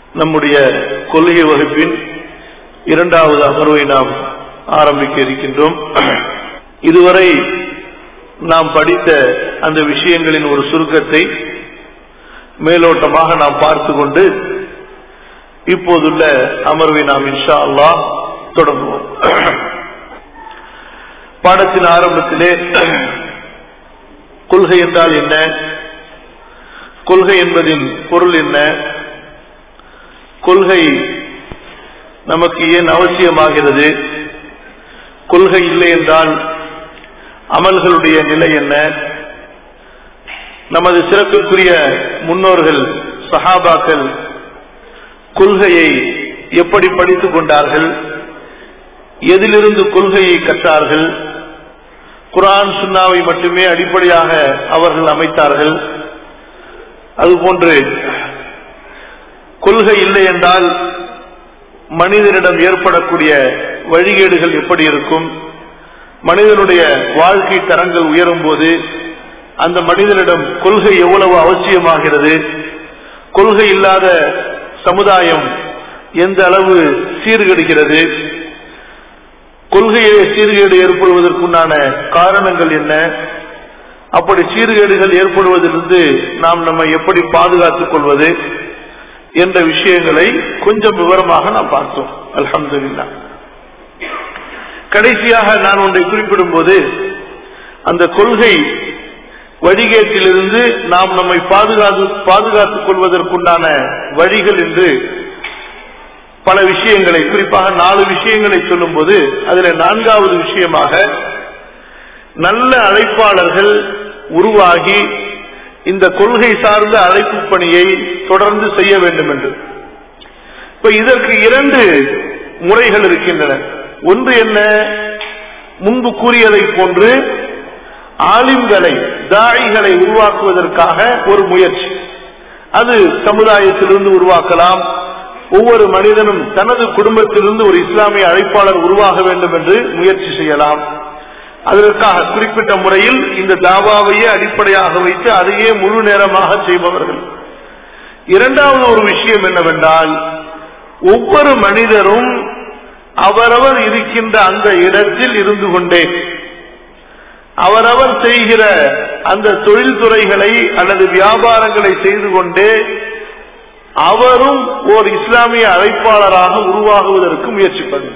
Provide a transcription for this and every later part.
நம்முடைய கொள்கை வகுப்பின் இரண்டாவது அமர்வை நாம் ஆரம்பிக்க இருக்கின்றோம் இதுவரை நாம் படித்த அந்த விஷயங்களின் ஒரு சுருக்கத்தை மேலோட்டமாக நாம் பார்த்து கொண்டு இப்போதுள்ள அமர்வை நாம் இன்ஷா அல்லாஹ் தொடங்குவோம் பாடத்தின் ஆரம்பத்திலே கொள்கை என்றால் என்ன கொள்கை என்பதின் பொருள் என்ன கொள்கை நமக்கு ஏன் அவசியமாகிறது கொள்கை இல்லை என்றால் அமல்களுடைய நிலை என்ன நமது சிறப்பிற்குரிய முன்னோர்கள் சஹாபாக்கள் கொள்கையை எப்படி படித்துக் கொண்டார்கள் எதிலிருந்து கொள்கையை கற்றார்கள் குரான் சுன்னாவை மட்டுமே அடிப்படையாக அவர்கள் அமைத்தார்கள் அதுபோன்று கொள்கை இல்லை என்றால் மனிதனிடம் ஏற்படக்கூடிய வழிகேடுகள் எப்படி இருக்கும் மனிதனுடைய வாழ்க்கை தரங்கள் உயரும் போது அந்த மனிதனிடம் கொள்கை எவ்வளவு அவசியமாகிறது கொள்கை இல்லாத சமுதாயம் எந்த அளவு சீர்கெடுகிறது கொள்கையிலே சீர்கேடு ஏற்படுவதற்குண்டான காரணங்கள் என்ன அப்படி சீர்கேடுகள் ஏற்படுவதிலிருந்து நாம் நம்ம எப்படி பாதுகாத்துக் கொள்வது என்ற விஷயங்களை கொஞ்சம் விவரமாக நாம் பார்த்தோம் அலமதுல்லா கடைசியாக நான் ஒன்றை குறிப்பிடும் போது அந்த கொள்கை வழிகேட்டிலிருந்து நாம் நம்மை பாதுகாத்து பாதுகாத்துக் கொள்வதற்குண்டான வழிகள் என்று பல விஷயங்களை குறிப்பாக நாலு விஷயங்களை சொல்லும் போது அதுல நான்காவது விஷயமாக நல்ல அழைப்பாளர்கள் உருவாகி இந்த கொள்கை சார்ந்த அழைப்பு பணியை தொடர்ந்து செய்ய வேண்டும் என்று இப்ப இதற்கு இரண்டு முறைகள் இருக்கின்றன ஒன்று என்ன முன்பு கூறியதை போன்று ஆலிம்களை தாயிகளை உருவாக்குவதற்காக ஒரு முயற்சி அது சமுதாயத்திலிருந்து உருவாக்கலாம் ஒவ்வொரு மனிதனும் தனது குடும்பத்திலிருந்து ஒரு இஸ்லாமிய அழைப்பாளர் உருவாக வேண்டும் என்று முயற்சி செய்யலாம் அதற்காக குறிப்பிட்ட முறையில் இந்த தாவாவையே அடிப்படையாக வைத்து அதையே முழு நேரமாக செய்பவர்கள் இரண்டாவது ஒரு விஷயம் என்னவென்றால் ஒவ்வொரு மனிதரும் அவரவர் இருக்கின்ற அந்த இடத்தில் இருந்து கொண்டே அவரவர் செய்கிற அந்த தொழில்துறைகளை அல்லது வியாபாரங்களை செய்து கொண்டே அவரும் ஓர் இஸ்லாமிய அழைப்பாளராக உருவாகுவதற்கு முயற்சிப்பது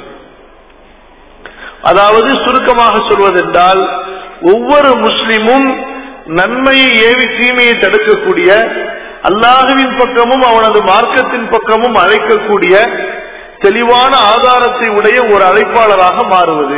அதாவது சுருக்கமாக சொல்வதென்றால் ஒவ்வொரு முஸ்லிமும் நன்மையை ஏவி தீமையை தடுக்கக்கூடிய அல்லாஹுவின் பக்கமும் அவனது மார்க்கத்தின் பக்கமும் அழைக்கக்கூடிய தெளிவான ஆதாரத்தை உடைய ஒரு அழைப்பாளராக மாறுவது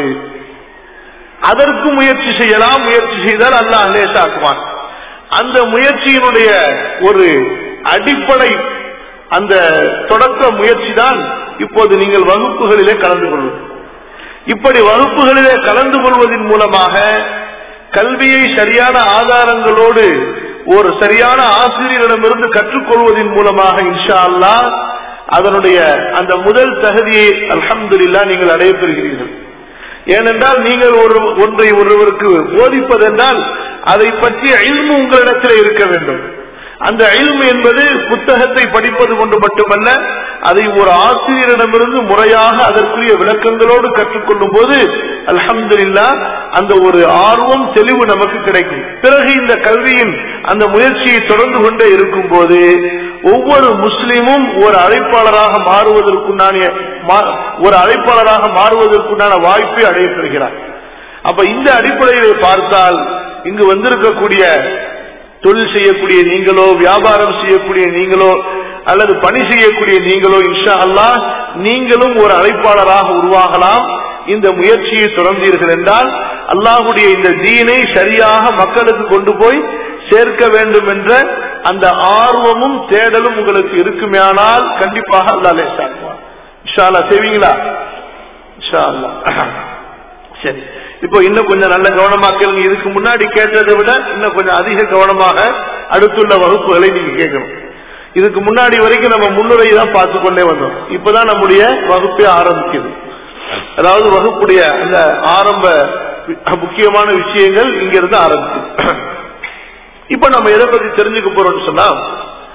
அதற்கு முயற்சி செய்யலாம் முயற்சி செய்தால் அல்லாஹ் லேசாக்குவான் அந்த முயற்சியினுடைய ஒரு அடிப்படை அந்த தொடக்க முயற்சி தான் இப்போது நீங்கள் வகுப்புகளிலே கலந்து கொள்வது இப்படி வகுப்புகளிலே கலந்து கொள்வதன் மூலமாக கல்வியை சரியான ஆதாரங்களோடு ஒரு சரியான ஆசிரியரிடமிருந்து கற்றுக்கொள்வதன் மூலமாக இன்ஷா அல்லா அதனுடைய அந்த முதல் தகுதியை அலமதுல்லா நீங்கள் அடையப்பெறுகிறீர்கள் ஏனென்றால் நீங்கள் ஒரு ஒன்றை ஒருவருக்கு போதிப்பதென்றால் அதை பற்றிய இல்மு உங்களிடத்தில் இருக்க வேண்டும் அந்த இல்மு என்பது புத்தகத்தை படிப்பது கொண்டு மட்டுமல்ல அதை ஒரு ஆசிரியரிடமிருந்து முறையாக அதற்குரிய விளக்கங்களோடு கற்றுக்கொள்ளும் போது அலமதுல்லா அந்த ஒரு ஆர்வம் தெளிவு நமக்கு கிடைக்கும் பிறகு இந்த கல்வியின் அந்த முயற்சியை தொடர்ந்து கொண்டே இருக்கும் போது ஒவ்வொரு முஸ்லீமும் ஒரு அழைப்பாளராக மாறுவதற்குண்டான ஒரு அழைப்பாளராக மாறுவதற்குண்டான வாய்ப்பை அடையப்பெறுகிறார் அப்ப இந்த அடிப்படையிலே பார்த்தால் இங்கு வந்திருக்கக்கூடிய தொழில் செய்யக்கூடிய நீங்களோ வியாபாரம் செய்யக்கூடிய நீங்களோ அல்லது பணி செய்யக்கூடிய நீங்களோ இன்ஷா அல்லா நீங்களும் ஒரு அழைப்பாளராக உருவாகலாம் இந்த முயற்சியை தொடர்ந்தீர்கள் என்றால் அல்லாஹுடைய இந்த தீனை சரியாக மக்களுக்கு கொண்டு போய் சேர்க்க வேண்டும் என்ற அந்த ஆர்வமும் தேடலும் உங்களுக்கு இருக்குமேயானால் கண்டிப்பாக அல்லா லேசாக்குவான் இன்ஷா அல்லா செய்வீங்களா இன்ஷா அல்லா சரி இப்போ இன்னும் கொஞ்சம் நல்ல கவனமா கேளுங்க இதுக்கு முன்னாடி கேட்டதை விட இன்னும் கொஞ்சம் அதிக கவனமாக அடுத்துள்ள வகுப்புகளை நீங்க கேட்கணும் இதுக்கு முன்னாடி வரைக்கும் நம்ம முன்னுரை தான் பார்த்து கொண்டே வந்தோம் இப்பதான் நம்முடைய வகுப்பே ஆரம்பிக்குது அதாவது வகுப்புடைய அந்த ஆரம்ப முக்கியமான விஷயங்கள் இங்க இருந்து ஆரம்பிக்குது இப்ப நம்ம எதை பத்தி தெரிஞ்சுக்க போறோம்னு சொன்னா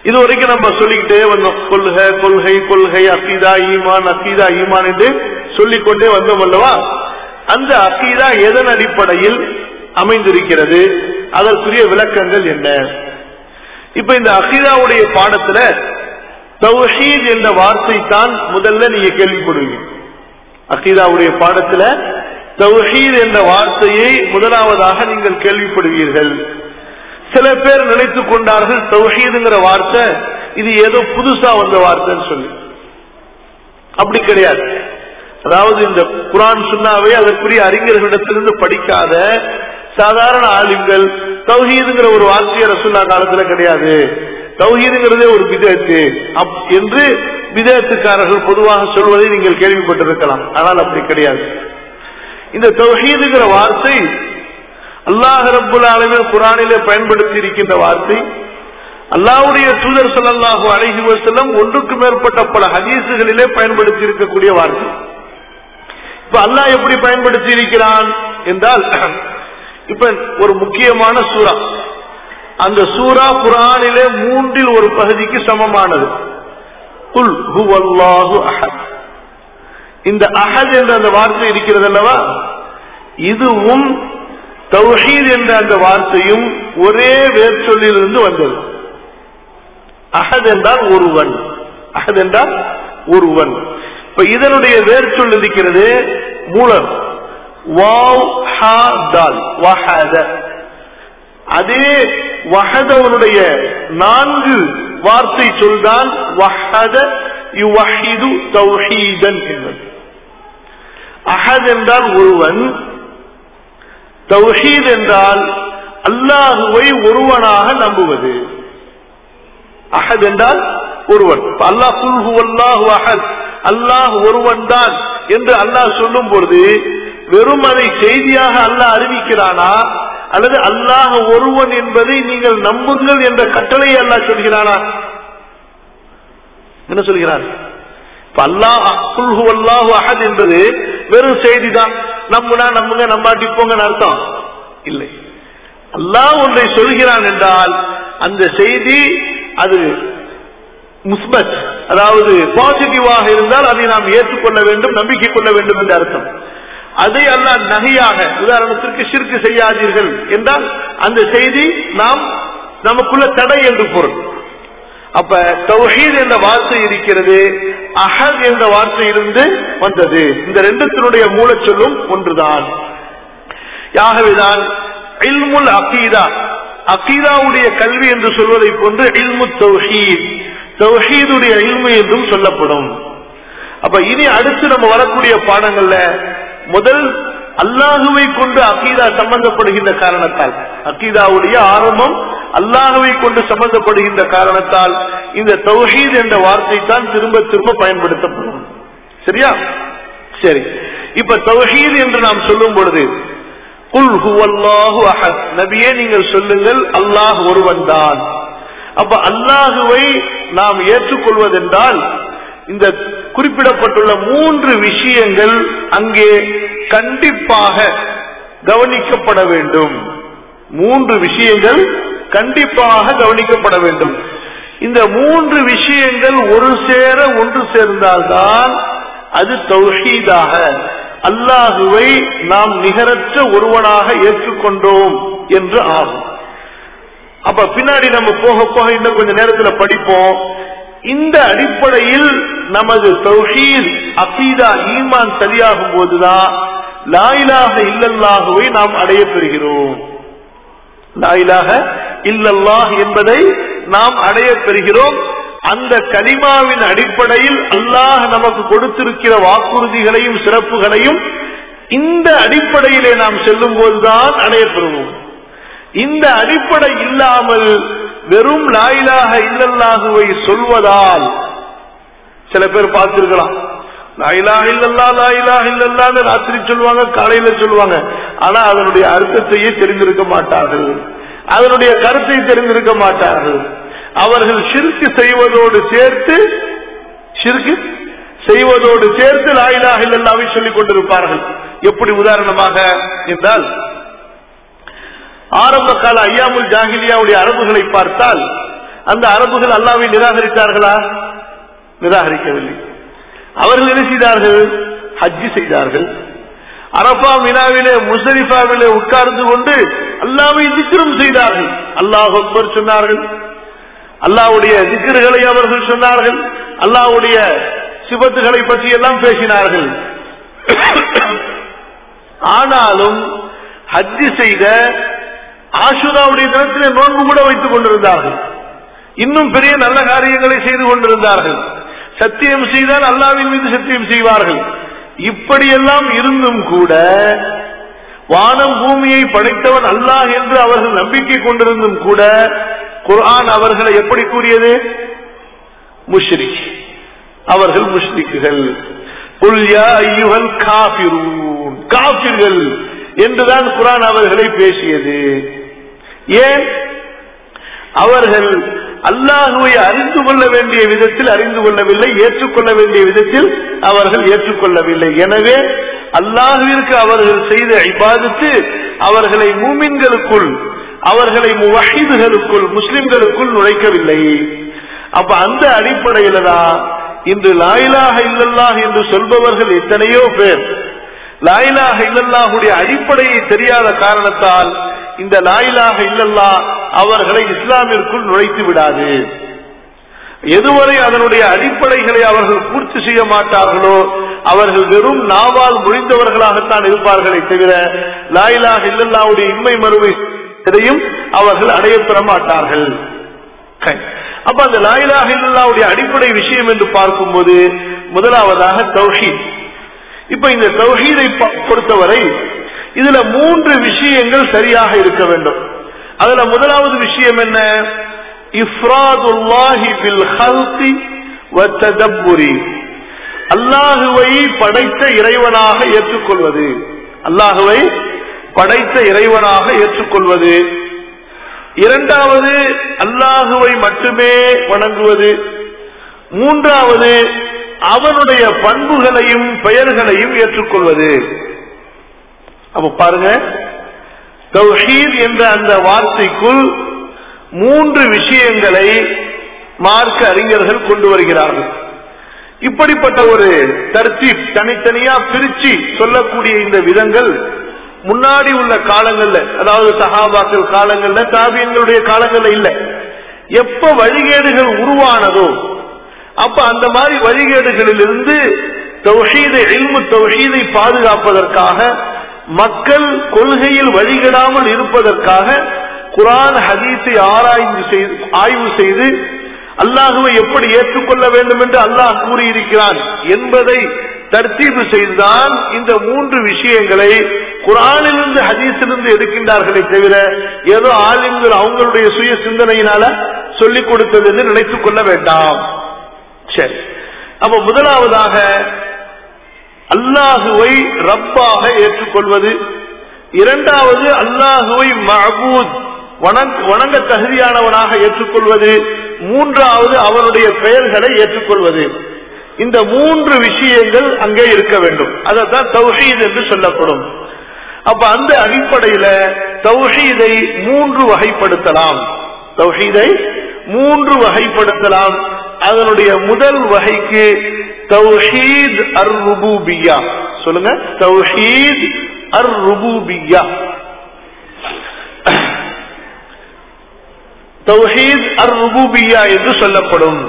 இது வரைக்கும் நம்ம சொல்லிக்கிட்டே வந்தோம் கொள்கை கொள்கை கொள்கை அக்கீதா ஈமான் அக்கீதா ஈமான் என்று சொல்லிக்கொண்டே வந்தோம் அல்லவா அந்த அக்கீதா எதன் அடிப்படையில் அமைந்திருக்கிறது அதற்குரிய விளக்கங்கள் என்ன இப்ப இந்த அகீதாவுடைய பாடத்துல தௌஹீத் என்ற வார்த்தை தான் முதல்ல நீங்க கேள்விப்படுவீங்க அகீதாவுடைய பாடத்துல தௌஹீத் என்ற வார்த்தையை முதலாவதாக நீங்கள் கேள்விப்படுவீர்கள் சில பேர் நினைத்துக் கொண்டார்கள் தௌஹீதுங்கிற வார்த்தை இது ஏதோ புதுசா வந்த வார்த்தைன்னு சொல்லி அப்படி கிடையாது அதாவது இந்த குரான் சுண்ணாவே அதற்குரிய அறிஞர்களிடத்திலிருந்து படிக்காத சாதாரண ஆலிம்கள் தௌஹீதுங்கிற ஒரு வார்த்தையை ரசுல்லா காலத்துல கிடையாது தௌஹீதுங்கிறதே ஒரு விதத்து என்று விதத்துக்காரர்கள் பொதுவாக சொல்வதை நீங்கள் கேள்விப்பட்டிருக்கலாம் ஆனால் அப்படி கிடையாது இந்த தௌஹீதுங்கிற வார்த்தை அல்லாஹ் ரப்புல் ஆலமின் குரானிலே பயன்படுத்தி இருக்கின்ற வார்த்தை அல்லாவுடைய தூதர் சொல்லல்லாஹு அழகி செல்லம் ஒன்றுக்கு மேற்பட்ட பல ஹதீசுகளிலே பயன்படுத்தி இருக்கக்கூடிய வார்த்தை இப்ப அல்லாஹ் எப்படி பயன்படுத்தி இருக்கிறான் என்றால் இப்ப ஒரு முக்கியமான சூறா அந்த சூரா குரானிலே மூன்றில் ஒரு பகுதிக்கு சமமானது குல் ஹுவல்லாஹு அஹத் இந்த அஹத் என்ற அந்த வார்த்தை இருக்கிறது அல்லவா இதுவும் தௌஹீத் என்ற அந்த வார்த்தையும் ஒரே வேர்ச்சொல்லிலிருந்து வந்தது அஹத் என்றால் ஒருவன் அஹத் என்றால் ஒருவன் இப்ப இதனுடைய வேர்ச்சொல் இருக்கிறது மூலம் வாவ் ஹா தால் வஹத அதே வஹதவனுடைய நான்கு வார்த்தை சொல்தான் வஹத யுவஹிது தௌஹீதன் என்பது அஹத் என்றால் ஒருவன் தௌஹீத் என்றால் அல்லாஹுவை ஒருவனாக நம்புவது அஹத் என்றால் ஒருவன் அல்லாஹ் குல்ஹு அல்லாஹு அஹத் அல்லாஹ் ஒருவன் தான் என்று அல்லாஹ் சொல்லும் பொழுது வெறும் அதை செய்தியாக அல்லாஹ் அறிவிக்கிறானா அல்லது அல்லாஹ் ஒருவன் என்பதை நீங்கள் நம்புங்கள் என்ற கட்டளை அல்லாஹ் சொல்கிறானா என்ன சொல்கிறார் அல்லாஹ் குல்ஹு அல்லாஹு அஹத் என்பது வெறும் செய்தி தான் நம்புனா நம்புங்க நம்பாட்டி போங்கன்னு அர்த்தம் இல்லை அல்லாஹ் ஒன்றை சொல்கிறான் என்றால் அந்த செய்தி அது முஸ்பத் அதாவது பாசிட்டிவாக இருந்தால் அதை நாம் ஏற்றுக்கொள்ள வேண்டும் நம்பிக்கை கொள்ள வேண்டும் என்ற அர்த்தம் அதை அல்ல நகையாக உதாரணத்திற்கு சிற்கு செய்யாதீர்கள் என்றால் அந்த செய்தி நாம் நமக்குள்ள தடை என்று பொருள் அப்ப தௌஹீத் என்ற வார்த்தை இருக்கிறது அஹத் என்ற வார்த்தையிலிருந்து வந்தது இந்த ரெண்டுத்தினுடைய மூலச்சொல்லும் ஒன்றுதான் ஆகவேதான் இல்முல் அகீதா அகீதாவுடைய கல்வி என்று சொல்வதை போன்று இல்மு தௌஹீத் தௌஹீதுடைய இல்மு என்றும் சொல்லப்படும் அப்ப இனி அடுத்து நம்ம வரக்கூடிய பாடங்கள்ல முதல் அல்லாஹுவை கொண்டு அகீதா சம்பந்தப்படுகின்ற காரணத்தால் அகீதாவுடைய ஆரம்பம் அல்லாஹுவை கொண்டு சம்பந்தப்படுகின்ற காரணத்தால் இந்த தௌஹீத் என்ற வார்த்தை தான் திரும்ப திரும்ப பயன்படுத்தப்படும் சரியா சரி இப்ப தௌஹீத் என்று நாம் சொல்லும் பொழுது குல் ஹுவல்லாஹு அஹத் நபியே நீங்கள் சொல்லுங்கள் அல்லாஹ் ஒருவன் தான் அப்ப அல்லாஹுவை நாம் ஏற்றுக்கொள்வதென்றால் இந்த குறிப்பிடப்பட்டுள்ள மூன்று விஷயங்கள் அங்கே கண்டிப்பாக கவனிக்கப்பட வேண்டும் மூன்று விஷயங்கள் கண்டிப்பாக கவனிக்கப்பட வேண்டும் இந்த மூன்று விஷயங்கள் ஒரு சேர ஒன்று சேர்ந்தால்தான் அது தௌஹீதாக அல்லாஹுவை நாம் நிகரற்ற ஒருவனாக ஏற்றுக்கொண்டோம் என்று ஆகும் அப்ப பின்னாடி நம்ம போக போக இன்னும் கொஞ்ச நேரத்தில் படிப்போம் இந்த அடிப்படையில் நமது தௌஹீத் அகீதா ஈமான் சரியாகும் போதுதான் லாயிலாக இல்லல்லாகவே நாம் அடைய பெறுகிறோம் லாயிலாக இல்லல்லாஹ் என்பதை நாம் அடைய பெறுகிறோம் அந்த கலிமாவின் அடிப்படையில் அல்லாஹ் நமக்கு கொடுத்திருக்கிற வாக்குறுதிகளையும் சிறப்புகளையும் இந்த அடிப்படையிலே நாம் செல்லும் போதுதான் அடையப்பெறுவோம் இந்த அடிப்படை இல்லாமல் வெறும் லாயிலாக இல்லல்லாகுவை சொல்வதால் சில பேர் பார்த்திருக்கலாம் லாயிலாக இல்லல்லா லாயிலாக இல்லல்லான்னு ராத்திரி சொல்லுவாங்க காலையில சொல்லுவாங்க ஆனா அதனுடைய அர்த்தத்தையே தெரிந்திருக்க மாட்டார்கள் அதனுடைய கருத்தை தெரிந்திருக்க மாட்டார்கள் அவர்கள் சிறுக்கு செய்வதோடு சேர்த்து சிறுக்கு செய்வதோடு சேர்த்து லாயிலாக இல்லல்லாவை சொல்லிக் கொண்டிருப்பார்கள் எப்படி உதாரணமாக என்றால் ஆரம்ப கால ஐயாமுல் ஜாகிலியாவுடைய அரபுகளை பார்த்தால் அந்த அரபுகள் அல்லாவை நிராகரித்தார்களா நிராகரிக்கவில்லை அவர்கள் என்ன செய்தார்கள் ஹஜ்ஜி செய்தார்கள் அரபா மினாவிலே முசரிஃபாவிலே உட்கார்ந்து கொண்டு அல்லாவை திக்ரும் செய்தார்கள் அல்லாஹ் அக்பர் சொன்னார்கள் அல்லாவுடைய திக்ருகளை அவர்கள் சொன்னார்கள் அல்லாவுடைய சிபத்துகளை பற்றி எல்லாம் பேசினார்கள் ஆனாலும் ஹஜ்ஜி செய்த ஆசுராவுடைய தினத்திலே நோன்பு கூட வைத்துக் கொண்டிருந்தார்கள் இன்னும் பெரிய நல்ல காரியங்களை செய்து கொண்டிருந்தார்கள் சத்தியம் செய்தால் அல்லாவின் மீது சத்தியம் செய்வார்கள் இப்படியெல்லாம் இருந்தும் கூட வானம் பூமியை படைத்தவன் அல்லாஹ் என்று அவர்கள் நம்பிக்கை கொண்டிருந்தும் கூட குர்ஆன் அவர்களை எப்படி கூறியது முஷ்ரிக் அவர்கள் முஷ்ரிக்குகள் காபிர்கள் என்றுதான் குரான் அவர்களை பேசியது ஏன் அவர்கள் அல்லாஹுவை அறிந்து கொள்ள வேண்டிய விதத்தில் அறிந்து கொள்ளவில்லை ஏற்றுக்கொள்ள வேண்டிய விதத்தில் அவர்கள் ஏற்றுக்கொள்ளவில்லை எனவே அல்லாஹுவிற்கு அவர்கள் செய்த இபாதத்து அவர்களை மூமின்களுக்குள் அவர்களை முவஹீதுகளுக்குள் முஸ்லிம்களுக்குள் நுழைக்கவில்லை அப்ப அந்த அடிப்படையில தான் இன்று லாயிலாக இல்லல்லாஹ் என்று சொல்பவர்கள் எத்தனையோ பேர் லாயிலாக இல்லல்லாஹுடைய அடிப்படையை தெரியாத காரணத்தால் இந்த லாயிலாக இல்லல்லா அவர்களை இஸ்லாமிற்குள் நுழைத்து விடாது எதுவரை அதனுடைய அடிப்படைகளை அவர்கள் பூர்த்தி செய்ய மாட்டார்களோ அவர்கள் வெறும் நாவால் முடிந்தவர்களாகத்தான் இருப்பார்களே தவிர லாயிலாக இல்லல்லாவுடைய இன்மை மறுவை எதையும் அவர்கள் அடையப்பெற மாட்டார்கள் அப்ப அந்த லாயிலாக இல்லல்லாவுடைய அடிப்படை விஷயம் என்று பார்க்கும்போது முதலாவதாக தௌஹீத் இப்ப இந்த தௌஹீதை பொறுத்தவரை இதுல மூன்று விஷயங்கள் சரியாக இருக்க வேண்டும் அதுல முதலாவது விஷயம் என்ன இஃப்ராதுல்லாஹி பில் ஹல்கி வத்ததப்புரி அல்லாஹுவை படைத்த இறைவனாக ஏற்றுக்கொள்வது அல்லாஹுவை படைத்த இறைவனாக ஏற்றுக்கொள்வது இரண்டாவது அல்லாஹுவை மட்டுமே வணங்குவது மூன்றாவது அவனுடைய பண்புகளையும் பெயர்களையும் ஏற்றுக்கொள்வது அப்ப பாருங்க தௌஹீத் என்ற அந்த வார்த்தைக்குள் மூன்று விஷயங்களை மார்க்க அறிஞர்கள் கொண்டு வருகிறார்கள் இப்படிப்பட்ட ஒரு தர்த்தீப் தனித்தனியா பிரிச்சு சொல்லக்கூடிய இந்த விதங்கள் முன்னாடி உள்ள காலங்கள்ல அதாவது சஹாபாக்கள் காலங்கள்ல தாபியங்களுடைய காலங்கள்ல இல்ல எப்ப வழிகேடுகள் உருவானதோ அப்ப அந்த மாதிரி வழிகேடுகளில் இருந்து தௌஹீதை இல்மு தௌஹீதை பாதுகாப்பதற்காக மக்கள் கொள்கையில் வழிகிடாமல் இருப்பதற்காக குரான் ஹதீஸை ஆராய்ந்து செய்து ஆய்வு செய்து அல்லாஹுவை எப்படி ஏற்றுக்கொள்ள வேண்டும் என்று அல்லாஹ் கூறியிருக்கிறான் என்பதை தர்த்தீபு செய்துதான் இந்த மூன்று விஷயங்களை குரானிலிருந்து ஹதீஸிலிருந்து எடுக்கின்றார்களே தவிர ஏதோ ஆலிம்கள் அவங்களுடைய சுய சிந்தனையினால சொல்லிக் கொடுத்தது என்று நினைத்துக் கொள்ள வேண்டாம் சரி அப்ப முதலாவதாக அல்லாஹுவை ரப்பாக ஏற்றுக்கொள்வது இரண்டாவது அல்லாஹுவை மஹபூத் வணங்க தகுதியானவனாக ஏற்றுக்கொள்வது மூன்றாவது அவனுடைய பெயர்களை ஏற்றுக்கொள்வது இந்த மூன்று விஷயங்கள் அங்கே இருக்க வேண்டும் அதைத்தான் தௌஹீத் என்று சொல்லப்படும் அப்ப அந்த அடிப்படையில தௌஹீதை மூன்று வகைப்படுத்தலாம் தௌஹீதை மூன்று வகைப்படுத்தலாம் அதனுடைய முதல் வகைக்கு தௌஹீத் அர் ருபூபியா சொல்லுங்க தௌஹீத் அர் ருபூபியா தௌஹீத் அர் ருபூபியா என்று சொல்லப்படும்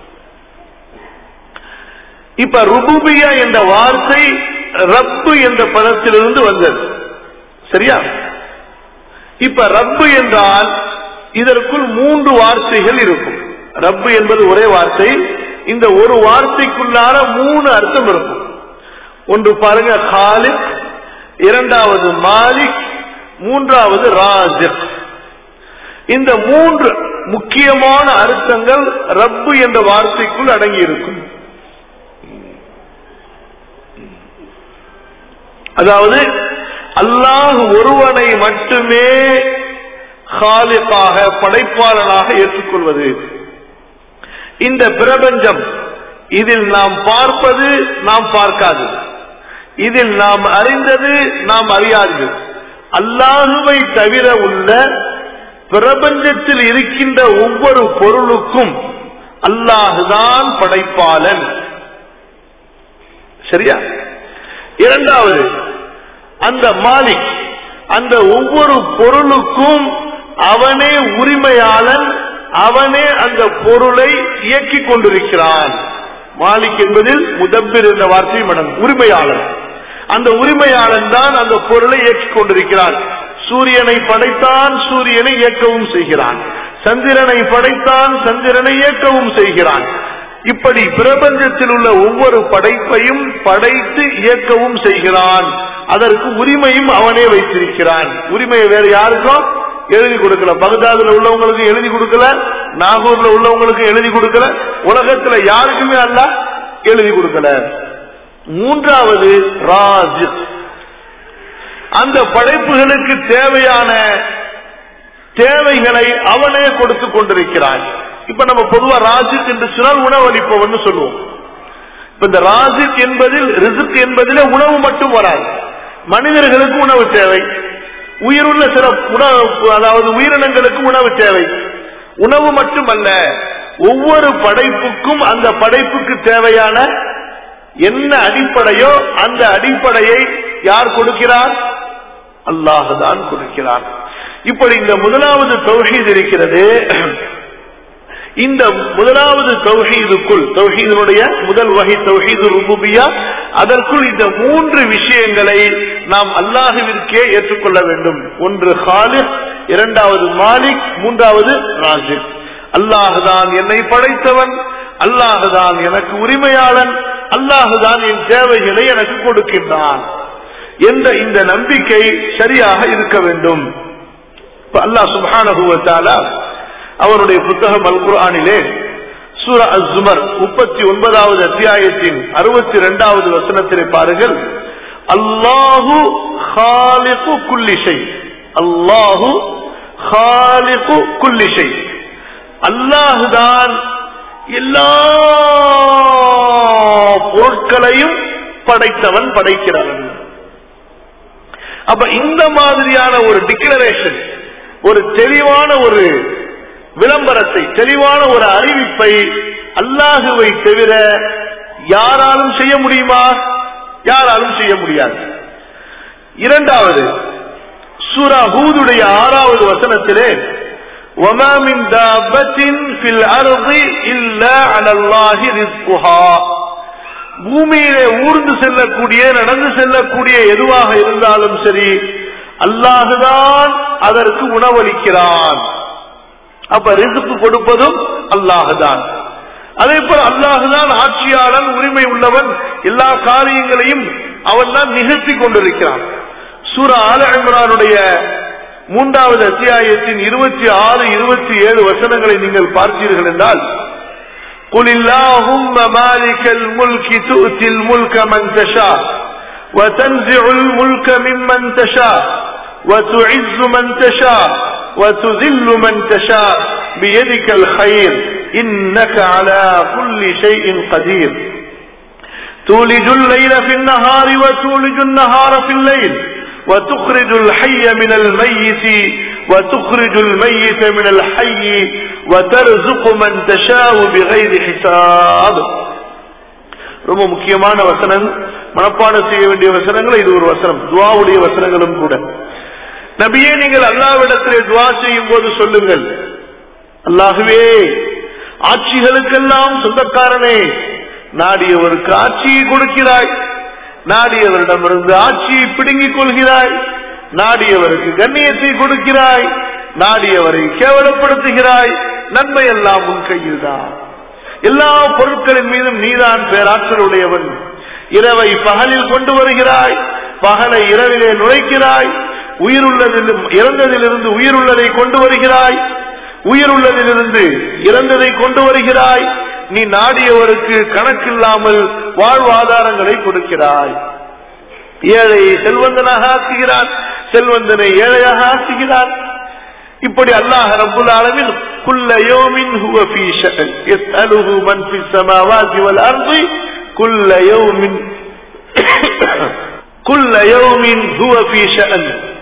இப்ப ருபூபியா என்ற வார்த்தை ரப்பு என்ற பதத்திலிருந்து வந்தது சரியா இப்ப ரப்பு என்றால் இதற்குள் மூன்று வார்த்தைகள் இருக்கும் ரப்பு என்பது ஒரே வார்த்தை இந்த ஒரு வார்த்தைக்குள்ளார மூணு அர்த்தம் இருக்கும் ஒன்று பாருங்க காலிக் இரண்டாவது மாலிக் மூன்றாவது ராஜிக் இந்த மூன்று முக்கியமான அர்த்தங்கள் ரப்பு என்ற வார்த்தைக்குள் அடங்கி இருக்கும் அதாவது அல்லாஹ் ஒருவனை மட்டுமே காலிப்பாக படைப்பாளனாக ஏற்றுக்கொள்வது இந்த பிரபஞ்சம் இதில் நாம் பார்ப்பது நாம் பார்க்காது இதில் நாம் அறிந்தது நாம் அறியாது அல்லாஹுவை தவிர உள்ள பிரபஞ்சத்தில் இருக்கின்ற ஒவ்வொரு பொருளுக்கும் அல்லாஹுதான் படைப்பாளன் சரியா இரண்டாவது அந்த மாலிக் அந்த ஒவ்வொரு பொருளுக்கும் அவனே உரிமையாளன் அவனே அந்த பொருளை இயக்கிக் கொண்டிருக்கிறான் மாலிக் என்பதில் முதப்பிர் என்ற வார்த்தை மனம் உரிமையாளன் அந்த உரிமையாளன் தான் அந்த பொருளை இயக்கிக் கொண்டிருக்கிறான் சூரியனை படைத்தான் சூரியனை இயக்கவும் செய்கிறான் சந்திரனை படைத்தான் சந்திரனை இயக்கவும் செய்கிறான் இப்படி பிரபஞ்சத்தில் உள்ள ஒவ்வொரு படைப்பையும் படைத்து இயக்கவும் செய்கிறான் அதற்கு உரிமையும் அவனே வைத்திருக்கிறான் உரிமையை வேற யாருக்கும் எழுதி கொடுக்கல பகதாதுல உள்ளவங்களுக்கு எழுதி கொடுக்கல நாகூர்ல உள்ளவங்களுக்கு எழுதி கொடுக்கல உலகத்துல யாருக்குமே அல்ல எழுதி கொடுக்கல மூன்றாவது ராஜ் அந்த படைப்புகளுக்கு தேவையான தேவைகளை அவனே கொடுத்து கொண்டிருக்கிறான் இப்ப நம்ம பொதுவா ராஜிக் என்று சொன்னால் உணவளிப்பவன் சொல்லுவோம் இப்ப இந்த ராஜிக் என்பதில் ரிசுக் என்பதிலே உணவு மட்டும் வராது மனிதர்களுக்கு உணவு தேவை உயிருள்ள சில உணவு அதாவது உயிரினங்களுக்கு உணவு தேவை உணவு மட்டுமல்ல ஒவ்வொரு படைப்புக்கும் அந்த படைப்புக்கு தேவையான என்ன அடிப்படையோ அந்த அடிப்படையை யார் கொடுக்கிறார் அல்லாஹுதான் கொடுக்கிறார் இப்படி இந்த முதலாவது தௌஹீத் இருக்கிறது இந்த முதலாவது தௌஹீதுக்குள் தௌஹீதனுடைய முதல் வகை தௌஹீது ருபுபியா அதற்குள் இந்த மூன்று விஷயங்களை நாம் அல்லாஹுவிற்கே ஏற்றுக்கொள்ள வேண்டும் ஒன்று ஹாலிக் இரண்டாவது மாலிக் மூன்றாவது ராஜிக் அல்லாஹுதான் என்னை படைத்தவன் அல்லாஹுதான் எனக்கு உரிமையாளன் அல்லாஹுதான் என் தேவைகளை எனக்கு கொடுக்கின்றான் என்ற இந்த நம்பிக்கை சரியாக இருக்க வேண்டும் இப்ப அல்லாஹ் சுபானகுவத்தால அவருடைய புத்தகம் அல் குர்ஆனிலே சூரா அஸ்மர் முப்பத்தி ஒன்பதாவது அத்தியாயத்தின் அறுபத்தி இரண்டாவது வசனத்திலே பாருங்கள் அல்லாஹு ஹாலிகு குல்லிஷை அல்லாஹு ஹாலிகு குல்லிஷை அல்லாஹுதான் எல்லா பொருட்களையும் படைத்தவன் படைக்கிறவன் அப்ப இந்த மாதிரியான ஒரு டிக்ளரேஷன் ஒரு தெளிவான ஒரு விளம்பரத்தை தெளிவான ஒரு அறிவிப்பை அல்லாஹுவை தவிர யாராலும் செய்ய முடியுமா யாராலும் செய்ய முடியாது இரண்டாவது சூரா ஹூதுடைய ஆறாவது வசனத்திலே وما من دابة في الأرض إلا على الله رزقها பூமியிலே ஊர்ந்து செல்லக்கூடிய நடந்து செல்லக்கூடிய எதுவாக இருந்தாலும் சரி அல்லாஹுதான் அதற்கு உணவளிக்கிறான் அப்ப ரிசுக்கு கொடுப்பதும் அல்லாஹுதான் அதே போல அல்லாஹுதான் ஆட்சியாளன் உரிமை உள்ளவன் எல்லா காரியங்களையும் அவன் தான் நிகழ்த்தி கொண்டிருக்கிறான் சூரா ஆல இம்ரானுடைய மூன்றாவது அத்தியாயத்தின் இருபத்தி ஆறு இருபத்தி ஏழு வசனங்களை நீங்கள் பார்த்தீர்கள் என்றால் قل اللهم مالك الملك تؤتي الملك من تشاء وتنزع الملك ممن تشاء وتعز من تشاء وتذل من تشاء بيدك الخير إنك على كل شيء قدير تولج الليل في النهار وتولج النهار في الليل وتخرج الحي من الميت وتخرج الميت من الحي وترزق من تشاء بغير حساب ரொம்ப முக்கியமான வசனம் மனப்பாடம் செய்ய வேண்டிய வசனங்கள் இது ஒரு வசனம் துவாவுடைய வசனங்களும் கூட நபியே நீங்கள் அல்லாவிடத்திலே துவா செய்யும் போது சொல்லுங்கள் அல்லாஹுவே ஆட்சிகளுக்கெல்லாம் சொந்தக்காரனே நாடியவருக்கு ஆட்சியை கொடுக்கிறாய் நாடியவரிடமிருந்து ஆட்சியை பிடுங்கிக் கொள்கிறாய் நாடியவருக்கு கண்ணியத்தை கொடுக்கிறாய் நாடியவரை கேவலப்படுத்துகிறாய் நன்மை எல்லாம் உன் கையில் தான் எல்லா பொருட்களின் மீதும் நீதான் பேராற்றல் உடையவன் இரவை பகலில் கொண்டு வருகிறாய் பகலை இரவிலே நுழைக்கிறாய் உயிருள்ளதிலும் இறந்ததிலிருந்து உயிருள்ளதை கொண்டு வருகிறாய் உயிருள்ளதிலிருந்து இறந்ததை கொண்டு வருகிறாய் நீ நாடியவருக்கு கணக்கில்லாமல் வாழ்வாதாரங்களை கொடுக்கிறாய் ஏழையை செல்வந்தனாக ஆக்குகிறான் செல்வந்தனை ஏழையாக ஆக்குகிறான் இப்படி அல்லாஹ் ரப்புல் ஆலமீன் குல்ல யௌமின் ஹுவ ஃபீ ஷஅன் யஸ்அலுஹு மன் ஃபிஸ் ஸமாவாதி வல் அர்தி குல்ல யௌமின் குல்ல யௌமின் ஹுவ ஃபீ ஷஅன்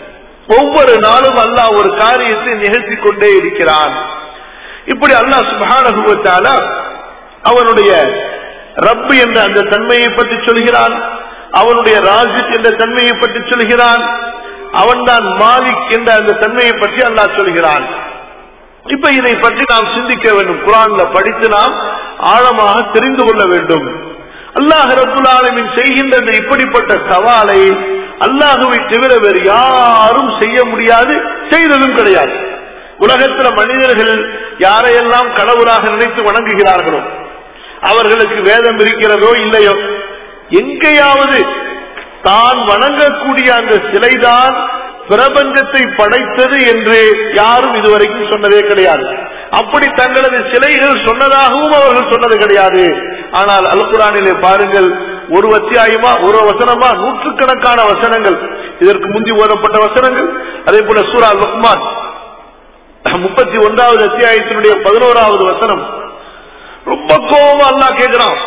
ஒவ்வொரு நாளும் அல்லாஹ் ஒரு காரியத்தை நிகழ்த்தி கொண்டே இருக்கிறான் இப்படி அல்லாஹ் சுபானுவத்தால அவனுடைய ரப்பு என்ற அந்த தன்மையை பற்றி சொல்கிறான் அவனுடைய ராஜித் என்ற தன்மையை பற்றி சொல்கிறான் அவன்தான் மாலிக் என்ற அந்த தன்மையை பற்றி அல்லாஹ் சொல்கிறான் இப்ப இதை பற்றி நாம் சிந்திக்க வேண்டும் குரான்ல படித்து நாம் ஆழமாக தெரிந்து கொள்ள வேண்டும் அல்லாஹ் ரபுல் ஆலமின் செய்கின்ற இந்த இப்படிப்பட்ட சவாலை அல்லாஹுவை தவிர வேறு யாரும் செய்ய முடியாது செய்ததும் கிடையாது உலகத்துல மனிதர்கள் யாரையெல்லாம் கடவுளாக நினைத்து வணங்குகிறார்களோ அவர்களுக்கு வேதம் இருக்கிறதோ இல்லையோ எங்கேயாவது தான் வணங்கக்கூடிய அந்த சிலைதான் பிரபஞ்சத்தை படைத்தது என்று யாரும் இதுவரைக்கும் சொன்னதே கிடையாது அப்படி தங்களது சிலைகள் சொன்னதாகவும் அவர்கள் சொன்னது கிடையாது ஆனால் அல்குரானிலே பாருங்கள் ஒரு அத்தியாயமா ஒரு வசனமா நூற்றுக்கணக்கான வசனங்கள் இதற்கு முந்தி ஓதப்பட்ட வசனங்கள் அதே போல சூரா லுக்மான் முப்பத்தி ஒன்றாவது அத்தியாயத்தினுடைய பதினோராவது வசனம் ரொம்ப கோபமா அல்லா கேட்கிறான்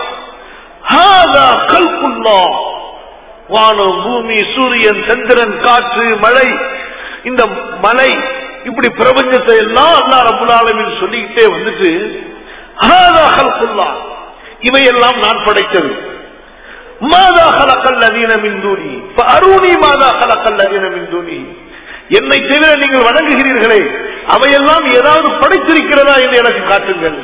வானம் பூமி சூரியன் சந்திரன் காற்று மழை இந்த மலை இப்படி பிரபஞ்சத்தை எல்லாம் அல்லா ரபுல்லாலமின் சொல்லிக்கிட்டே வந்துட்டு இவையெல்லாம் நான் படைத்தது மாதா கலக்கல் அதீனமின் தூணி அருணி மாதா கலக்கல் அதீனமின் தூணி என்னை தவிர நீங்கள் வணங்குகிறீர்களே அவையெல்லாம் ஏதாவது படைத்திருக்கிறதா என்று எனக்கு காட்டுங்கள்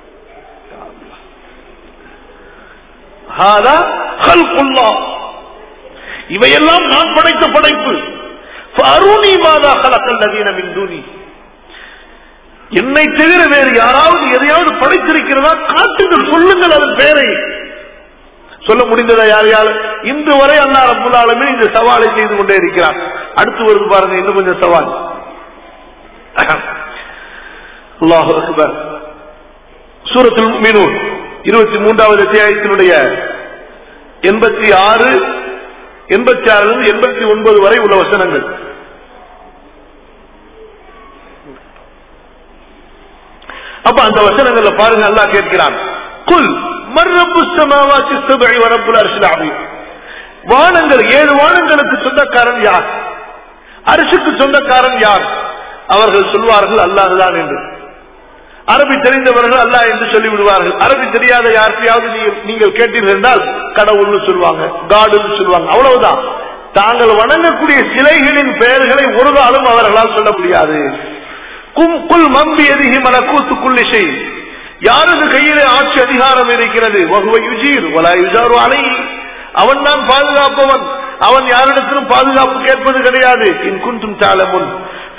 இவையெல்லாம் நான் படைத்த படைப்பு அருணி மாதா கலக்கல் நவீனமின் தூணி என்னை தவிர வேறு யாராவது எதையாவது படைத்திருக்கிறதா காட்டுங்கள் சொல்லுங்கள் அதன் பெயரை சொல்ல முடிந்ததா யார் யார் இன்று வரை அல்லா ரபுல்லாலுமே இந்த சவாலை செய்து கொண்டே இருக்கிறார் அடுத்து வருது பாருங்க இன்னும் கொஞ்சம் சவால் அல்லாஹு அக்பர் சூரத்தில் மீனூர் இருபத்தி மூன்றாவது அத்தியாயத்தினுடைய எண்பத்தி ஆறு எண்பத்தி ஆறிலிருந்து எண்பத்தி ஒன்பது வரை உள்ள வசனங்கள் அப்ப அந்த வசனங்கள்ல பாருங்க அல்லா கேட்கிறான் குல் மர்ரப்பு சமாவாசி சபை வரப்புல அரசியல் வானங்கள் ஏழு வானங்களுக்கு சொந்தக்காரன் யார் அரசுக்கு சொந்தக்காரன் யார் அவர்கள் சொல்வார்கள் அல்லாஹுதான் என்று அரபி தெரிந்தவர்கள் அல்லா என்று சொல்லி விடுவார்கள் அரபி தெரியாத யார்கிட்டையாவது நீங்கள் கேட்டீர்கள் என்றால் கடவுள்னு சொல்லுவாங்க காடுன்னு சொல்லுவாங்க அவ்வளவுதான் தாங்கள் வணங்கக்கூடிய சிலைகளின் பெயர்களை ஒரு காலம் அவர்களால் சொல்ல முடியாது கும் குல் மம்பி எதிகி மலக்கூத்து குள்ளிசை யாரது கையிலே ஆட்சி அதிகாரம் இருக்கிறது வகுவை யுஜீர் வலா யுஜாரு அலை அவன் தான் பாதுகாப்பவன் அவன் யாரிடத்திலும் பாதுகாப்பு கேட்பது கிடையாது இன் குன்றும் தாளமுன்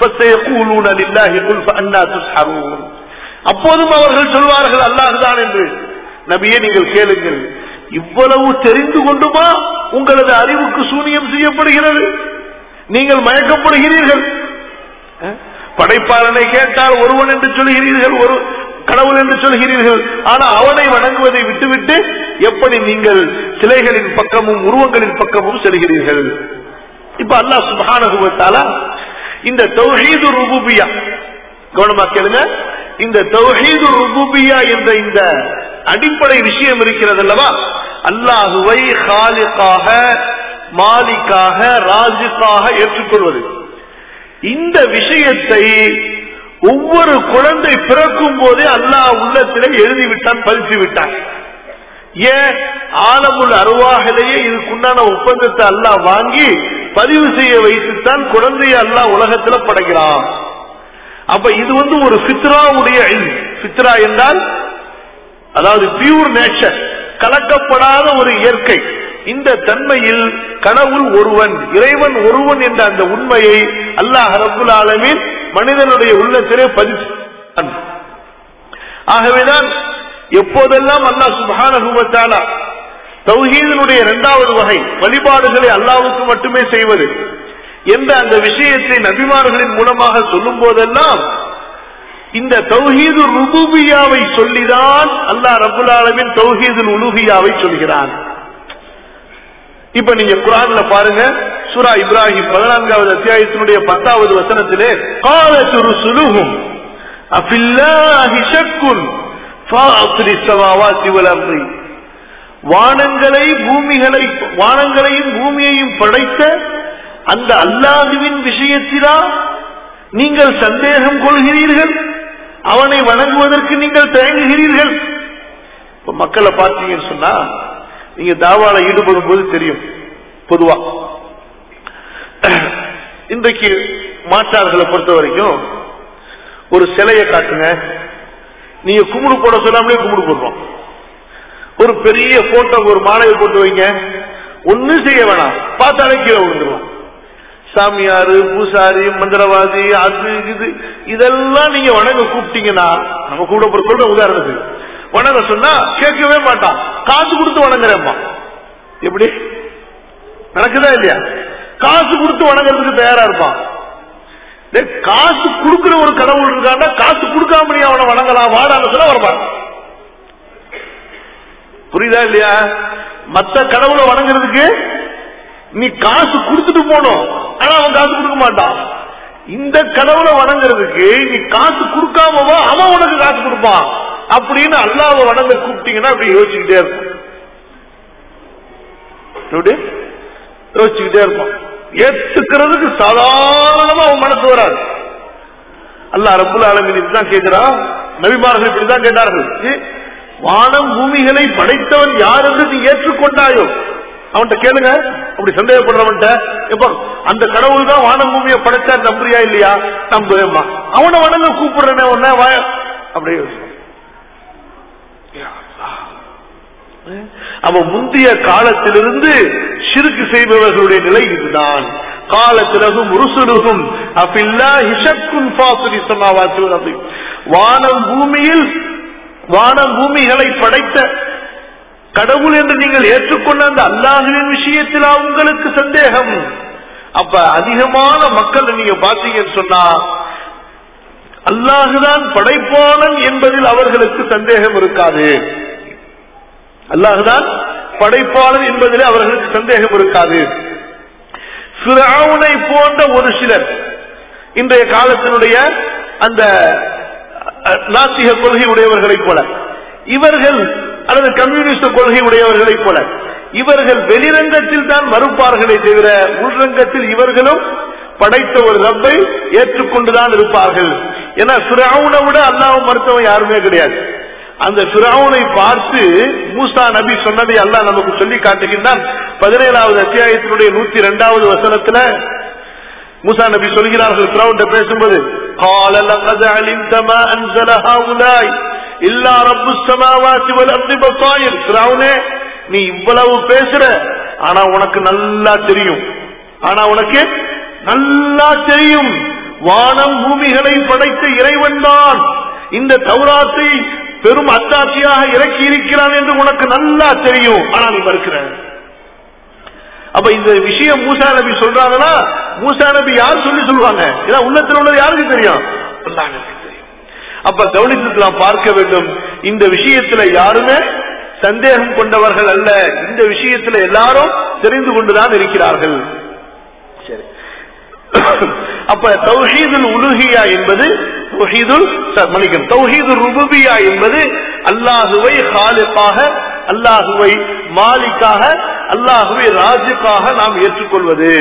அப்போதும் அவர்கள் சொல்வார்கள் அல்லாஹுதான் என்று நபியே நீங்கள் கேளுங்கள் இவ்வளவு தெரிந்து கொண்டுமா உங்களது அறிவுக்கு சூனியம் செய்யப்படுகிறது நீங்கள் மயக்கப்படுகிறீர்கள் படைப்பாளனை கேட்டால் ஒருவன் என்று சொல்கிறீர்கள் ஒரு கடவுள் என்று சொல்கிறீர்கள் ஆனா அவனை வணங்குவதை விட்டுவிட்டு எப்படி நீங்கள் சிலைகளின் பக்கமும் உருவங்களின் பக்கமும் செல்கிறீர்கள் இப்ப அல்லாஹ் சுபானுவத்தால இந்த தௌஹீது ருபூபியா கவனமா கேளுங்க இந்த தௌஹீது ருபூபியா என்ற இந்த அடிப்படை விஷயம் இருக்கிறது அல்லவா அல்லாஹுவை ஹாலிக்காக மாலிக்காக ராஜிக்காக ஏற்றுக்கொள்வது இந்த விஷயத்தை ஒவ்வொரு குழந்தை பிறக்கும் போதே அல்லாஹ் உள்ளத்திலே எழுதிவிட்டான் பதித்து விட்டான் ஏன் ஆலமுல் அருவாகிலேயே இதுக்குண்டான ஒப்பந்தத்தை அல்லாஹ் வாங்கி பதிவு செய்ய வைத்துத்தான் குழந்தையை அல்லாஹ் உலகத்துல படைக்கிறான் அப்ப இது வந்து ஒரு பித்ராவுடைய பித்ரா என்றால் அதாவது பியூர் நேச்சர் கலக்கப்படாத ஒரு இயற்கை இந்த தன்மையில் கடவுள் ஒருவன் இறைவன் ஒருவன் என்ற அந்த உண்மையை அல்லாஹ் ரபுல் ஆலமின் மனிதனுடைய உள்ளத்திலே பதிவு ஆகவேதான் எப்போதெல்லாம் அல்லாஹ் சுபானுவத்தால தௌஹீதனுடைய இரண்டாவது வகை வழிபாடுகளை அல்லாவுக்கு மட்டுமே செய்வது என்ற அந்த விஷயத்தை நபிமார்களின் மூலமாக சொல்லும் போதெல்லாம் இந்த தௌஹீது ருபூபியாவை சொல்லிதான் அல்லாஹ் ரபுல் ஆலமின் தௌஹீது உலுகியாவை சொல்கிறான் இப்ப நீங்க குரான்ல பாருங்க சுரா இப்ராஹிம் பதினான்காவது அத்தியாயத்தினுடைய பத்தாவது வசனத்திலே காலத்துரு சுலுகும் அஃபில்லாஹி ஷக்குன் ஃபாத்ரி ஸமாவாத்தி வல் அர்தி வானங்களை பூமிகளை வானங்களையும் பூமியையும் படைத்த அந்த அல்லாஹுவின் விஷயத்திலா நீங்கள் சந்தேகம் கொள்கிறீர்கள் அவனை வணங்குவதற்கு நீங்கள் தயங்குகிறீர்கள் இப்ப மக்களை பார்த்தீங்கன்னு சொன்னா நீங்க தாவால ஈடுபடும் போது தெரியும் பொதுவா இன்றைக்கு மாற்றார்களை பொறுத்த வரைக்கும் ஒரு சிலையை காட்டுங்க நீங்க கும்பிடு போட சொல்லாமலே கும்பிடு போடுறோம் ஒரு பெரிய போட்டோ ஒரு மாலையை போட்டு வைங்க ஒண்ணும் செய்ய வேணாம் பார்த்தாலே கீழே விழுந்துருவோம் சாமியாரு பூசாரி மந்திரவாதி அது இது இதெல்லாம் நீங்க வணங்க கூப்பிட்டீங்கன்னா நம்ம கூட ஒரு சொல்ற உதாரணத்துக்கு வணங்க சொன்னா கேட்கவே மாட்டான் காசு கொடுத்து வணங்குறேம்மா எப்படி நடக்குதா இல்லையா காசு கொடுத்து வணங்குறதுக்கு தயாரா இருப்பான் டேய், காசு கொடுக்கிற ஒரு கடவுள் இருக்கான்னா காசு கொடுக்காம நீ அவனை வணங்கலாம் வாடான்னு சொல்ல வரமாட்டான் புரியுதா இல்லையா மத்த கடவுளை வணங்குறதுக்கு நீ காசு கொடுத்துட்டு போகணும் ஆனா அவன் காசு கொடுக்க மாட்டான் இந்த கடவுளை வணங்குறதுக்கு நீ காசு கொடுக்காமவோ அவன் உனக்கு காசு கொடுப்பான் அப்படின்னு அல்லாஹ்வை வணங்க கூப்பிட்டீங்கன்னா அப்படி யோசிச்சுக்கிட்டே இருக்கும் எப்படி யோசிச்சுக்கிட்டே இருப்பான் ஏத்துக்கிறதுக்கு சாதாரணமா அவன் மனசு வராது அல்லாஹ் ரப்புல் ஆலமீன் இதுதான் கேட்கிறான் நபிமார்கள் இப்படிதான் கேட்டார்கள் ஏ, வானம் பூமிகளை படைத்தவன் யார் என்று நீ ஏற்றுக்கொண்டாயோ அவன்கிட்ட கேளுங்க அப்படி சந்தேகப்படுறவன்ட்ட எப்ப அந்த கடவுள் தான் வானம் பூமியை படைச்சா நம்புறியா இல்லையா நம்புறேம்மா அவனை வணங்க கூப்பிடுறேனே உன்ன வா அப்படியே யோசிப்பான். யா அல்லாஹ். அவன் முந்தைய காலத்திலிருந்து சிறுக்கு செய்பவர்களுடைய நிலை இதுதான் காலத்திலகும் ருசுலுகும் அபில்லா ஹிஷக்கும் பாசுரி சமாவாசி வானம் பூமியில் வானம் பூமிகளை படைத்த கடவுள் என்று நீங்கள் ஏற்றுக்கொண்ட அந்த அல்லாஹுவின் விஷயத்தில் உங்களுக்கு சந்தேகம் அப்ப அதிகமான மக்கள் நீங்க பாத்தீங்கன்னு சொன்னா அல்லாஹுதான் படைப்பாளன் என்பதில் அவர்களுக்கு சந்தேகம் இருக்காது அல்லாஹுதான் படைப்பாளன் என்பதிலே அவர்களுக்கு சந்தேகம் இருக்காது ஃபிரௌனை போன்ற ஒரு சிலர் இன்றைய காலத்தினுடைய அந்த அஹ், நாத்திக கொள்கை உடையவர்களைப் போல இவர்கள் அல்லது கம்யூனிஸ்ட் கொள்கை உடையவர்களைப் போல இவர்கள் வெளிரங்கத்தில் தான் மறுப்பார்களே தவிர உள்ரங்கத்தில் இவர்களும் படைத்த ஒரு ரப்பை ஏற்றுக்கொண்டுதான் இருப்பார்கள் ஏன்னா ஃபிரௌனை விட அல்லாஹ் மறுத்தவன் யாருமே கிடையாது அந்த ஃபிரௌனை பார்த்து மூசா நபி சொன்னதை அல்லாஹ் நமக்கு சொல்லி காட்டுகின்றான் பதினேழாவது அத்தியாயத்தினுடைய நூத்தி இரண்டாவது வசனத்துல மூசா நபி சொல்கிறார்கள் ஃபிரௌன்ட்ட பேசும்போது قال لقد علمت ما انزل هؤلاء الا رب السماوات والارض بصائر ஃபிரௌனே நீ இவ்வளவு பேசுற ஆனா உனக்கு நல்லா தெரியும் ஆனா உனக்கு நல்லா தெரியும் வானம் பூமிகளை படைத்த இறைவன் தான் இந்த தௌராத்தை பெரும் அத்தாட்சியாக இறக்கி இருக்கிறான் என்று உனக்கு நல்லா தெரியும் ஆனா நீ மறுக்கிற அப்ப இந்த விஷயம் மூசா நபி சொல்றாங்கன்னா மூசா நபி யார் சொல்லி சொல்லுவாங்க ஏன்னா உள்ளத்தில் உள்ளது யாருக்கு தெரியும் அல்லாஹ் நபிக்கு தெரியும் அப்ப கவனித்து நாம் பார்க்க வேண்டும் இந்த விஷயத்துல யாருமே சந்தேகம் கொண்டவர்கள் அல்ல இந்த விஷயத்துல எல்லாரும் தெரிந்து கொண்டுதான் இருக்கிறார்கள் சரி அப்ப தௌஹீதுல் உலுஹியா என்பது தௌஹீதுல் சார், மன்னிக்கணும் தௌஹீதுல் ருபுபியா என்பது அல்லாஹுவை ஹாலிக்காக அல்லாஹுவை மாலிக்காக அல்லாஹுவை ராஜுக்காக நாம் ஏற்றுக்கொள்வது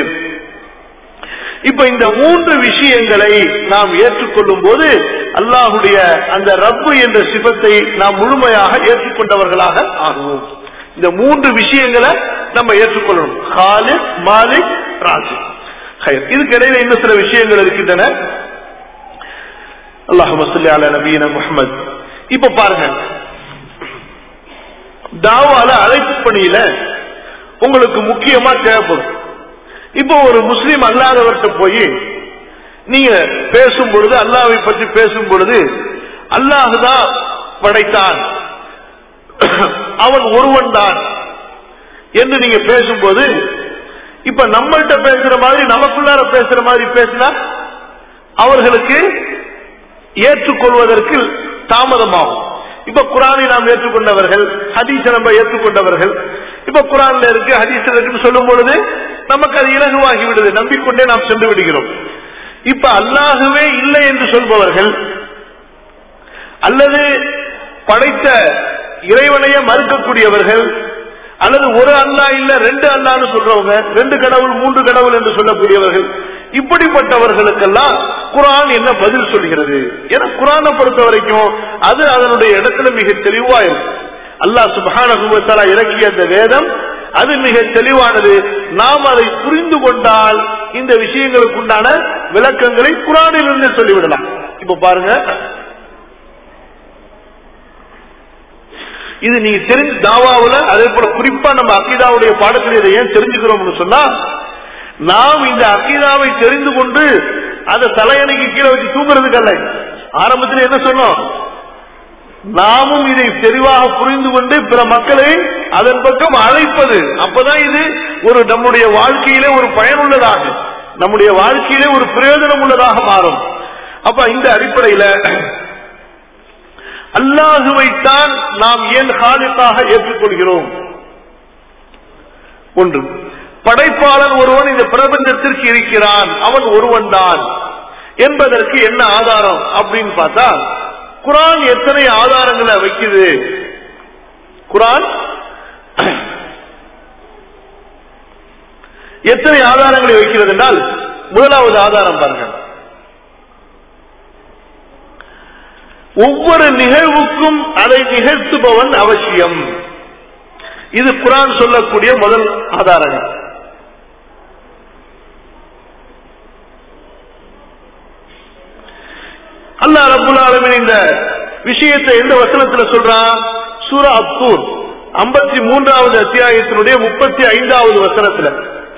இப்ப இந்த மூன்று விஷயங்களை நாம் ஏற்றுக்கொள்ளும் போது அல்லாஹுடைய அந்த ரப்பு என்ற சிபத்தை நாம் முழுமையாக ஏற்றுக்கொண்டவர்களாக ஆகுவோம் இந்த மூன்று விஷயங்களை நம்ம ஏற்றுக்கொள்ளணும் ஹாலிக் மாலிக் ராஜு ஹைர். இதுக்கு இடையில இன்னும் சில விஷயங்கள் இருக்கின்றன அல்லாஹு சொல்லி அல நபீன முகமது இப்ப பாருங்க தாவால அழைப்பு பணியில உங்களுக்கு முக்கியமா தேவைப்படும் இப்போ ஒரு முஸ்லீம் அல்லாதவர்கிட்ட போய் நீங்க பேசும் பொழுது அல்லாவை பற்றி பேசும் பொழுது அல்லாஹுதான் படைத்தான் அவன் ஒருவன் தான் என்று நீங்க பேசும்போது இப்ப நம்மள்கிட்ட பேசுற மாதிரி நமக்குள்ளார பேசுற மாதிரி பேசினா அவர்களுக்கு ஏற்றுக்கொள்வதற்கு தாமதமாகும் இப்ப குரானை நாம் ஏற்றுக்கொண்டவர்கள் ஹதீஸை நம்ம ஏற்றுக்கொண்டவர்கள் இப்ப குரான்ல இருக்கு ஹதீஸ்ல இருக்குன்னு சொல்லும் பொழுது நமக்கு அது இலகுவாகி விடுது நம்பிக்கொண்டே நாம் சென்று விடுகிறோம் இப்ப அல்லாஹுவே இல்லை என்று சொல்பவர்கள் அல்லது படைத்த இறைவனையே மறுக்கக்கூடியவர்கள் அல்லது ஒரு அல்லா இல்ல ரெண்டு அல்லான்னு சொல்றவங்க ரெண்டு கடவுள் மூன்று கடவுள் என்று சொல்லக்கூடியவர்கள் இப்படிப்பட்டவர்களுக்கெல்லாம் குரான் என்ன பதில் சொல்கிறது ஏன்னா குரானை பொறுத்த வரைக்கும் அது அதனுடைய இடத்துல மிக தெளிவா இருக்கும் அல்லாஹ் சுபஹான இறக்கிய அந்த வேதம் அது மிக தெளிவானது நாம் அதை புரிந்து கொண்டால் இந்த விஷயங்களுக்கு உண்டான விளக்கங்களை குரானிலிருந்து சொல்லிவிடலாம் இப்ப பாருங்க இது நீங்க தெரிஞ்சு தாவாவுல அதே போல குறிப்பா நம்ம அக்கீதாவுடைய பாடத்தில் இதை ஏன் தெரிஞ்சுக்கிறோம்னு சொன்னா நாம் இந்த அக்கீதாவை தெரிந்து கொண்டு அதை தலையணைக்கு கீழே வச்சு தூங்குறதுக்கு அல்ல ஆரம்பத்தில் என்ன சொன்னோம் நாமும் இதை தெளிவாக புரிந்து கொண்டு பிற மக்களை அதன் பக்கம் அழைப்பது அப்பதான் இது ஒரு நம்முடைய வாழ்க்கையிலே ஒரு பயனுள்ளதாக நம்முடைய வாழ்க்கையிலே ஒரு பிரயோஜனம் உள்ளதாக மாறும் அப்ப இந்த அடிப்படையில அல்லாஹுவைத்தான் நாம் ஏன் ஹாலிக்காக ஏற்றுக்கொள்கிறோம் ஒன்று படைப்பாளன் ஒருவன் இந்த பிரபஞ்சத்திற்கு இருக்கிறான் அவன் ஒருவன் தான் என்பதற்கு என்ன ஆதாரம் அப்படின்னு பார்த்தா குரான் எத்தனை ஆதாரங்களை வைக்குது குரான் எத்தனை ஆதாரங்களை வைக்கிறது என்றால் முதலாவது ஆதாரம் பாருங்க ஒவ்வொரு நிகழ்வுக்கும் அதை நிகழ்த்துபவன் அவசியம் இது குரான் சொல்லக்கூடிய முதல் ஆதாரம் அல்லா ரபுல் ஆலமின் இந்த விஷயத்தை எந்த வசனத்துல சொல்றான் சூரா அப்தூர் ஐம்பத்தி மூன்றாவது அத்தியாயத்தினுடைய முப்பத்தி ஐந்தாவது வசனத்துல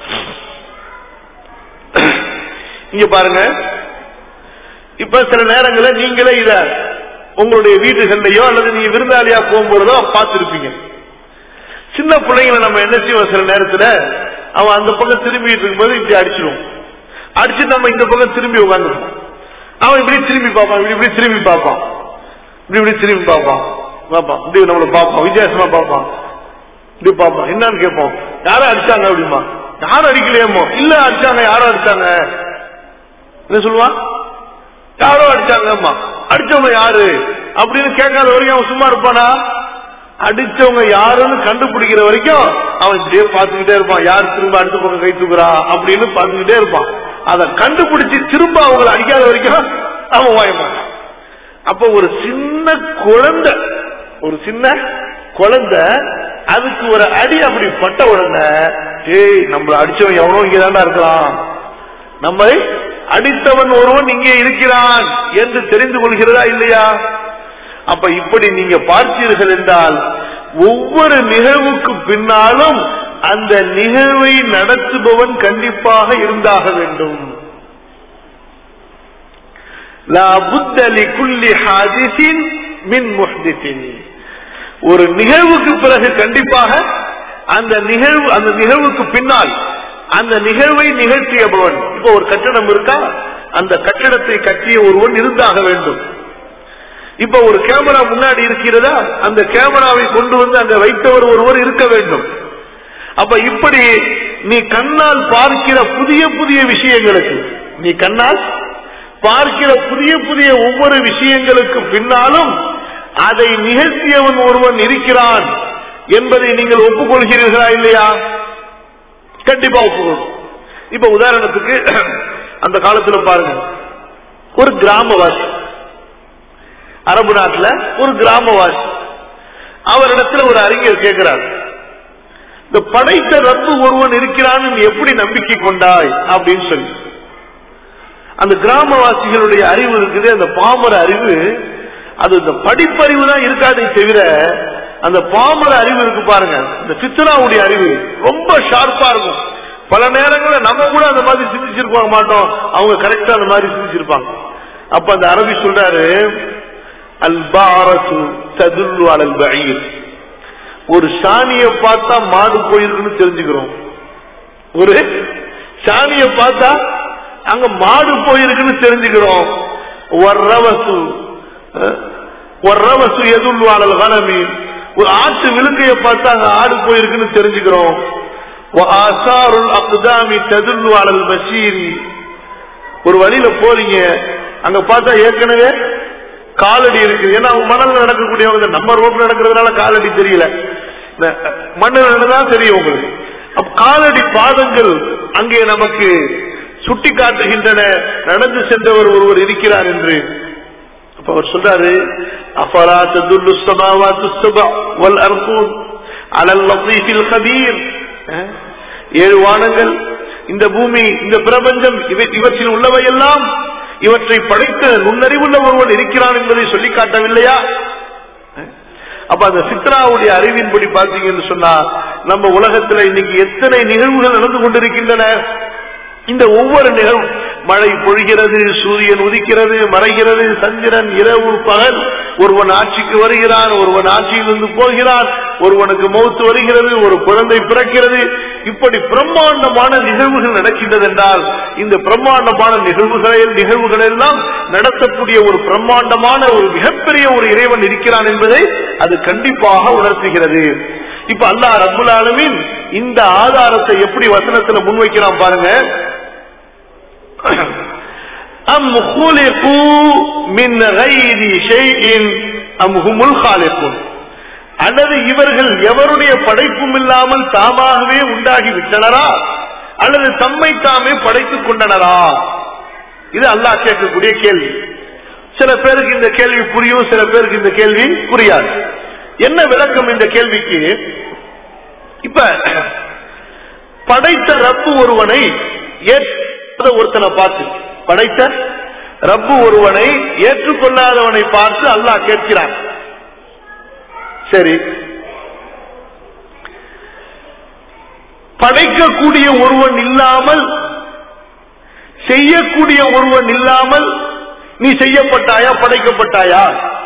இங்க பாருங்க இப்ப சில நேரங்களில் நீங்களே இத உங்களுடைய வீடுகள்லயோ அல்லது நீங்க விருந்தாளியா போகும்போதோ பார்த்திருப்பீங்க சின்ன பிள்ளைங்களை நம்ம என்ன செய்வோம் சில நேரத்துல அவன் அந்த பக்கம் திரும்பிட்டு இருக்கும்போது இப்படி அடிச்சிடும் அடிச்சு நம்ம இந்த பக்கம் திரும்பி உட்காந்துருப்போம் அவன் இப்படி திரும்பி பார்ப்பான் இப்படி இப்படி திரும்பி பார்ப்பான் இப்படி இப்படி திரும்பி பார்ப்பான் பார்ப்பான் இப்படி நம்மள பார்ப்பான் வித்தியாசமா பார்ப்பான் இப்படி பார்ப்பான் என்னன்னு கேட்போம் யாரும் அடிச்சாங்க அப்படிமா யாரும் அடிக்கலையமோ இல்ல அடிச்சாங்க யாரும் அடிச்சாங்க என்ன சொல்லுவான் யாரோ அடிச்சாங்கம்மா அடிச்சவங்க யாரு அப்படின்னு கேட்காத வரைக்கும் அவன் சும்மா இருப்பானா அடிச்சவங்க யாருன்னு கண்டுபிடிக்கிற வரைக்கும் அவன் இப்படியே பார்த்துக்கிட்டே இருப்பான் யார் திரும்ப அடுத்த பக்கம் கை தூக்குறா அப்படின்னு பார்த்துக்கிட்டே இருப்பான் அதை கண்டுபிடிச்சு திரும்ப அவங்களை அடிக்காத வரைக்கும் அவன் வாயமாட்டான் அப்ப ஒரு சின்ன குழந்தை ஒரு சின்ன குழந்தை அதுக்கு ஒரு அடி அப்படி பட்ட உடனே ஏய் நம்மள அடிச்சவன் எவனோ இங்கதான்டா இருக்கலாம் நம்மை அடித்தவன் ஒருவன் இங்கே இருக்கிறான் என்று தெரிந்து கொள்கிறதா இல்லையா அப்ப இப்படி நீங்க பார்த்தீர்கள் என்றால் ஒவ்வொரு நிகழ்வுக்கு பின்னாலும் அந்த நிகழ்வை நடத்துபவன் கண்டிப்பாக இருந்தாக வேண்டும் ஒரு நிகழ்வுக்கு பிறகு கண்டிப்பாக அந்த நிகழ்வு அந்த நிகழ்வுக்கு பின்னால் அந்த நிகழ்வை நிகழ்த்தியவன் இப்போ ஒரு கட்டடம் இருக்கா அந்த கட்டடத்தை கட்டிய ஒருவன் இருந்தாக வேண்டும் இப்ப ஒரு கேமரா முன்னாடி இருக்கிறதா அந்த கேமராவை கொண்டு வந்து அங்க வைத்தவர் ஒருவர் இருக்க வேண்டும் அப்ப இப்படி நீ கண்ணால் பார்க்கிற புதிய புதிய விஷயங்களுக்கு நீ கண்ணால் பார்க்கிற புதிய புதிய ஒவ்வொரு விஷயங்களுக்கு பின்னாலும் அதை நிகழ்த்தியவன் ஒருவன் இருக்கிறான் என்பதை நீங்கள் ஒப்புக்கொள்கிறீர்களா இல்லையா கண்டிப்பா ஒப்புக்கொள்ளும் இப்ப உதாரணத்துக்கு அந்த காலத்துல பாருங்க ஒரு கிராமவாசி அரபு நாட்டுல ஒரு கிராமவாசி அவரிடத்துல ஒரு அறிஞர் கேட்கிறார் இந்த படைத்த ரப்பு ஒருவன் இருக்கிறான் நீ எப்படி நம்பிக்கை கொண்டாய் அப்படின்னு சொல்லி அந்த கிராமவாசிகளுடைய அறிவு இருக்குது அந்த பாமர அறிவு அது இந்த படிப்பறிவு தான் இருக்காதே தவிர அந்த பாமர அறிவு இருக்கு பாருங்க இந்த சித்தனாவுடைய அறிவு ரொம்ப ஷார்ப்பா இருக்கும் பல நேரங்களில் நம்ம கூட அந்த மாதிரி சிந்திச்சிருக்க மாட்டோம் அவங்க கரெக்டா அந்த மாதிரி சிந்திச்சிருப்பாங்க அப்ப அந்த அரபி சொல்றாரு அல் பாரசு ததுல்லு அலல் பயிர் ஒரு சாணியை பார்த்தா மாடு போயிருக்குன்னு தெரிஞ்சுக்கிறோம் ஒரு சாணியை பார்த்தா அங்க மாடு போயிருக்குன்னு தெரிஞ்சுக்கிறோம் ஒர்ரவசு ஒர்ரவசு எதுல்லு அலல் கனமி ஒரு ஆட்டு விழுக்கைய பார்த்தா அங்க ஆடு போயிருக்குன்னு தெரிஞ்சுக்கிறோம் ஒரு வழியில போறீங்க அங்க பார்த்தா ஏற்கனவே காலடி இருக்கு ஏன்னா அவங்க மணல் நடக்கக்கூடியவங்க நம்ம ரோட்ல நடக்கிறதுனால காலடி தெரியல மண்ணில் தான் தெரியும் உங்களுக்கு அப்ப காலடி பாதங்கள் அங்கே நமக்கு சுட்டி காட்டுகின்றன நடந்து சென்றவர் ஒருவர் இருக்கிறார் என்று அப்ப அவர் சொல்றாரு அஃபரா ததுல்லு ஸமாவாத்து ஸபா வல் அர்தூன் அலல் லத்தீஃபில் கபீர் அஹ், ஏழு வானங்கள் இந்த பூமி இந்த பிரபஞ்சம் இவை- இவற்றில் உள்ளவையெல்லாம் இவற்றை படைத்த நுண்ணறிவுள்ள ஒருவன் இருக்கிறான் என்பதை சொல்லி காட்டவில்லையா அப்ப அந்த சித்ராவுடைய அறிவின்படி பார்த்தீங்கன்னு சொன்னா நம்ம உலகத்துல இன்னைக்கு எத்தனை நிகழ்வுகள் நடந்து கொண்டிருக்கின்றன இந்த ஒவ்வொரு நிகழ்வும் மழை பொழிகிறது சூரியன் உதிக்கிறது மறைகிறது சந்திரன் இரவு பகல் ஒருவன் ஆட்சிக்கு வருகிறான் ஒருவன் ஆட்சியிலிருந்து போகிறான் ஒருவனுக்கு மௌத்து வருகிறது ஒரு குழந்தை பிறக்கிறது இப்படி பிரம்மாண்டமான நிகழ்வுகள் நடக்கின்றது என்றால் இந்த பிரம்மாண்டமான நிகழ்வுகளை நிகழ்வுகள் எல்லாம் நடத்தக்கூடிய ஒரு பிரம்மாண்டமான ஒரு மிகப்பெரிய ஒரு இறைவன் இருக்கிறான் என்பதை அது கண்டிப்பாக உணர்த்துகிறது இப்ப அல்லாஹ் ரப்புல் ஆலமீன் இந்த ஆதாரத்தை எப்படி வசனத்துல முன்வைக்கிறான் பாருங்க أم خلقوا من غير شيء أم هم الخالقون அல்லது இவர்கள் எவருடைய படைப்பும் இல்லாமல் தாமாகவே உண்டாகி விட்டனரா அல்லது தம்மை தாமே படைத்துக் கொண்டனரா இது அல்லாஹ் கேட்கக்கூடிய கேள்வி சில பேருக்கு இந்த கேள்வி புரியும் சில பேருக்கு இந்த கேள்வி புரியாது என்ன விளக்கம் இந்த கேள்விக்கு இப்ப படைத்த ரப்பு ஒருவனை ஏற்ற ஒருத்தனை பார்த்து படைத்த ரப்பு ஒருவனை ஏற்றுக்கொள்ளாதவனை பார்த்து அல்லாஹ் கேட்கிறான் சரி படைக்கக்கூடிய ஒருவன் இல்லாமல் செய்யக்கூடிய ஒருவன் இல்லாமல் நீ செய்யப்பட்டாயா படைக்கப்பட்டாயா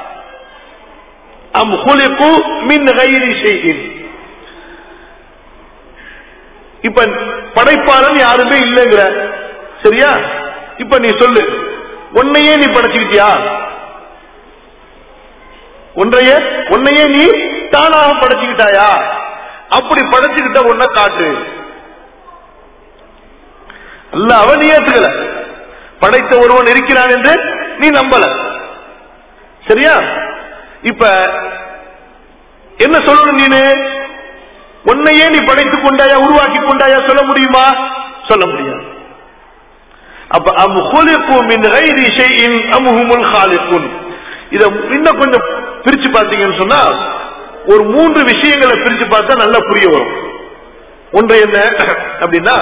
அம் ஹுலிகு மின் கைரி செய்கின் இப்ப படைப்பாளன் யாருமே இல்லைங்கிற சரியா இப்ப நீ சொல்லு உன்னையே நீ படைச்சுக்கிட்டியா ஒன்றையே உன்னையே நீ தானாக படைச்சுக்கிட்டாயா அப்படி படைச்சுக்கிட்ட உன்னை காட்டு அல்ல அவன் நீ ஏத்துக்கல படைத்த ஒருவன் இருக்கிறான் என்று நீ நம்பல சரியா இப்ப என்ன சொல்லணும் நீனு உன்னையே நீ படைத்துக் கொண்டாயா உருவாக்கி கொண்டாயா சொல்ல முடியுமா சொல்ல முடியாது அப்ப அம் ஹுலிகு மின் கைரி ஷைஇன் அம் ஹுமுல் காலிகுன் இத இன்னும் கொஞ்சம் பிரிச்சு பார்த்தீங்கன்னு சொன்னா ஒரு மூன்று விஷயங்களை பிரிச்சு பார்த்தா நல்லா புரிய வரும் ஒன்று என்ன அப்படின்னா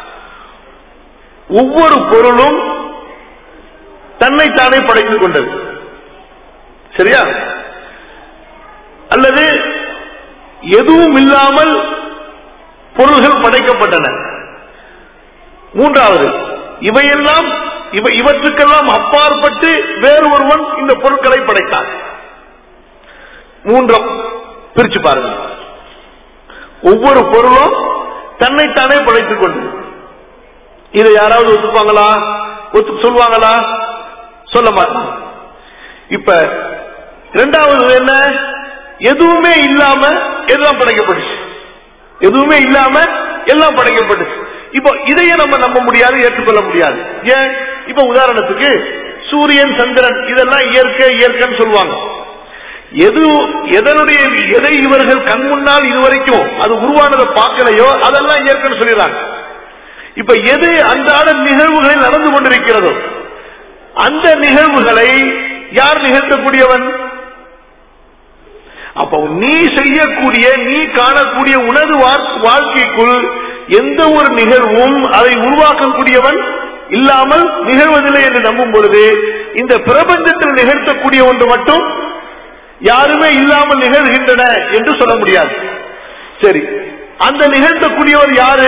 ஒவ்வொரு பொருளும் தன்னைத்தானே படைத்துக் கொண்டது சரியா அல்லது எதுவும் இல்லாமல் பொருள்கள் படைக்கப்பட்டன மூன்றாவது இவையெல்லாம் இவ இவற்றுக்கெல்லாம் அப்பாற்பட்டு வேறு ஒருவன் இந்த பொருட்களை படைத்தான் மூன்றாம் பிரிச்சு பாருங்க ஒவ்வொரு பொருளும் தன்னைத்தானே படைத்துக் கொண்டு இதை யாராவது ஒத்துப்பாங்களா ஒத்து சொல்லுவாங்களா சொல்ல மாட்டாங்க இப்ப இரண்டாவது என்ன எதுவுமே இல்லாம எல்லாம் படைக்கப்பட்டுச்சு எதுவுமே இல்லாம எல்லாம் படைக்கப்பட்டுச்சு இப்போ இதையே நம்ம நம்ப முடியாது ஏற்றுக்கொள்ள முடியாது ஏன் இப்ப உதாரணத்துக்கு சூரியன் சந்திரன் இதெல்லாம் இயற்கை இயற்கைன்னு சொல்லுவாங்க எது எதனுடைய எதை இவர்கள் கண் முன்னால் இதுவரைக்கும் அது உருவானதை பார்க்கலையோ அதெல்லாம் இயற்கைன்னு சொல்லிடுறாங்க இப்ப எது அன்றாட நிகழ்வுகளில் நடந்து கொண்டிருக்கிறதோ அந்த நிகழ்வுகளை யார் நிகழ்த்தக்கூடியவன் அப்போ நீ செய்யக்கூடிய நீ காணக்கூடிய உனது வாழ்- வாழ்க்கைக்குள் எந்த ஒரு நிகழ்வும் அதை உருவாக்கக்கூடியவன் இல்லாமல் நிகழ்வதில்லை என்று நம்பும் பொழுது இந்த பிரபஞ்சத்தில் நிகழ்த்தக்கூடிய ஒன்று மட்டும் யாருமே இல்லாமல் நிகழ்கின்றன என்று சொல்ல முடியாது சரி அந்த நிகழ்த்தக்கூடியவர் யாரு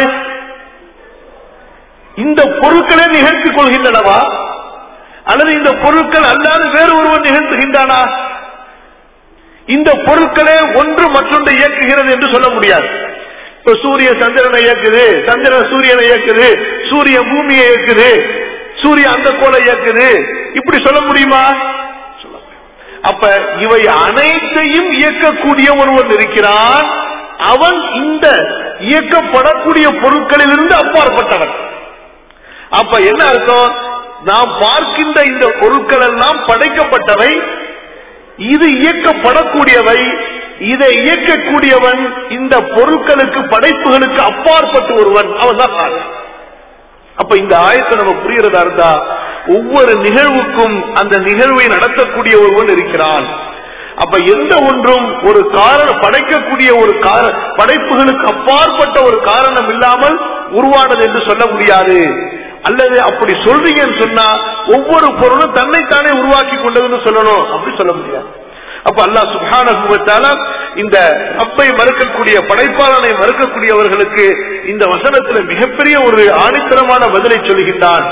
இந்த பொருட்களே நிகழ்த்திக் கொள்கின்றனவா அல்லது இந்த பொருட்கள் அல்லாது வேறு ஒருவர் நிகழ்த்துகின்றானா இந்த பொருட்களே ஒன்று மற்றொன்றை இயக்குகிறது என்று சொல்ல முடியாது இப்ப சூரிய சந்திரனை இயக்குது சந்திரன் சூரியனை இயக்குது சூரியன் பூமியை இயக்குது சூரியன் அந்த கோளை இயக்குது இப்படி சொல்ல முடியுமா சொல்ல முடியாது. அப்ப இவை அனைத்தையும் இயக்கக்கூடிய ஒருவன் இருக்கிறான் அவன் இந்த இயக்கப்படக்கூடிய பொருட்களிலிருந்து அப்பாற்பட்டவன் அப்ப என்ன அர்த்தம் நாம் பார்க்கின்ற இந்த பொருட்கள் எல்லாம் படைக்கப்பட்டவை இது இயக்கப்படக்கூடியவை இதை இயக்கக்கூடியவன் இந்த பொருட்களுக்கு படைப்புகளுக்கு அப்பாற்பட்டு ஒருவன் அவன் தான் காரணம் அப்ப இந்த ஆயத்தை நம்ம புரியறதா இருந்தா ஒவ்வொரு நிகழ்வுக்கும் அந்த நிகழ்வை நடத்தக்கூடிய ஒருவன் இருக்கிறான் அப்ப எந்த ஒன்றும் ஒரு காரணம் படைக்கக்கூடிய ஒரு கார படைப்புகளுக்கு அப்பாற்பட்ட ஒரு காரணம் இல்லாமல் உருவானது என்று சொல்ல முடியாது அல்லது அப்படி சொல்றீங்கன்னு சொன்னா ஒவ்வொரு பொருளும் தன்னைத்தானே உருவாக்கி கொண்டதுன்னு சொல்லணும் அப்படி சொல்ல முடியாது அப்ப அல்லாஹ் சுபான இந்த ரப்பை மறுக்கக்கூடிய படைப்பாளனை மறுக்கக்கூடியவர்களுக்கு இந்த வசனத்துல மிகப்பெரிய ஒரு ஆணித்தரமான பதிலை சொல்கின்றான்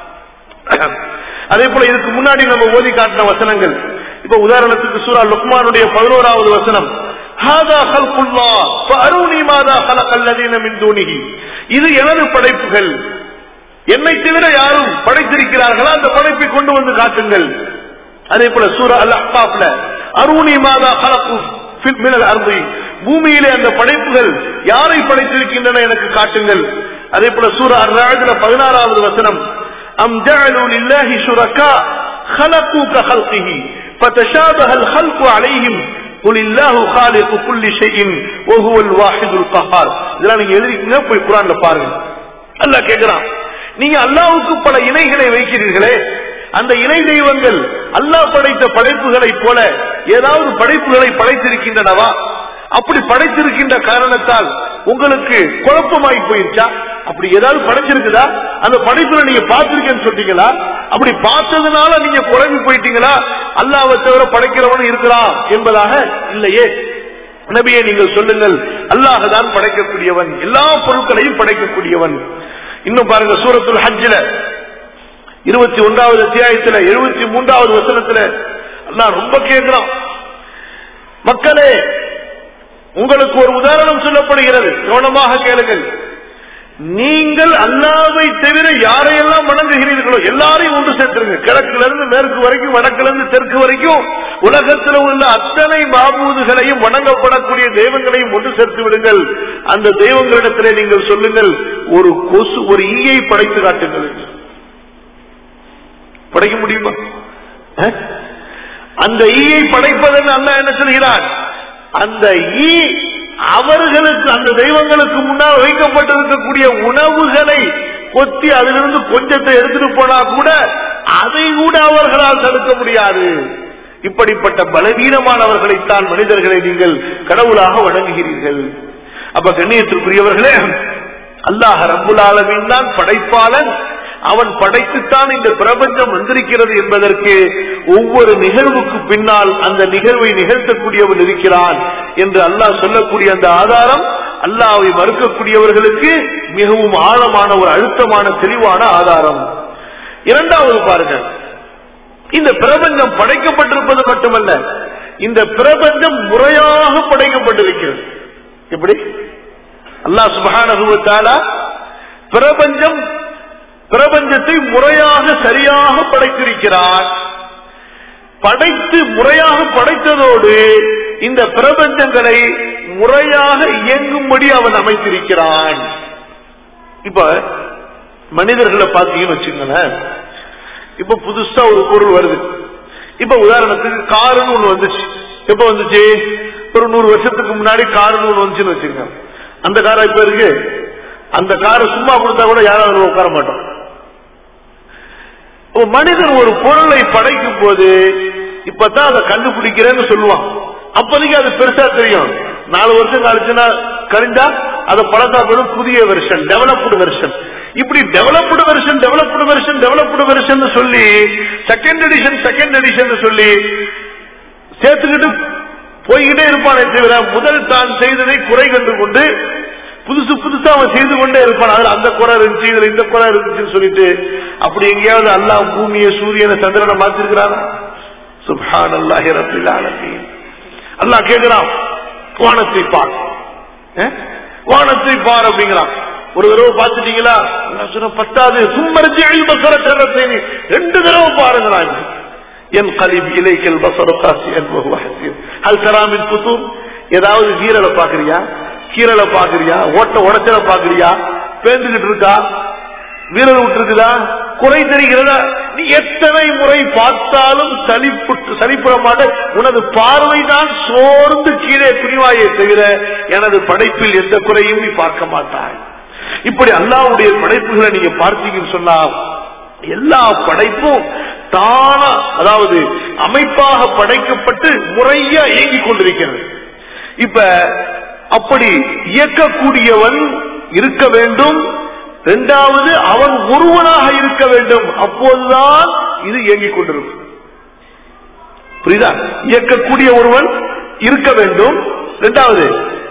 அதே போல இதுக்கு முன்னாடி நம்ம ஓதி காட்டின வசனங்கள் இப்ப உதாரணத்துக்கு சூரா லுக்மானுடைய பதினோராவது வசனம் ஹாதா ஹல்குல்லா ஃபஅரூனி மாதா ஹலகல்லதீன மின் தூனிஹி இது எனது படைப்புகள் என்னை தவிர யாரும் படைத்திருக்கிறார்களா அந்த படைப்பை கொண்டு வந்து காட்டுங்கள் அதே போல சூரா அல் அஹ்காப்ல அருணி மாதா ஹலகு ஃபில் மினல் அர்தி பூமியிலே அந்த படைப்புகள் யாரை படைத்திருக்கின்றன எனக்கு காட்டுங்கள் அதே போல சூரா அர் ராஜ்ல பதினாறாவது வசனம் அம் ஜஅலு லில்லாஹி ஷுரகா خلقوا كخلقه فتشابه الخلق عليهم قل الله خالق كل شيء وهو الواحد القهار இதெல்லாம் நீங்க எழுதிக்கங்க போய் குர்ஆன்ல பாருங்க அல்லாஹ் கேக்குறான் நீங்க அல்லாஹ்வுக்கு பல இணைகளை வைக்கிறீர்களே அந்த இணை தெய்வங்கள் அல்லாஹ் படைத்த படைப்புகளைப் போல ஏதாவது படைப்புகளை படைத்திருக்கின்றனவா அப்படி படைத்திருக்கின்ற காரணத்தால் உங்களுக்கு குழப்பமாகி போயிருச்சா அப்படி ஏதாவது படைச்சிருக்குதா அந்த படைப்புல நீங்க பார்த்திருக்கேன்னு சொல்றீங்களா அப்படி பார்த்ததுனால நீங்க குழம்பி போயிட்டீங்களா அல்லாவை தவிர படைக்கிறவன் இருக்கிறான் என்பதாக இல்லையே நபியை நீங்கள் சொல்லுங்கள் அல்லாஹ் தான் படைக்கக்கூடியவன் எல்லா பொருட்களையும் படைக்கக்கூடியவன் இன்னும் பாருங்க சூரத்துல் ஹஜ்ஜில இருபத்தி ஒன்றாவது அத்தியாயத்துல எழுபத்தி மூன்றாவது வசனத்துல அல்லாஹ் ரொம்ப கேட்கிறான் மக்களே உங்களுக்கு ஒரு உதாரணம் சொல்லப்படுகிறது கவனமாக கேளுங்கள் நீங்கள் அல்லாவை தவிர யாரையெல்லாம் வணங்குகிறீர்களோ எல்லாரையும் ஒன்று சேர்த்துருங்க கிழக்குல இருந்து மேற்கு வரைக்கும் வடக்குல இருந்து தெற்கு வரைக்கும் உலகத்தில் உள்ள அத்தனை மாபூதுகளையும் வணங்கப்படக்கூடிய தெய்வங்களையும் ஒன்று சேர்த்து விடுங்கள் அந்த தெய்வங்களிடத்திலே நீங்கள் சொல்லுங்கள் ஒரு கொசு ஒரு ஈயை படைத்து காட்டுங்கள் படைக்க முடியுமா அஹ்? அந்த ஈயை படைப்பதற்கு அல்ல என்ன சொல்கிறான் அந்த ஈ அவர்களுக்கு அந்த தெய்வங்களுக்கு முன்னால் வைக்கப்பட்டிருக்கக்கூடிய உணவுகளை கொத்தி அதிலிருந்து கொஞ்சத்தை எடுத்துட்டு போனா கூட அதை கூட அவர்களால் தடுக்க முடியாது இப்படிப்பட்ட பலவீனமானவர்களைத்தான் மனிதர்களை நீங்கள் கடவுளாக வணங்குகிறீர்கள் அப்ப கண்ணியத்திற்குரியவர்களே அல்லாஹ் ரப்புல் ஆலமீன் தான் படைப்பாளன் அவன் படைத்துத்தான் இந்த பிரபஞ்சம் வந்திருக்கிறது என்பதற்கு ஒவ்வொரு நிகழ்வுக்கு பின்னால் அந்த நிகழ்வை நிகழ்த்தக்கூடியவன் இருக்கிறான் என்று அல்லாஹ் சொல்லக்கூடிய அந்த ஆதாரம் அல்லாவை மறுக்கக்கூடியவர்களுக்கு மிகவும் ஆழமான ஒரு அழுத்தமான தெளிவான ஆதாரம் இரண்டாவது பாருங்கள் இந்த பிரபஞ்சம் படைக்கப்பட்டிருப்பது மட்டுமல்ல இந்த பிரபஞ்சம் முறையாக படைக்கப்பட்டிருக்கிறது எப்படி அல்லாஹ் சுபஹான பிரபஞ்சம் பிரபஞ்சத்தை முறையாக சரியாக படைத்திருக்கிறார் படைத்து முறையாக படைத்ததோடு இந்த பிரபஞ்சங்களை முறையாக இயங்கும்படி அவன் அமைத்திருக்கிறான் இப்ப மனிதர்களை பார்த்தீங்கன்னு வச்சுங்களேன் இப்ப புதுசா ஒரு பொருள் வருது இப்ப உதாரணத்துக்கு காருன்னு ஒண்ணு வந்துச்சு எப்ப வந்துச்சு ஒரு நூறு வருஷத்துக்கு முன்னாடி காருன்னு ஒண்ணு வந்துச்சுன்னு வச்சுக்கோங்க அந்த காரா இப்ப இருக்கு அந்த காரை சும்மா கொடுத்தா கூட யாரும் அதுல உட்கார மாட்டோம் ஒரு மனிதன் ஒரு பொருளை படைக்கும் போது இப்பதான் அதை கண்டுபிடிக்கிறேன்னு சொல்லுவான் அப்போதைக்கு அது பெருசா தெரியும் நாலு வருஷம் கழிச்சுன்னா கழிஞ்சா அதை பழக்கா போதும் புதிய வெர்ஷன் டெவலப்டு வெர்ஷன் இப்படி developed version developed version developed version சொல்லி செகண்ட் எடிஷன் செகண்ட் எடிஷன் சொல்லி சேர்த்துக்கிட்டு போய்கிட்டே இருப்பானே தவிர முதல் தான் செய்ததை குறை கண்டு கொண்டு புதுசு புதுசா அவன் செய்து கொண்டே இருப்பான் அதுல அந்த குறை இருந்துச்சு இதுல இந்த குறை இருந்துச்சுன்னு சொல்லிட்டு அப்படி எங்கேயாவது அல்லாஹ் பூமியை சூரியனை சந்திரனை மாத்திருக்கிறான் சுப்ஹான் அல்லாஹி ரப்பில் ஆலமீன் அல்லாஹ் கேட்கிறான் வானத்தை பார் அஹ்? வானத்தை பார் அப்படிங்கிறான் ஒரு தடவை பார்த்துட்டீங்களா அல்லாஹ் சொன்ன பத்தாவது சும்மரிச்சு அழிபசர கரத்தை ரெண்டு தடவை பாருங்கிறான் என் கலிப் இலைக்கல் பசர காசி என்பது ஹல் கராமின் புத்தூர் ஏதாவது வீரலை பாக்குறியா கீரலை பாக்குறியா ஓட்ட உடச்சல பாக்குறியா பேந்துகிட்டு இருக்கா வீரல் விட்டுருக்குதா குறை தெரிகிறதா நீ எத்தனை முறை பார்த்தாலும் சலிப்புட்டு சலிப்புற மாட்ட உனது பார்வைதான் சோர்ந்து கீழே குனிவாயே தவிர எனது படைப்பில் எந்த குறையும் நீ பார்க்க மாட்டாய் இப்படி அல்லாவுடைய படைப்புகளை நீங்க பார்த்தீங்கன்னு சொன்னா எல்லா படைப்பும் தானா அதாவது அமைப்பாக படைக்கப்பட்டு முறையா இயங்கிக் கொண்டிருக்கிறது இப்ப அப்படி இயக்கக்கூடியவன் இருக்க வேண்டும் இரண்டாவது அவன் ஒருவனாக இருக்க வேண்டும் அப்போதுதான் இது இயங்கிக் கொண்டிருக்கும் புரியுதா இயக்கக்கூடிய ஒருவன் இருக்க வேண்டும் இரண்டாவது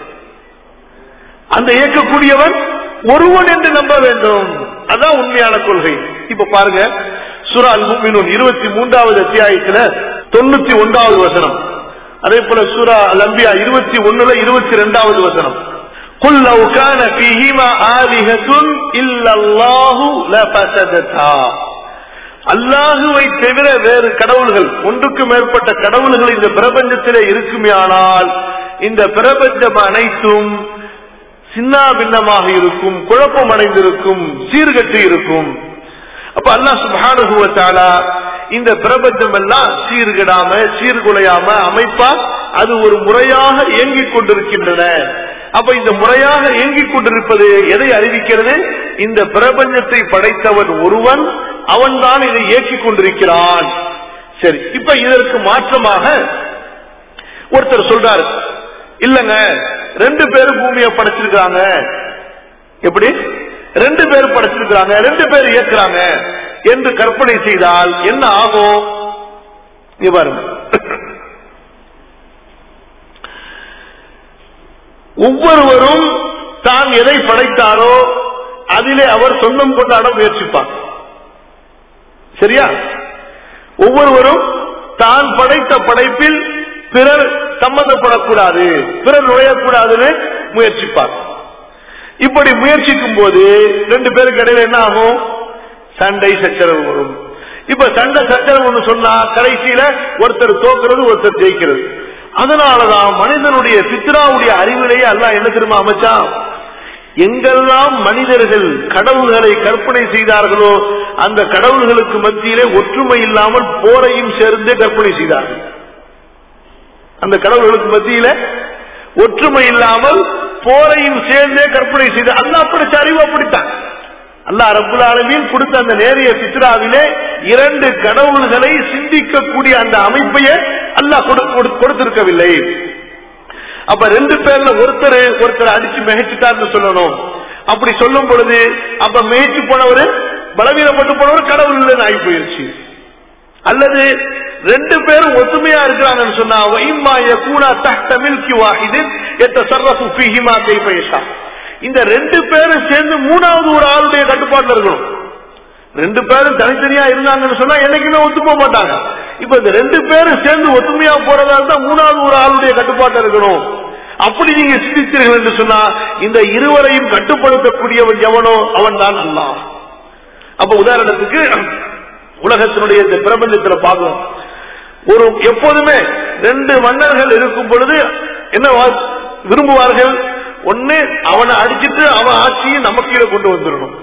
அந்த இயக்கக்கூடியவன் ஒருவன் என்று நம்ப வேண்டும் அதான் உண்மையான கொள்கை இப்ப பாருங்க சுரா அல் முஃமினூன் இருபத்தி மூன்றாவது அத்தியாயத்துல தொண்ணூத்தி ஒன்றாவது வசனம் அதே போல சூரா அல் அம்பியா இருபத்தி ஒண்ணுல இருபத்தி ரெண்டாவது வசனம் قل لو كان فيهما آلهة إلا الله لفسدتا அல்லாஹுவை தவிர வேறு கடவுள்கள் ஒன்றுக்கு மேற்பட்ட கடவுள்கள் இந்த பிரபஞ்சத்திலே இருக்குமேயானால் இந்த பிரபஞ்சம் அனைத்தும் சின்ன பின்னமாக இருக்கும் குழப்பம் அடைந்திருக்கும் சீர்கட்டு இருக்கும் அப்ப அல்லாஹ் சுபானுகுவத்தாலா இந்த பிரபஞ்சம் எல்லாம் சீர்கிடாம சீர்குலையாம அமைப்பா அது ஒரு முறையாக இயங்கிக் கொண்டிருக்கின்றன அப்ப இந்த முறையாக இயங்கிக் கொண்டிருப்பது எதை அறிவிக்கிறது இந்த பிரபஞ்சத்தை படைத்தவன் ஒருவன் அவன் தான் இதை இயக்கிக் கொண்டிருக்கிறான் சரி இப்ப இதற்கு மாற்றமாக ஒருத்தர் சொல்றாரு இல்லங்க ரெண்டு பேரும் பூமியை படைச்சிருக்காங்க எப்படி ரெண்டு பேர் படைச்சிருக்கிறாங்க ரெண்டு பேர் இயக்குறாங்க என்று கற்பனை செய்தால் என்ன ஆகும் இங்க பாருங்க ஒவ்வொருவரும் தான் எதை படைத்தாரோ அதிலே அவர் சொந்தம் கொண்டாட முயற்சிப்பார் சரியா ஒவ்வொருவரும் தான் படைத்த படைப்பில் பிறர் சம்பந்தப்படக்கூடாது பிறர் நுழையக்கூடாதுன்னு முயற்சிப்பார் இப்படி முயற்சிக்கும் போது ரெண்டு பேருக்கு இடையில என்ன ஆகும் சண்டை சச்சரவு வரும் இப்ப சண்டை சச்சரவு ஒண்ணு சொன்னா கடைசியில ஒருத்தர் தோக்குறது ஒருத்தர் ஜெயிக்கிறது அதனாலதான் மனிதனுடைய சித்ராவுடைய அறிவிலேயே எல்லாம் என்ன திரும்ப அமைச்சான் எங்கெல்லாம் மனிதர்கள் கடவுள்களை கற்பனை செய்தார்களோ அந்த கடவுள்களுக்கு மத்தியிலே ஒற்றுமை இல்லாமல் போரையும் சேர்ந்தே கற்பனை செய்தார்கள் அந்த கடவுள்களுக்கு மத்தியில ஒற்றுமை இல்லாமல் போரையும் சேர்ந்தே கற்பனை செய்து அல்லாஹ் படிச்ச அறிவு அப்படித்தான் அல்லாஹ் ரபுல் ஆலமீன் கொடுத்த அந்த நேரிய சித்ராவிலே இரண்டு கடவுள்களை சிந்திக்கக்கூடிய அந்த அமைப்பையே அல்லாஹ் கொடுத்திருக்கவில்லை அப்ப ரெண்டு பேர்ல ஒருத்தர் ஒருத்தர் அடிச்சு மிகைச்சிட்டார்னு சொல்லணும் அப்படி சொல்லும் பொழுது அப்ப மிகைச்சு போனவர் பலவீனப்பட்டு போனவர் கடவுள் இல்லைன்னு ஆகி போயிருச்சு அல்லது ரெண்டு பேரும் ஒத்துமையா இருக்கிறாங்கன்னு சொன்னா வைமா யகூனா தஹ்த மில்கி வாஹிதின் யத்தஸர்ரஃபு ஃபீஹிமா கைஃப யஷா இந்த ரெண்டு பேரும் சேர்ந்து மூணாவது ஒரு ஆளுடைய கட்டுப்பாட்டுல இருக்கணும் ரெண்டு பேரும் தனித்தனியா இருந்தாங்கன்னு சொன்னா என்னைக்குமே ஒத்து போக மாட்டாங்க இப்ப இந்த ரெண்டு பேரும் சேர்ந்து ஒத்துமையா போறதா இருந்தா மூணாவது ஒரு ஆளுடைய கட்டுப்பாட்டுல இருக்கணும் அப்படி நீங்க சிந்தித்தீர்கள் என்று சொன்னா இந்த இருவரையும் கட்டுப்படுத்தக்கூடியவன் எவனோ அவன் தான் அல்லாஹ் அப்ப உதாரணத்துக்கு உலகத்தினுடைய இந்த பிரபஞ்சத்துல பார்க்கலாம் ஒரு எப்போதுமே ரெண்டு மன்னர்கள் இருக்கும் பொழுது என்ன விரும்புவார்கள் ஒண்ணு அவனை அடிச்சிட்டு அவன் ஆட்சியை நம்ம கீழே கொண்டு வந்துடணும்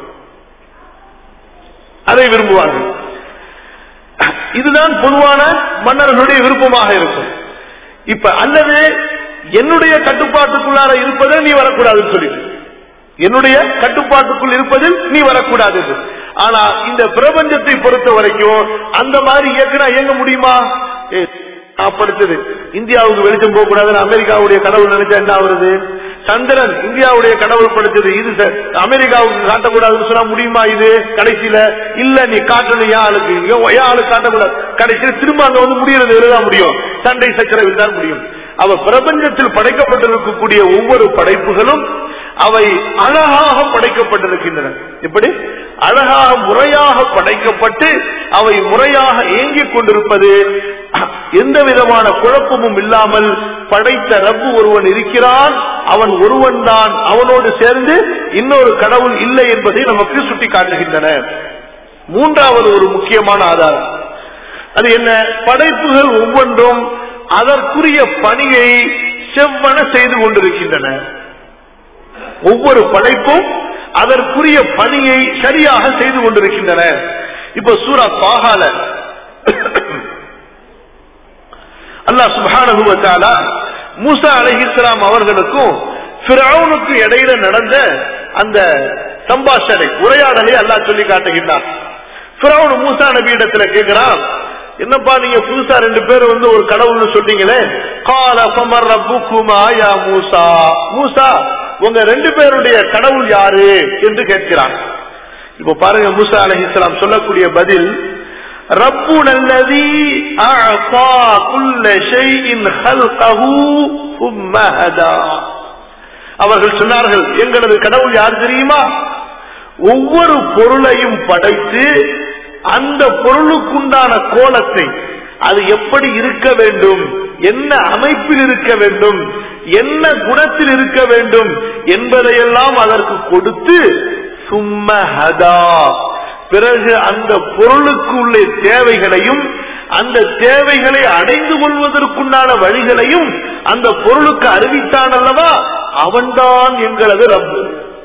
அதை விரும்புவார்கள் இதுதான் பொதுவான மன்னர்களுடைய விருப்பமாக இருக்கும் இப்ப அல்லது என்னுடைய கட்டுப்பாட்டுக்குள்ளார இருப்பதை நீ வரக்கூடாதுன்னு சொல்லிட்டு என்னுடைய கட்டுப்பாட்டுக்குள் இருப்பதில் நீ வரக்கூடாது ஆனா இந்த பிரபஞ்சத்தை பொறுத்த வரைக்கும் அந்த மாதிரி இயக்குனா இயங்க முடியுமா படுத்தது இந்தியாவுக்கு வெளிச்சம் போக கூடாதுன்னு அமெரிக்காவுடைய கடவுள் நினைச்சா என்ன ஆகுறது சந்திரன் இந்தியாவுடைய கடவுள் படைச்சது இது அமெரிக்காவுக்கு காட்டக்கூடாதுன்னு சொன்னா முடியுமா இது கடைசியில இல்ல நீ காட்டணும் ஏன் ஆளுக்கு ஏன் ஆளுக்கு காட்டக்கூடாது கடைசியில திரும்ப அங்க வந்து முடியறது எழுத முடியும் சண்டை சக்கரவில் தான் முடியும் அவ பிரபஞ்சத்தில் படைக்கப்பட்டிருக்கக்கூடிய ஒவ்வொரு படைப்புகளும் அவை அழகாக படைக்கப்பட்டிருக்கின்றன எப்படி அழகாக முறையாக படைக்கப்பட்டு அவை முறையாக இயங்கிக் கொண்டிருப்பது எந்த விதமான குழப்பமும் இல்லாமல் படைத்த ரப்பு ஒருவன் இருக்கிறான் அவன் ஒருவன் தான் அவனோடு சேர்ந்து இன்னொரு கடவுள் இல்லை என்பதை நமக்கு சுட்டி காட்டுகின்றன மூன்றாவது ஒரு முக்கியமான ஆதாரம் அது என்ன படைப்புகள் ஒவ்வொன்றும் அதற்குரிய பணியை செவ்வன செய்து கொண்டிருக்கின்றன ஒவ்வொரு படைப்பும் அதற்குரிய பணியை சரியாக செய்து கொண்டிருக்கின்றன இப்ப சூரா பாகால அல்லாஹ் சுப்ஹானஹு வ தஆலா மூசா அலைஹிஸ்ஸலாம் அவர்களுக்கும் ஃபிரௌனுக்கு இடையில நடந்த அந்த சம்பாஷணை உரையாடலை அல்லாஹ் சொல்லி காட்டுகின்றான் ஃபிரௌன் மூசா நபி இடத்துல கேக்குறான் என்னப்பா நீங்க புதுசா ரெண்டு பேரும் வந்து ஒரு கடவுள்னு சொன்னீங்களே கால ஃபமர் ரப்புக்குமா யா மூசா மூசா உங்க ரெண்டு பேருடைய கடவுள் யாரு என்று கேட்கிறான் இப்ப பாருங்க மூசா அலைஹிஸ்ஸலாம் சொல்லக்கூடிய பதில் ربنا الذي أعطى كل شيء خلقه ثم هدى அவர்கள் சொன்னார்கள் எங்களது கடவுள் யார் தெரியுமா ஒவ்வொரு பொருளையும் படைத்து அந்த பொருளுக்குண்டான கோலத்தை அது எப்படி இருக்க வேண்டும் என்ன அமைப்பில் இருக்க வேண்டும் என்ன குணத்தில் இருக்க வேண்டும் என்பதையெல்லாம் அதற்கு கொடுத்து சும்மஹதா பிறகு அந்த பொருளுக்கு உள்ள தேவைகளையும் அந்த தேவைகளை அடைந்து கொள்வதற்குண்டான வழிகளையும் அந்த பொருளுக்கு அறிவித்தான் அல்லவா அவன்தான் எங்களது ரப்பு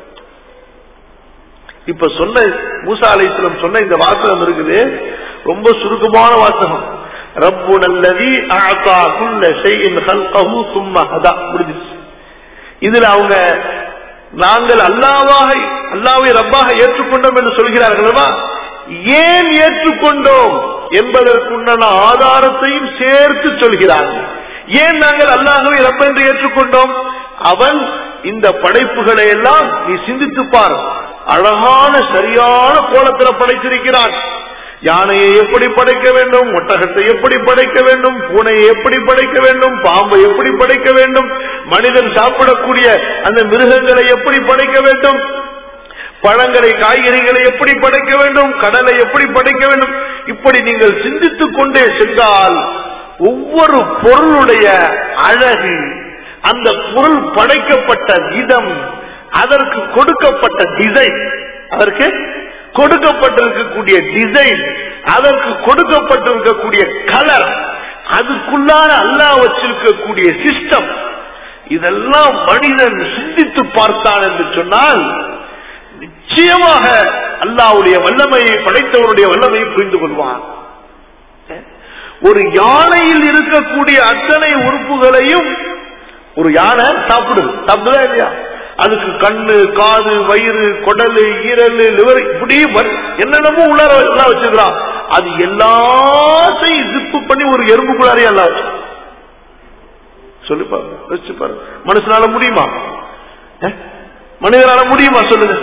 இப்ப சொன்ன மூசா அலைஸ்லம் சொன்ன இந்த வாசகம் இருக்குது ரொம்ப சுருக்கமான வாசகம் ரப்பு நல்லதி ஆத்தா குல்ல ஷைஇன் ஹல்கஹு சும்ம ஹதா முடிஞ்சிச்சு இதுல அவங்க நாங்கள் அல்லாவாக அல்லாவை ரப்பாக ஏற்றுக்கொண்டோம் என்று சொல்கிறார்களா ஏன் ஏற்றுக்கொண்டோம் என்பதற்குண்டான ஆதாரத்தையும் சேர்த்து சொல்கிறார்கள் ஏன் நாங்கள் அல்லாஹவை ரப்ப என்று ஏற்றுக்கொண்டோம் அவன் இந்த படைப்புகளை எல்லாம் நீ சிந்தித்து பார் அழகான சரியான கோலத்தில் படைத்திருக்கிறான் யானையை எப்படி படைக்க வேண்டும் ஒட்டகத்தை எப்படி படைக்க வேண்டும் பூனையை எப்படி படைக்க வேண்டும் பாம்பை எப்படி படைக்க வேண்டும் மனிதன் சாப்பிடக்கூடிய அந்த மிருகங்களை எப்படி படைக்க வேண்டும் பழங்களை காய்கறிகளை எப்படி படைக்க வேண்டும் கடலை எப்படி படைக்க வேண்டும் இப்படி நீங்கள் சிந்தித்துக் கொண்டே சென்றால் ஒவ்வொரு பொருளுடைய அழகு அந்த பொருள் படைக்கப்பட்ட விதம் அதற்கு கொடுக்கப்பட்ட டிசைன் அதற்கு கொடுக்கப்பட்டிருக்கக்கூடிய டிசைன் அதற்கு கொடுக்கப்பட்டிருக்கக்கூடிய கலர் அதுக்குள்ளான அல்லா வச்சிருக்கக்கூடிய சிஸ்டம் இதெல்லாம் மனிதன் சிந்தித்து பார்த்தான் என்று சொன்னால் நிச்சயமாக அல்லாவுடைய வல்லமையை படைத்தவருடைய வல்லமையை புரிந்து கொள்வான் ஒரு யானையில் இருக்கக்கூடிய அத்தனை உறுப்புகளையும் ஒரு யானை சாப்பிடுது சாப்பிடுதா இல்லையா அதுக்கு கண்ணு காது வயிறு குடலு ஈரல் லிவர் இப்படி என்னென்னமோ உள்ளார எல்லாம் வச்சிருக்கிறான் அது எல்லாத்தையும் ஜிப்பு பண்ணி ஒரு எறும்புக்குள்ளாரே எல்லாம் வச்சு சொல்லி பாருங்க வச்சு பாருங்க மனுஷனால முடியுமா மனிதனால முடியுமா சொல்லுங்க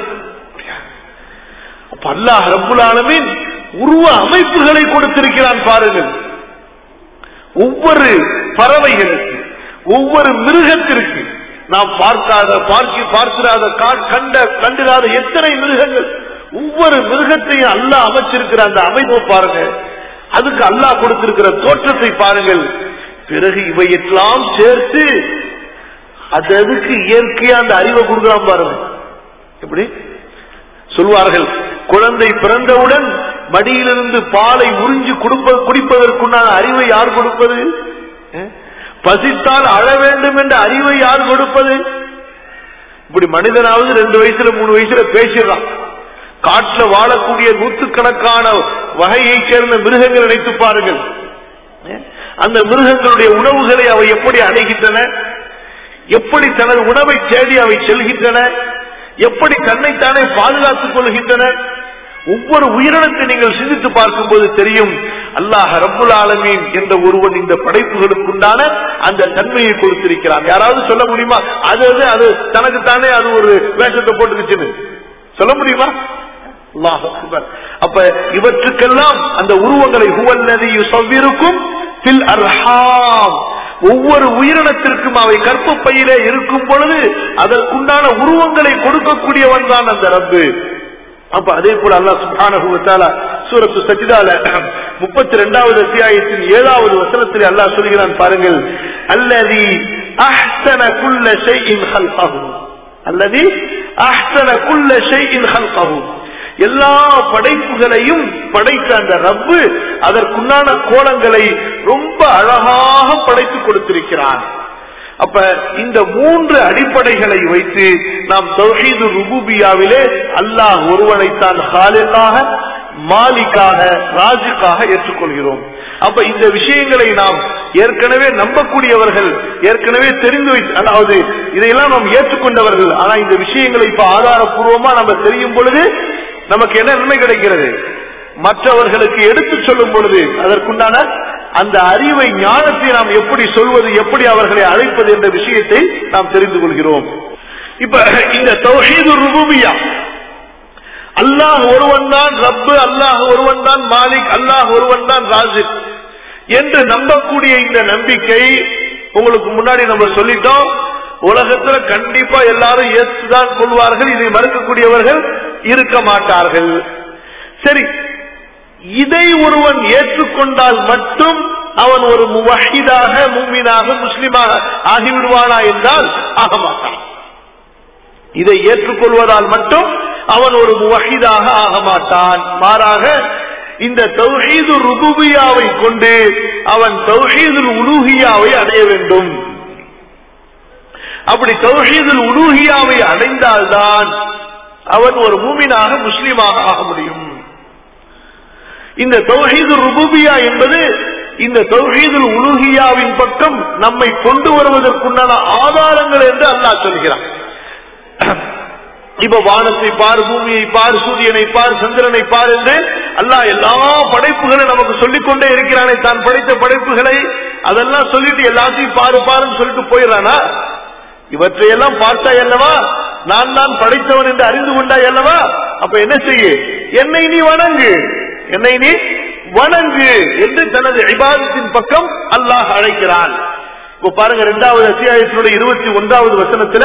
அப்ப அல்லாஹ் ரப்புல் ஆலமீன் உருவ அமைப்புகளை கொடுத்திருக்கிறான் பாருங்கள் ஒவ்வொரு பறவைகளுக்கு ஒவ்வொரு மிருகத்திற்கு நாம் பார்க்காத பார்க்க பார்க்கிறாத கண்ட கண்டிராத எத்தனை மிருகங்கள் ஒவ்வொரு மிருகத்தையும் அல்லாஹ் அமைச்சிருக்கிற அந்த அமைப்பை பாருங்க அதுக்கு அல்லாஹ் கொடுத்திருக்கிற தோற்றத்தை பாருங்கள் பிறகு இவையெல்லாம் சேர்த்து அது அதுக்கு இயற்கையா அந்த அறிவை கொடுக்கலாம் பாருங்க எப்படி சொல்வார்கள் குழந்தை பிறந்தவுடன் மடியிலிருந்து பாலை உறிஞ்சு கொடுப்ப குடிப்பதற்குண்டான அறிவை யார் கொடுப்பது பசித்தால் அழ வேண்டும் என்ற அறிவை யார் கொடுப்பது இப்படி மனிதனாவது ரெண்டு வயசுல மூணு வயசுல பேசிடுறான் காட்டுல வாழக்கூடிய நூற்றுக்கணக்கான வகையை சேர்ந்த மிருகங்கள் நினைத்து பாருங்கள் அந்த மிருகங்களுடைய உணவுகளை அவை எப்படி அடைகின்றன எப்படி தனது உணவை தேடி அவை செல்கின்றன எப்படி தன்னைத்தானே பாதுகாத்துக் கொள்கின்றன ஒவ்வொரு உயிரினத்தை நீங்கள் சிந்தித்து பார்க்கும்போது தெரியும் அல்லாஹ் ரப்புல் ஆலமீன் என்ற ஒருவன் இந்த படைப்புகளுக்குண்டான அந்த தன்மையை கொடுத்திருக்கிறான் யாராவது சொல்ல முடியுமா அது அது அது தனக்குத்தானே அது ஒரு வேஷத்தை போட்டுக்குச்சுன்னு சொல்ல முடியுமா அல்லாஹ் அக்பர். அப்ப இவற்றுக்கெல்லாம் அந்த உருவங்களை ஹுவல்லதி யுசவ்விருக்கும் பில் அர்ஹாம் ஒவ்வொரு உயிரினத்திற்கும் அவை கற்பு பையிலே இருக்கும் பொழுது அதற்குண்டான உருவங்களை கொடுக்கக்கூடியவன் தான் அந்த ரப்பு அப்ப அதே போல அல்லாஹ் சுப்ஹானஹு வ தஆலா சூரத்து சஜ்தால 32வது அத்தியாயத்தின் 7வது வசனத்தில் அல்லாஹ் சொல்கிறான் பாருங்கள் அல்லதி அஹ்ஸன குல்ல ஷைஇன் ஹல்கஹு அல்லதி அஹ்ஸன குல்ல ஷைஇன் ஹல்கஹு எல்லா படைப்புகளையும் படைத்த அந்த ரப்பு அதற்குண்டான கோலங்களை ரொம்ப அழகாக படைத்து கொடுத்திருக்கிறான் அப்ப இந்த மூன்று அடிப்படைகளை வைத்து நாம் தௌஹீது ருபூபியாவிலே அல்லாஹ் ஒருவனைத்தான் ஹாலிலாக மாலிக்காக ராஜுக்காக ஏற்றுக்கொள்கிறோம் அப்ப இந்த விஷயங்களை நாம் ஏற்கனவே நம்பக்கூடியவர்கள் ஏற்கனவே தெரிந்து வைத்து அதாவது இதையெல்லாம் நாம் ஏற்றுக்கொண்டவர்கள் ஆனா இந்த விஷயங்களை இப்ப ஆதாரப்பூர்வமா நம்ம தெரியும் பொழுது நமக்கு என்ன நன்மை கிடைக்கிறது மற்றவர்களுக்கு எடுத்து சொல்லும் பொழுது அதற்குண்டான அந்த அறிவை ஞானத்தை நாம் எப்படி சொல்வது எப்படி அவர்களை அழைப்பது என்ற விஷயத்தை நாம் தெரிந்து கொள்கிறோம் இப்ப இந்த தௌஹீது ருபூபியா அல்லாஹ் ஒருவன் தான் ரப்பு அல்லாஹ் ஒருவன் தான் மாலிக் அல்லாஹ் ஒருவன் தான் ராஜிக் என்று நம்பக்கூடிய இந்த நம்பிக்கை உங்களுக்கு முன்னாடி நம்ம சொல்லிட்டோம் உலகத்துல கண்டிப்பா எல்லாரும் ஏற்றுதான் கொள்வார்கள் இதை மறுக்கக்கூடியவர்கள் இருக்க மாட்டார்கள் சரி இதை ஒருவன் ஏற்றுக்கொண்டால் மட்டும் அவன் ஒரு முவஹிதாக மூமினாக முஸ்லிமாக ஆகிவிடுவானா என்றால் ஆக மாட்டான் இதை ஏற்றுக்கொள்வதால் மட்டும் அவன் ஒரு முவஹிதாக ஆக மாட்டான் மாறாக இந்த தௌஹீது ருபுபியாவை கொண்டு அவன் தௌஹீதுல் உலூஹியாவை அடைய வேண்டும் அப்படி தௌஹீதுல் உலூஹியாவை அடைந்தால்தான் அவன் ஒரு மூமினாக முஸ்லிமாக ஆக முடியும் இந்த தௌஹீது ருபுபியா என்பது இந்த தௌஹீதுல் உலூஹியாவின் பக்கம் நம்மை கொண்டு வருவதற்குண்டான ஆதாரங்கள் என்று அல்லாஹ் சொல்கிறான் இப்ப வானத்தை பார் பூமியை பார் சூரியனை பார் சந்திரனை பார் என்று அல்லாஹ் எல்லா படைப்புகளை நமக்கு சொல்லிக் கொண்டே இருக்கிறானே தான் படைத்த படைப்புகளை அதெல்லாம் சொல்லிட்டு எல்லாத்தையும் பாரு பாருன்னு சொல்லிட்டு போயிடறானா இவற்றையெல்லாம் பார்த்தா அல்லவா நான் தான் படைத்தவன் என்று அறிந்து கொண்டாய் அல்லவா அப்ப என்ன செய்ய என்னை நீ வணங்கு என்னை நீ வணங்கு என்று தனது இபாதத்தின் பக்கம் அல்லாஹ் அழைக்கிறான் இப்ப பாருங்க இரண்டாவது அத்தியாயத்தினுடைய இருபத்தி ஒன்றாவது வசனத்துல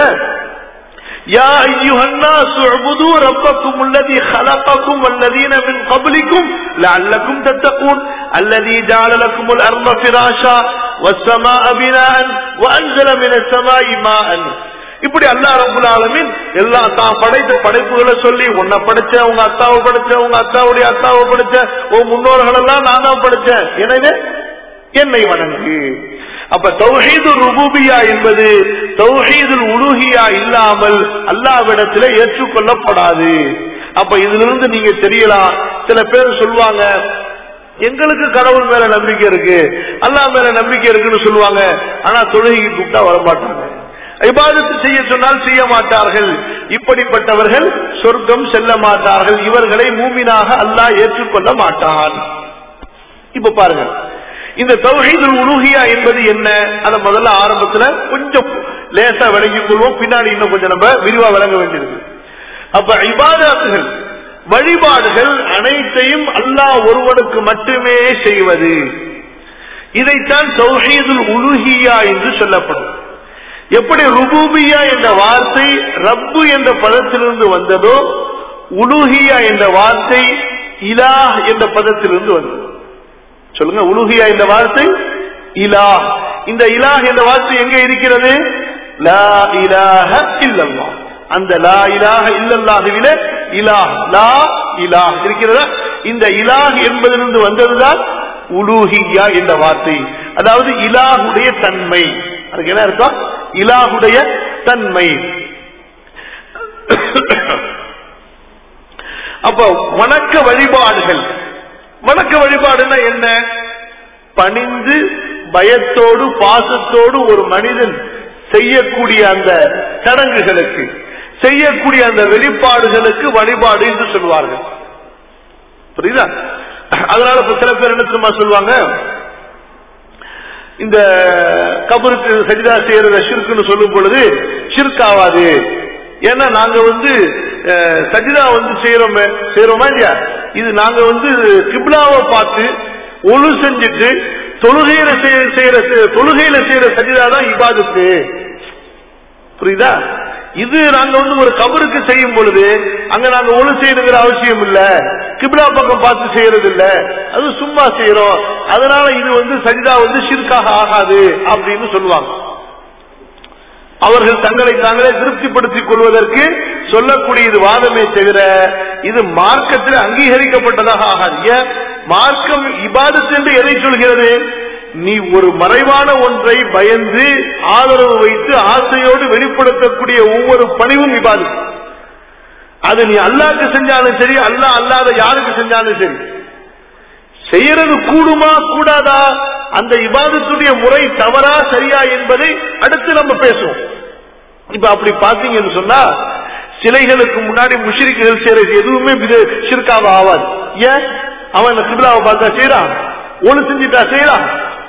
يا أيها الناس اعبدوا ربكم الذي خلقكم والذين من قبلكم لعلكم تتقون الذي جعل لكم الأرض فراشا والسماء بناء وأنزل من السماء ماء இப்படி அல்லா ரபுல் ஆலமின் எல்லா தான் படைத்த படைப்புகளை சொல்லி உன்னை படைச்ச உங்க அத்தாவை படைச்ச உங்க அத்தாவுடைய அத்தாவை படைச்ச உன் முன்னோர்கள் எல்லாம் நான் தான் படைச்சேன் எனவே என்னை வணங்கு அப்ப தௌஹீது ருபூபியா என்பது தௌஹீதுல் உலுஹியா இல்லாமல் அல்லாவிடத்தில் ஏற்றுக்கொள்ளப்படாது அப்ப இதுல இருந்து நீங்க தெரியலாம் சில பேர் சொல்லுவாங்க எங்களுக்கு கடவுள் மேல நம்பிக்கை இருக்கு அல்லாஹ் மேல நம்பிக்கை இருக்குன்னு சொல்லுவாங்க ஆனா தொழுகைக்கு கூப்பிட்டா வரமாட்டாங்க இபாதத்து செய்ய சொன்னால் செய்ய மாட்டார்கள் இப்படிப்பட்டவர்கள் சொர்க்கம் செல்ல மாட்டார்கள் இவர்களை மூமினாக அல்லாஹ் ஏற்றுக்கொள்ள மாட்டான் இப்ப பாருங்க இந்த தௌஹீதுல் உலூஹியா என்பது என்ன அதை முதல்ல ஆரம்பத்துல கொஞ்சம் லேசா விளங்கிக் கொள்வோம் பின்னாடி இன்னும் கொஞ்சம் நம்ம விரிவா விளங்க வேண்டியிருக்கு அப்ப இபாதாத்துகள் வழிபாடுகள் அனைத்தையும் அல்லாஹ் ஒருவனுக்கு மட்டுமே செய்வது இதைத்தான் தௌஹீதுல் உலுஹியா என்று சொல்லப்படும் எப்படி ருபூபியா என்ற வார்த்தை ரப்பு என்ற பதத்திலிருந்து வந்ததோ உலுஹியா என்ற வார்த்தை இலாஹ் என்ற பதத்திலிருந்து வந்தது சொல்லுங்க உலுஹியா என்ற வார்த்தை இலாஹ் இந்த இலாஹ் என்ற வார்த்தை எங்க இருக்கிறது லா இலாஹ இல்லல்லாஹ் அந்த லா இலாஹ இல்லல்லாஹுவில இலாஹ் லா இலாஹ் இருக்கிறதா இந்த இலாஹ் என்பதிலிருந்து வந்ததுதான் உலூஹியா என்ற வார்த்தை அதாவது இலாஹுடைய தன்மை அதுக்கு என்ன அர்த்தம் இலாஹுடைய தன்மை அப்ப வணக்க வழிபாடுகள் வணக்க வழிபாடுன்னா என்ன பணிந்து பயத்தோடு பாசத்தோடு ஒரு மனிதன் செய்யக்கூடிய அந்த சடங்குகளுக்கு செய்யக்கூடிய அந்த வெளிப்பாடுகளுக்கு வழிபாடு என்று சொல்வார்கள் புரியுதா அதனால இப்ப சில பேர் என்ன தெரியுமா சொல்லுவாங்க இந்த கபருக்கு சஜிதா செய்யறத ஷிர்க்குன்னு சொல்லும் பொழுது ஷிர்க் ஆகாது ஏன்னா நாங்க வந்து அஹ், சஜிதா வந்து செய்யறோமே செய்யறோமா இல்லையா இது நாங்க வந்து கிப்லாவை பார்த்து ஒழு செஞ்சுட்டு தொழுகையில செய்ய செய்யற தொழுகையில செய்யற சஜிதா தான் இபாதத்து புரியுதா இது நாங்க வந்து ஒரு கபருக்கு செய்யும் பொழுது அங்க நாங்க ஒழு செய்யணுங்கிற அவசியம் இல்ல கிப்லா பக்கம் பார்த்து செய்யறது இல்ல அது சும்மா செய்யறோம் அதனால இது வந்து சஜிதா வந்து ஷிர்காக ஆகாது அப்படின்னு சொல்லுவாங்க அவர்கள் தங்களை தாங்களே திருப்திப்படுத்திக் கொள்வதற்கு சொல்லக்கூடிய இது வாதமே தவிர இது மார்க்கத்தில் அங்கீகரிக்கப்பட்டதாக ஆகாது ஏன் மார்க்கம் இபாதத் என்று எதை சொல்கிறது நீ ஒரு மறைவான ஒன்றை பயந்து ஆதரவு வைத்து ஆசையோடு வெளிப்படுத்தக்கூடிய ஒவ்வொரு பணிவும் இபாதத் அது நீ அல்லாஹ்க்கு செஞ்சாலும் சரி அல்லாஹ் அல்லாத யாருக்கு செஞ்சாலும் சரி செய்யறது கூடுமா கூடாதா அந்த இபாதத்துடைய முறை தவறா சரியா என்பதை அடுத்து நம்ம பேசுவோம் இப்ப அப்படி பாத்தீங்கன்னு சொன்னா சிலைகளுக்கு முன்னாடி முஷிரிக்குகள் செய்யறது எதுவுமே ஷிர்காவா ஆவாது ஏன் அவன் இந்த கிபிலாவை பார்த்தா செய்யறான் ஒண்ணு செஞ்சுட்டா செய்யறான்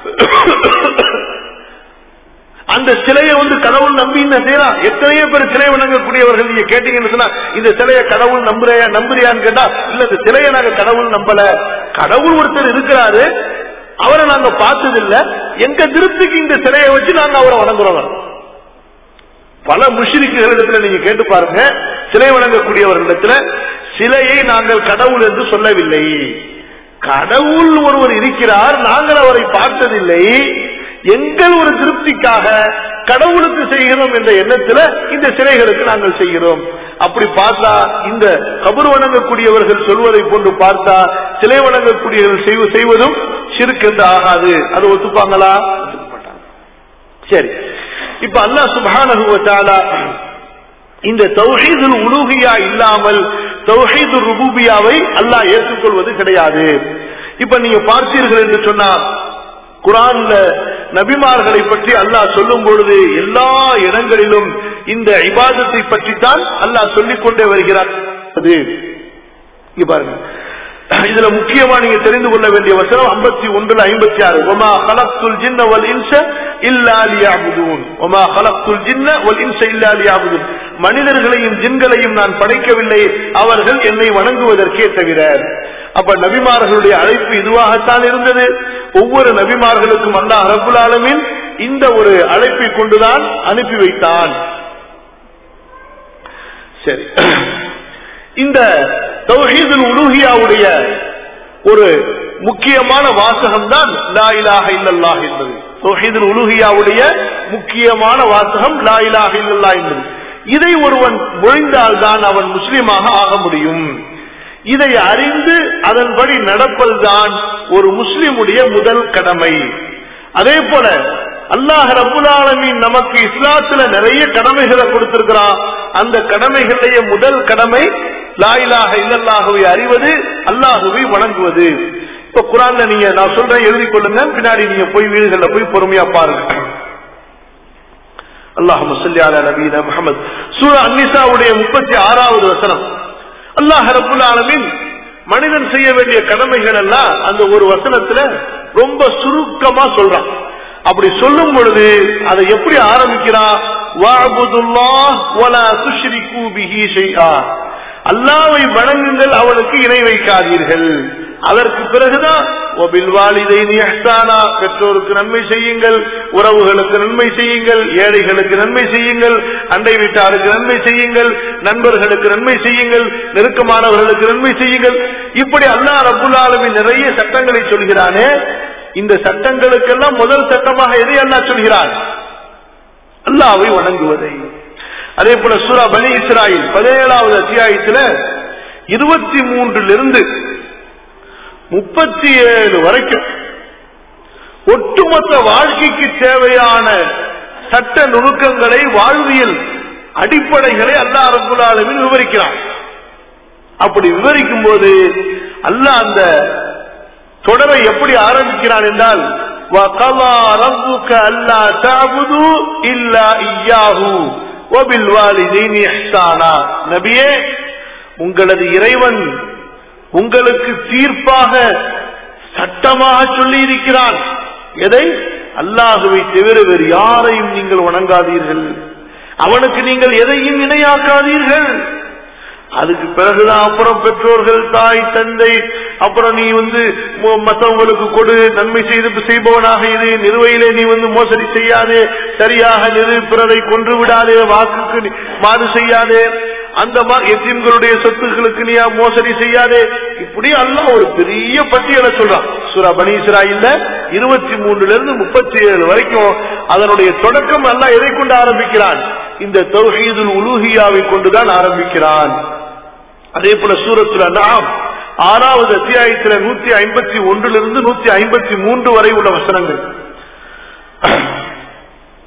அந்த சிலையை வந்து கடவுள் நம்பி என்ன செய்யலாம் எத்தனையோ பேர் சிலை வணங்கக்கூடியவர்கள் நீங்க கேட்டீங்கன்னு சொன்னா இந்த சிலையை கடவுள் நம்புறியா நம்புறியான்னு கேட்டா இல்ல இந்த சிலையை நாங்க கடவுள் நம்பல கடவுள் ஒருத்தர் இருக்கிறாரு அவரை நாங்க பார்த்தது இல்ல எங்க திருப்திக்கு இந்த சிலையை வச்சு நாங்க அவரை வணங்குறோம் பல முஷிரிக்குகளிடத்துல நீங்க கேட்டு பாருங்க சிலை வணங்கக்கூடியவர்களிடத்துல சிலையை நாங்கள் கடவுள் என்று சொல்லவில்லை கடவுள் ஒருவர் இருக்கிறார் நாங்கள் அவரை பார்த்ததில்லை எங்கள் ஒரு திருப்திக்காக கடவுளுக்கு செய்கிறோம் என்ற எண்ணத்துல இந்த சிலைகளுக்கு நாங்கள் செய்கிறோம் அப்படி பார்த்தா இந்த கபர் வணங்கக்கூடியவர்கள் சொல்வதை போன்று பார்த்தா சிலை வணங்கக்கூடியவர்கள் செய்வ- செய்வதும் சிறுக்கென்று ஆகாது அது ஒத்துப்பாங்களா ஒத்துக்க மாட்டாங்க சரி இப்ப அல்லாஹ் சுப்ஹானஹு வ தஆலா இந்த தௌஹீதுல் உலூஹியா இல்லாமல் தௌஹீதுர் ருபூபியாவை அல்லாஹ் ஏற்றுக்கொள்வது கிடையாது இப்ப நீங்க பார்த்தீர்கள் என்று சொன்னா குரான்ல நபிமார்களை பற்றி அல்லாஹ் சொல்லும் பொழுது எல்லா இடங்களிலும் இந்த இபாதத்தை பற்றி தான் அல்லாஹ் சொல்லிக் கொண்டே வருகிறார் அது இங்க பாருங்க இதுல முக்கியமா நீங்க தெரிந்து கொள்ள வேண்டிய வசனம் ஐம்பத்தி ஒன்றுல ஐம்பத்தி ஆறு ஒமா ஹலக்துல் ஜின்ன வல் இன்ச இல்லா லியஅபுதூன் ஒமா ஹலக்துல் ஜின்ன வல் இன்ச இல்லா லியஅபுதூன் மனிதர்களையும் ஜின்களையும் நான் படைக்கவில்லை அவர்கள் என்னை வணங்குவதற்கே தவிர அப்ப நபிமார்களுடைய அழைப்பு இதுவாகத்தான் இருந்தது ஒவ்வொரு நபிமார்களுக்கும் அல்லாஹ் ரபுல் ஆலமீன் இந்த ஒரு அழைப்பை கொண்டுதான் அனுப்பி வைத்தான் சரி இந்த தௌஹீதுல் உலூஹியாவுடைய ஒரு முக்கியமான வாசகம் தான் லா இலாஹ இல்லல்லாஹ் என்பது தௌஹீதுல் உலூஹியாவுடைய முக்கியமான வாசகம் லா இலாஹ இல்லல்லாஹ் என்பது இதை ஒருவன் மொழிந்தால்தான் அவன் முஸ்லிமாக ஆக முடியும் இதை அறிந்து அதன்படி நடப்பதுதான் ஒரு முஸ்லிமுடைய முதல் கடமை அதே போல அல்லாஹ் ரபுல் ஆலமீன் நமக்கு இஸ்லாத்துல நிறைய கடமைகளை கொடுத்திருக்கிறான் அந்த கடமைகளுடைய முதல் கடமை லாயிலாக இல்லல்லாகவை அறிவது அல்லாஹுவை வணங்குவது இப்ப குரான்ல நீங்க நான் சொல்றேன் எழுதி கொள்ளுங்க பின்னாடி நீங்க போய் வீடுகள்ல போய் பொறுமையா பாருங்க அல்லாஹு சொல்லி அலா நபீன முகமது சூரா அன்னிசாவுடைய முப்பத்தி ஆறாவது வசனம் அல்லாஹ் ரபுல் ஆலமீன் மனிதன் செய்ய வேண்டிய கடமைகள் எல்லாம் அந்த ஒரு வசனத்துல ரொம்ப சுருக்கமா சொல்றான் அப்படி சொல்லும் பொழுது அதை எப்படி ஆரம்பிக்கிறான் வஅபுதுல்லாஹ் வலா துஷ்ரிகு பிஹி ஷைஆ அல்லாஹ்வை வணங்குங்கள் அவனுக்கு இணை வைக்காதீர்கள் அதற்கு பிறகுதான் ஒபில் வாலிதைனி இஹ்சானா பெற்றோருக்கு நன்மை செய்யுங்கள் உறவுகளுக்கு நன்மை செய்யுங்கள் ஏழைகளுக்கு நன்மை செய்யுங்கள் அண்டை வீட்டாருக்கு நன்மை செய்யுங்கள் நண்பர்களுக்கு நன்மை செய்யுங்கள் நெருக்கமானவர்களுக்கு நன்மை செய்யுங்கள் இப்படி அல்லாஹ் ரபுல் ஆலமீன் நிறைய சட்டங்களை சொல்கிறானே இந்த சட்டங்களுக்கெல்லாம் முதல் சட்டமாக எதை அல்லாஹ் சொல்கிறான் அல்லாவை வணங்குவதை அதே போல சூரா பனி இஸ்ராயில் பதினேழாவது அத்தியாயத்துல இருபத்தி மூன்றிலிருந்து முப்பத்தி ஏழு வரைக்கும் ஒட்டுமொத்த வாழ்க்கைக்கு தேவையான சட்ட நுணுக்கங்களை வாழ்வியல் அடிப்படைகளை அல்லா ரபுல் ஆலமீன் விவரிக்கிறான் அப்படி விவரிக்கும் போது அல்லாஹ் அந்த தொடரை எப்படி ஆரம்பிக்கிறான் என்றால் وَقَضَى رَبُّكَ أَلَّا تَعْبُدُوا إِلَّا إِيَّاهُ وَبِالْوَالِدَيْنِ إِحْسَانًا நபியே உங்களது இறைவன் உங்களுக்கு தீர்ப்பாக சட்டமாக சொல்லி இருக்கிறான் எதை அல்லாஹுவை தவிர வேறு யாரையும் நீங்கள் வணங்காதீர்கள் அவனுக்கு நீங்கள் எதையும் இணையாக்காதீர்கள் அதுக்கு பிறகுதான் அப்புறம் பெற்றோர்கள் தாய் தந்தை அப்புறம் நீ வந்து மொ- மத்தவங்களுக்கு கொடு நன்மை செய்து செய்பவனாக இரு நிறுவையிலே நீ வந்து மோசடி செய்யாதே சரியாக நிறு பிறரை கொன்று விடாதே வாக்குக்கு நீ மாறு செய்யாதே அந்த மாதிரி எத்தீம்களுடைய சொத்துக்களுக்கு நீ மோசடி செய்யாதே இப்படி அல்லாஹ் ஒரு பெரிய பட்டியலை சொல்றான் சூரா பனி இஸ்ராயில்ல இருபத்தி மூணுல இருந்து முப்பத்தி ஏழு வரைக்கும் அதனுடைய தொடக்கம் அல்லாஹ் எதை கொண்டு ஆரம்பிக்கிறான் இந்த தௌஹீதுல் உலூஹியாவை கொண்டுதான் ஆரம்பிக்கிறான் அதே போல சூரத்துல நாம் ஆறாவது அத்தியாயத்துல நூத்தி ஐம்பத்தி ஒன்றிலிருந்து நூத்தி ஐம்பத்தி மூன்று வரை உள்ள வசனங்கள்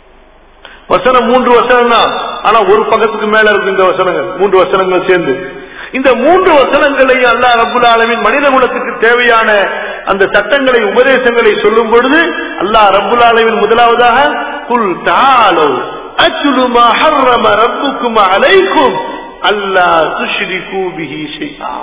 வசனம் மூன்று வசனம் தான் ஆனா ஒரு பக்கத்துக்கு மேல இருக்கு இந்த வசனங்கள் மூன்று வசனங்கள் சேர்ந்து இந்த மூன்று வசனங்களையும் அல்லாஹ் ரபுல் ஆலமின் மனித குலத்துக்கு தேவையான அந்த சட்டங்களை உபதேசங்களை சொல்லும் பொழுது அல்லாஹ் ரபுல் ஆலமின் முதலாவதாக குல் தாலோ அச்சுடு மா ஹர்ரம ரப்புக்கும் அலைக்கும் அல்லாஹ் துஷ்ரிகு பிஹி ஷைஆ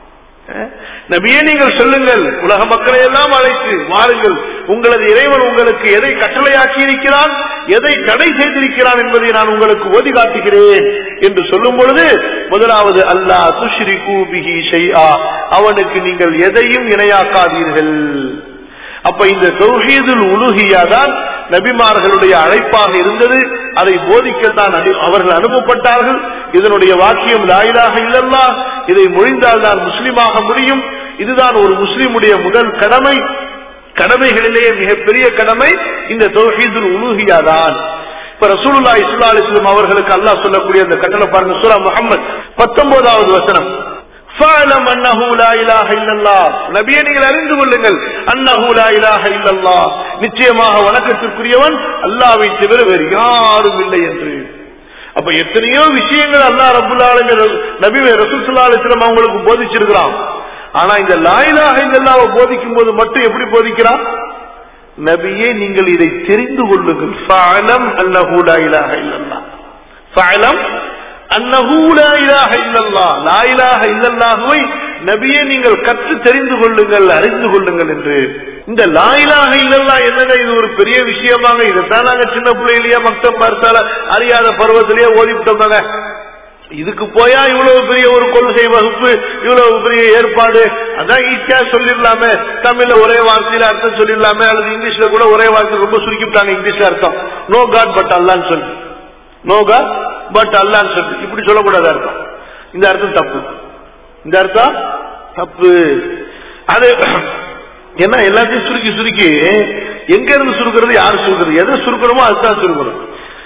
நபியே நீங்கள் சொல்லுங்கள் உலக மக்களை எல்லாம் அழைத்து வாருங்கள் உங்களது இறைவன் உங்களுக்கு எதை கட்டளையாக்கி இருக்கிறான் எதை தடை செய்திருக்கிறான் என்பதை நான் உங்களுக்கு ஓதி காட்டுகிறேன் என்று சொல்லும் பொழுது முதலாவது அல்லாஹ் துஷ்ரி கூபிஹி ஷைஆ அவனுக்கு நீங்கள் எதையும் இணையாக்காதீர்கள் அப்ப இந்த தௌஹீதுல் உலுஹியா தான் நபிமார்களுடைய அழைப்பாக இருந்தது அதை போதிக்கத்தான் அனு- அவர்கள் அனுப்பப்பட்டார்கள் இதனுடைய வாக்கியம் லாயிலாக இல்லல்லா இதை மொழிந்தால் தான் முஸ்லிமாக முடியும் இதுதான் ஒரு முஸ்லிமுடைய முதல் கடமை கடமைகளிலேயே மிகப்பெரிய கடமை இந்த தௌஹீதுல் உலுஹியா தான் இப்ப ரசூலுல்லா இஸ்லா அலிஸ்லாம் அவர்களுக்கு அல்லாஹ் சொல்லக்கூடிய அந்த கட்டளை பாருங்க சூரா முகமது பத்தொன்பதாவது வசனம் فاعلم انه لا اله الا الله நபியே நீங்கள் அறிந்து கொள்ளுங்கள் அன்னஹு லா இலாஹ இல்லல்லாஹ் நிச்சயமாக வணக்கத்திற்குரியவன் அல்லாஹ்வை தவிர வேறு யாரும் இல்லை என்று அப்ப எத்தனையோ விஷயங்கள் அல்லாஹ் ரப்பல் ஆலமீன் நபி ரசூல் ஸல்லல்லாஹு அலைஹி வஸல்லம் அவங்களுக்கு போதிச்சிருக்கிறான் ஆனா இந்த லா இலாஹ இல்லல்லாஹ் போதிக்கும் போது மட்டும் எப்படி போதிக்கிறான் நபியே நீங்கள் இதை தெரிந்து கொள்ளுங்கள் ஃபஅலம் அன்னஹு லா இலாஹ இல்லல்லாஹ் ஃபஅலம் அன்னஹு லா இலாஹ இல்லல்லாஹ் லா இலாஹ இல்லல்லாஹுவை நபியே நீங்கள் கற்று தெரிந்து கொள்ளுங்கள் அறிந்து கொள்ளுங்கள் என்று இந்த லா இலாஹ இல்லல்லாஹ் என்னங்க இது ஒரு பெரிய விஷயமாங்க இதைத்தான் நாங்க சின்ன பிள்ளையிலேயே மக்தம் பார்த்தால அறியாத பருவத்திலேயே ஓடிவிட்டோம்னாங்க இதுக்கு போயா இவ்வளவு பெரிய ஒரு கொள்கை வகுப்பு இவ்வளவு பெரிய ஏற்பாடு அதான் ஈஸியா சொல்லிடலாமே தமிழ்ல ஒரே வார்த்தையில அர்த்தம் சொல்லிடலாமே அல்லது இங்கிலீஷ்ல கூட ஒரே வார்த்தை ரொம்ப சுருக்கிவிட்டாங்க இங்கிலீஷ்ல அர்த்தம் நோ காட் பட் அல்லான்னு சொல்லி நோ காட் பட் அல்லான்னு சொல்லி இப்படி சொல்லக்கூடாது அர்த்தம் இந்த அர்த்தம் தப்பு இந்த அர்த்தம் தப்பு அது ஏன்னா எல்லாத்தையும் சுருக்கி சுருக்கி எங்க இருந்து சுருக்கிறது யாரு சுருக்கிறது எதை சுருக்கணுமோ அதுதான் சுருக்கணும்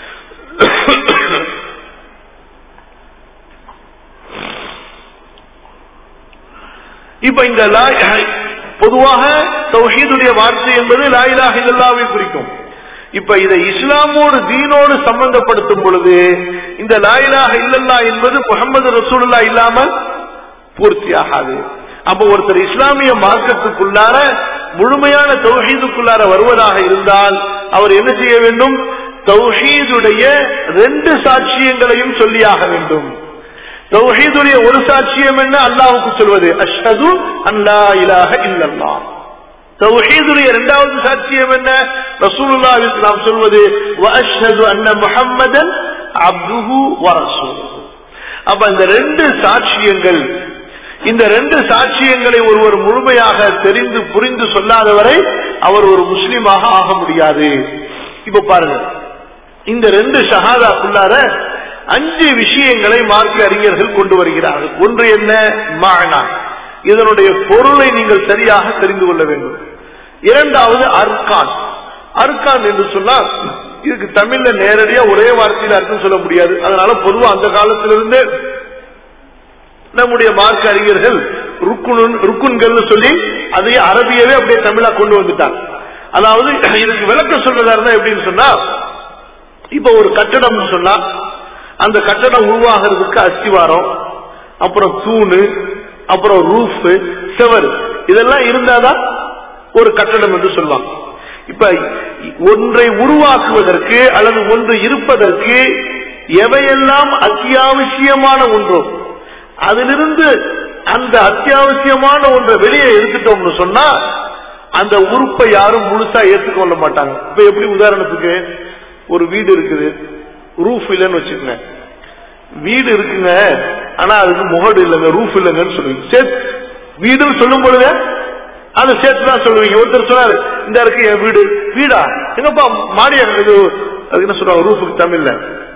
இப்ப இந்த லா- பொதுவாக தௌஹீதுடைய வார்த்தை என்பது லாயிலாக இல்லல்லாவை குறிக்கும் இப்ப இதை இஸ்லாமோடு தீனோடு சம்பந்தப்படுத்தும் பொழுது இந்த லாயிலாக இல்லல்லா என்பது முகமது ரசூலுல்லா இல்லாமல் பூர்த்தியாகாது அப்ப ஒருத்தர் இஸ்லாமிய மார்க்கத்துக்குள்ளார முழுமையான தௌஹீதுக்குள்ளார வருவதாக இருந்தால் அவர் என்ன செய்ய வேண்டும் தௌஹீதுடைய ரெண்டு சாட்சியங்களையும் சொல்லியாக வேண்டும் தௌஹீதுடைய ஒரு சாட்சியம் என்ன அல்லாஹ்வுக்கு சொல்வது அஷ்ஹது அல்லா இலாஹ இல்லல்லாஹ் தௌஹீதுடைய இரண்டாவது சாட்சியம் என்ன ரசூலுல்லாஹி நாம் சொல்வது வ அஷ்ஹது அன்ன முஹம்மதன் அப்துஹு வ ரசூலுஹு அப்ப இந்த ரெண்டு சாட்சியங்கள் இந்த ரெண்டு சாட்சியங்களை ஒருவர் முழுமையாக தெரிந்து புரிந்து சொல்லாதவரை அவர் ஒரு முஸ்லீமாக ஆக முடியாது இப்ப பாருங்க இந்த ரெண்டு ஷஹாதாக்குள்ளார அஞ்சு விஷயங்களை மார்க்க அறிஞர்கள் கொண்டு வருகிறார்கள் ஒன்று என்ன மானா இதனுடைய பொருளை நீங்கள் சரியாக தெரிந்து கொள்ள வேண்டும் இரண்டாவது அர்கான் அர்கான் என்று சொன்னால் இதுக்கு தமிழ்ல நேரடியா ஒரே வார்த்தையில அர்த்தம் சொல்ல முடியாது அதனால பொதுவா அந்த காலத்திலிருந்து நம்முடைய மார்க்க அறிஞர்கள் ருக்குன் ருக்குன்கள் சொல்லி அதையே அரபியவே அப்படியே தமிழா கொண்டு வந்துட்டாங்க அதாவது இதுக்கு விளக்கம் சொல்றதா இருந்தா எப்படின்னு சொன்னா இப்ப ஒரு கட்டடம்னு சொன்னா அந்த கட்டடம் உருவாகிறதுக்கு அஸ்திவாரம் அப்புறம் தூணு அப்புறம் ரூஃப் செவர் இதெல்லாம் இருந்தாதான் ஒரு கட்டடம் என்று சொல்லுவாங்க இப்ப ஒன்றை உருவாக்குவதற்கு அல்லது ஒன்று இருப்பதற்கு எவையெல்லாம் அத்தியாவசியமான ஒன்றோ அதிலிருந்து அந்த அத்தியாவசியமான ஒன்றை வெளியே எடுத்துட்டோம்னு சொன்னா அந்த உறுப்பை யாரும் முழுசா ஏற்றுக்கொள்ள மாட்டாங்க இப்ப எப்படி உதாரணத்துக்கு ஒரு வீடு இருக்குது ரூஃப் இல்லைன்னு வச்சுக்கோங்க வீடு இருக்குங்க ஆனா அதுக்கு முகடு இல்லைங்க ரூஃப் இல்லைங்கன்னு சொல்லுவீங்க சேத் வீடுன்னு சொல்லும் பொழுது அதை சேர்த்து தான் சொல்லுவீங்க ஒருத்தர் சொன்னாரு இந்த இருக்கு என் வீடு வீடா எங்கப்பா மாடியா இது அது என்ன சொல்றாங்க ரூஃபுக்கு தமிழ்ல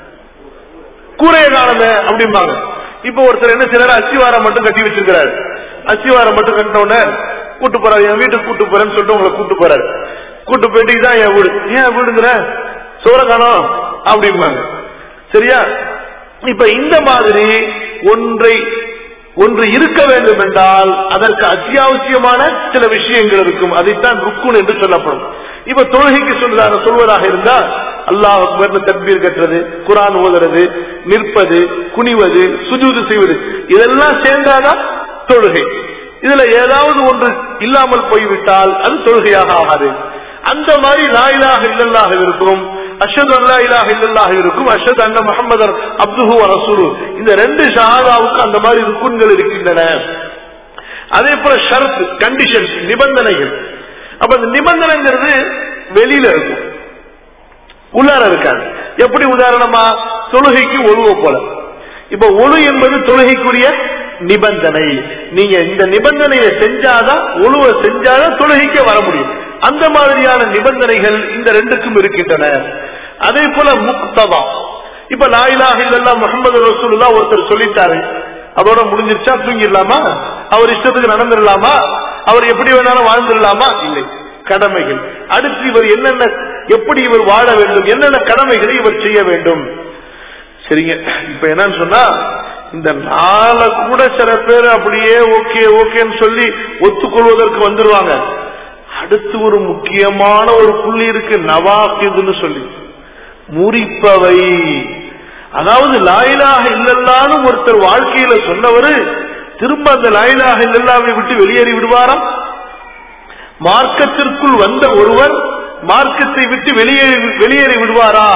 கூரைய காலமே அப்படிம்பாங்க இப்ப ஒருத்தர் என்ன செய்யறாரு அஸ்திவாரம் மட்டும் கட்டி வச்சிருக்கிறாரு அஸ்திவாரம் மட்டும் கட்டின உடனே கூட்டு போறாரு என் வீட்டுக்கு கூட்டு போறேன்னு சொல்லிட்டு உங்களை கூட்டு போறாரு கூட்டு போயிட்டு இதான் என் வீடு ஏன் வீடுங்கிற சோற காணோம் அப்படிம்பாங்க சரியா இப்ப இந்த மாதிரி ஒன்றை ஒன்று இருக்க வேண்டும் என்றால் அதற்கு அத்தியாவசியமான சில விஷயங்கள் இருக்கும் அதைத்தான் ருக்குன் என்று சொல்லப்படும் இப்ப தொழுகைக்கு சொல்வதாக சொல்வதாக இருந்தால் அல்லாஹ் அக்பர்னு தக்பீர் கட்டுறது குரான் ஓதுறது நிற்பது குனிவது சுஜூது செய்வது இதெல்லாம் சேர்ந்தாதான் தொழுகை இதுல ஏதாவது ஒன்று இல்லாமல் போய்விட்டால் அது தொழுகையாக ஆகாது அந்த மாதிரி லாயிலாக இல்லல்லாக இருக்கும் அஷத் அல்லா இலாக இல்லல்லாக இருக்கும் அஷத் அண்ண முகமது அப்துஹு ரசூலு இந்த ரெண்டு ஷஹாதாவுக்கு அந்த மாதிரி ருக்குன்கள் இருக்கின்றன அதே போல ஷரத் கண்டிஷன்ஸ் நிபந்தனைகள் அப்ப அந்த நிபந்தனைங்கிறது வெளியில இருக்கும் உள்ளார இருக்காது எப்படி உதாரணமா தொழுகைக்கு ஒழுவ போல இப்ப ஒழு என்பது தொழுகைக்குரிய நிபந்தனை நீங்க இந்த நிபந்தனையை செஞ்சாதான் ஒழுவ செஞ்சாதான் தொழுகைக்கு வர முடியும் அந்த மாதிரியான நிபந்தனைகள் இந்த ரெண்டுக்கும் இருக்கின்றன அதே போல முக்தவா இப்ப லாயிலாக இல்லல்லா முகமது ரசூலுல்லா ஒருத்தர் சொல்லிட்டாரு அதோட முடிஞ்சிருச்சா தூங்கிடலாமா அவர் இஷ்டத்துக்கு நடந்துடலாமா அவர் எப்படி வேணாலும் வாழ்ந்துடலாமா இல்லை கடமைகள் அடுத்து இவர் என்னென்ன எப்படி இவர் வாழ வேண்டும் என்னென்ன கடமைகளை இவர் செய்ய வேண்டும் சரிங்க இப்ப என்னன்னு சொன்னா இந்த நாளை கூட சில பேர் அப்படியே ஓகே ஓகேன்னு சொல்லி ஒத்துக்கொள்வதற்கு வந்துருவாங்க அடுத்து ஒரு முக்கியமான ஒரு புள்ளி இருக்கு நவாக்கிதுன்னு சொல்லி முறிப்பவை அதாவது லாயிலாக இல்லல்லான்னு ஒருத்தர் வாழ்க்கையில சொன்னவரு திரும்ப அந்த லாயிலாக இல்லல்லாவை விட்டு வெளியேறி விடுவாராம் மார்க்கத்திற்குள் வந்த ஒருவர் மார்க்கத்தை விட்டு வெளியேறி வெளியேறி விடுவாரா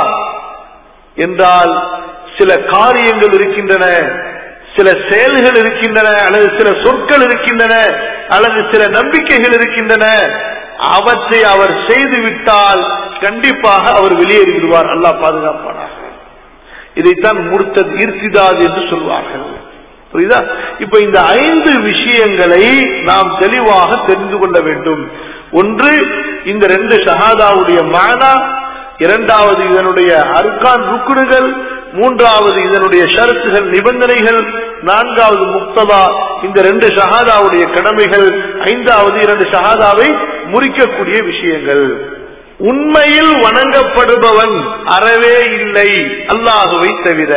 என்றால் சில காரியங்கள் இருக்கின்றன சில செயல்கள் இருக்கின்றன அல்லது சில சொற்கள் இருக்கின்றன அல்லது சில நம்பிக்கைகள் இருக்கின்றன அவற்றை அவர் செய்து விட்டால் கண்டிப்பாக அவர் வெளியேறி விடுவார் அல்லாஹ் பாதுகாப்பானாக இதைத்தான் முர்த்தத் ஈர்த்திதாது என்று சொல்வார்கள் புரியுதா இப்ப இந்த ஐந்து விஷயங்களை நாம் தெளிவாக தெரிந்து கொள்ள வேண்டும் ஒன்று இந்த ரெண்டு ஷஹாதாவுடைய மானா இரண்டாவது இதனுடைய அர்கான் ருக்குனுகள் மூன்றாவது இதனுடைய ஷரத்துகள் நிபந்தனைகள் நான்காவது முக்ததா இந்த ரெண்டு ஷஹாதாவுடைய கடமைகள் ஐந்தாவது இரண்டு ஷஹாதாவை முறிக்கக்கூடிய விஷயங்கள் உண்மையில் வணங்கப்படுபவன் அறவே இல்லை அல்லாஹுவை தவிர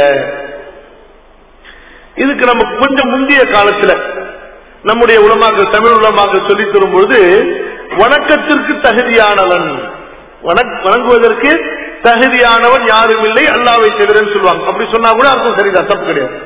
இதுக்கு நம்ம கொஞ்சம் முந்தைய காலத்துல நம்முடைய உலமாக்கள் தமிழ் உலமாக்கள் சொல்லித் தரும் பொழுது வணக்கத்திற்கு தகுதியானவன் வணக்- வணங்குவதற்கு தகுதியானவன் யாரும் இல்லை அல்லாவை தவிரன்னு சொல்லுவாங்க அப்படி சொன்னா கூட அர்த்தம் சரிதான் தப்பு கிடையாது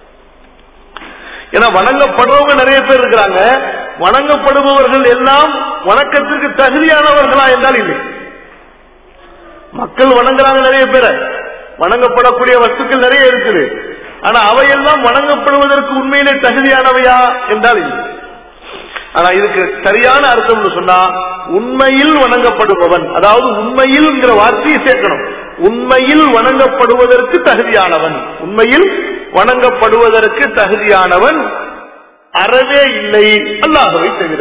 ஏன்னா வணங்கப்படுறவங்க நிறைய பேர் இருக்கிறாங்க வணங்கப்படுபவர்கள் எல்லாம் வணக்கத்திற்கு தகுதியானவர்களா என்றால் இல்லை மக்கள் வணங்குறாங்க நிறைய பேரை வணங்கப்படக்கூடிய வஸ்துக்கள் நிறைய இருக்குது ஆனா அவையெல்லாம் வணங்கப்படுவதற்கு உண்மையிலே தகுதியானவையா என்றால் இல்லை ஆனா இதுக்கு சரியான அர்த்தம் சொன்னா உண்மையில் வணங்கப்படுபவன் அதாவது உண்மையில் வார்த்தையை சேர்க்கணும் உண்மையில் வணங்கப்படுவதற்கு தகுதியானவன் உண்மையில் வணங்கப்படுவதற்கு தகுதியானவன் அறவே இல்லை அல்லாஹவை தவிர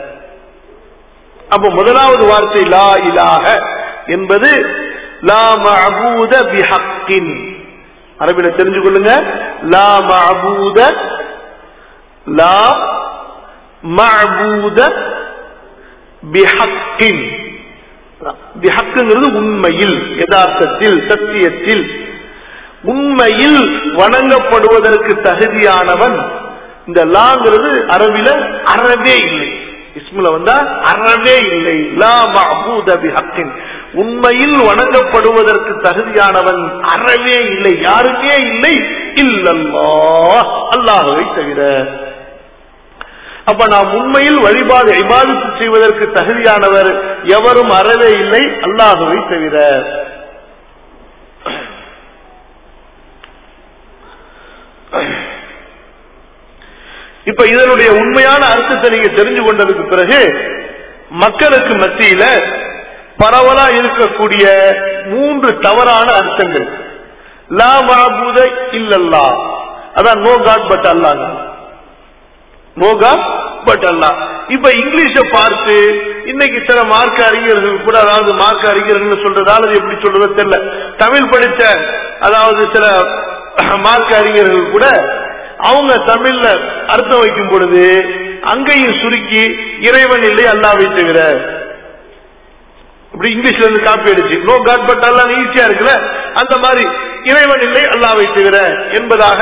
அப்ப முதலாவது வார்த்தை லா இலாஹ என்பது லா மஅபூத பிஹக்கின் அரபில தெரிஞ்சு கொள்ளுங்க லா மஅபூத லா மஅபூத பிஹக்கின் பிஹக்குங்கிறது உண்மையில் யதார்த்தத்தில் சத்தியத்தில் உண்மையில் வணங்கப்படுவதற்கு தகுதியானவன் இந்த லாங்கிறது அரபில அறவே இல்லை இஸ்முல வந்தா அறவே இல்லை லா மஅபூத பிஹக்கின் உண்மையில் வணங்கப்படுவதற்கு தகுதியானவன் அறவே இல்லை யாருமே இல்லை இல்லல்லாஹ் அல்லாஹ்வை தவிர அப்ப நாம் உண்மையில் வழிபாடு இபாதத்து செய்வதற்கு தகுதியானவர் எவரும் அறவே இல்லை அல்லாஹுவை தவிர இப்ப இதனுடைய உண்மையான அர்த்தத்தை நீங்க தெரிஞ்சு கொண்டதுக்கு பிறகு மக்களுக்கு மத்தியில பரவலா இருக்கக்கூடிய மூன்று தவறான அர்த்தங்கள் லா மாபூத இல்லல்லா அதான் நோ காட் பட் அல்லாங்க நோ காட் பட் அல்லா இப்ப இங்கிலீஷ பார்த்து இன்னைக்கு சில மார்க்க அறிஞர்கள் கூட அதாவது மார்க்க அறிஞர்கள் சொல்றதால அது எப்படி சொல்றதோ தெரியல தமிழ் படித்த அதாவது சில மார்க்க அறிஞர்கள் கூட அவங்க தமிழ்ல அர்த்தம் வைக்கும் பொழுது அங்கேயும் சுருக்கி இறைவன் இல்லை அல்லாவை தவிர இப்படி இங்கிலீஷ்ல இருந்து காப்பி அடிச்சு நோ காட் பட் அல்லா ஈஸியா இருக்குல்ல அந்த மாதிரி இறைவன் இல்லை அல்லாவை தவிர என்பதாக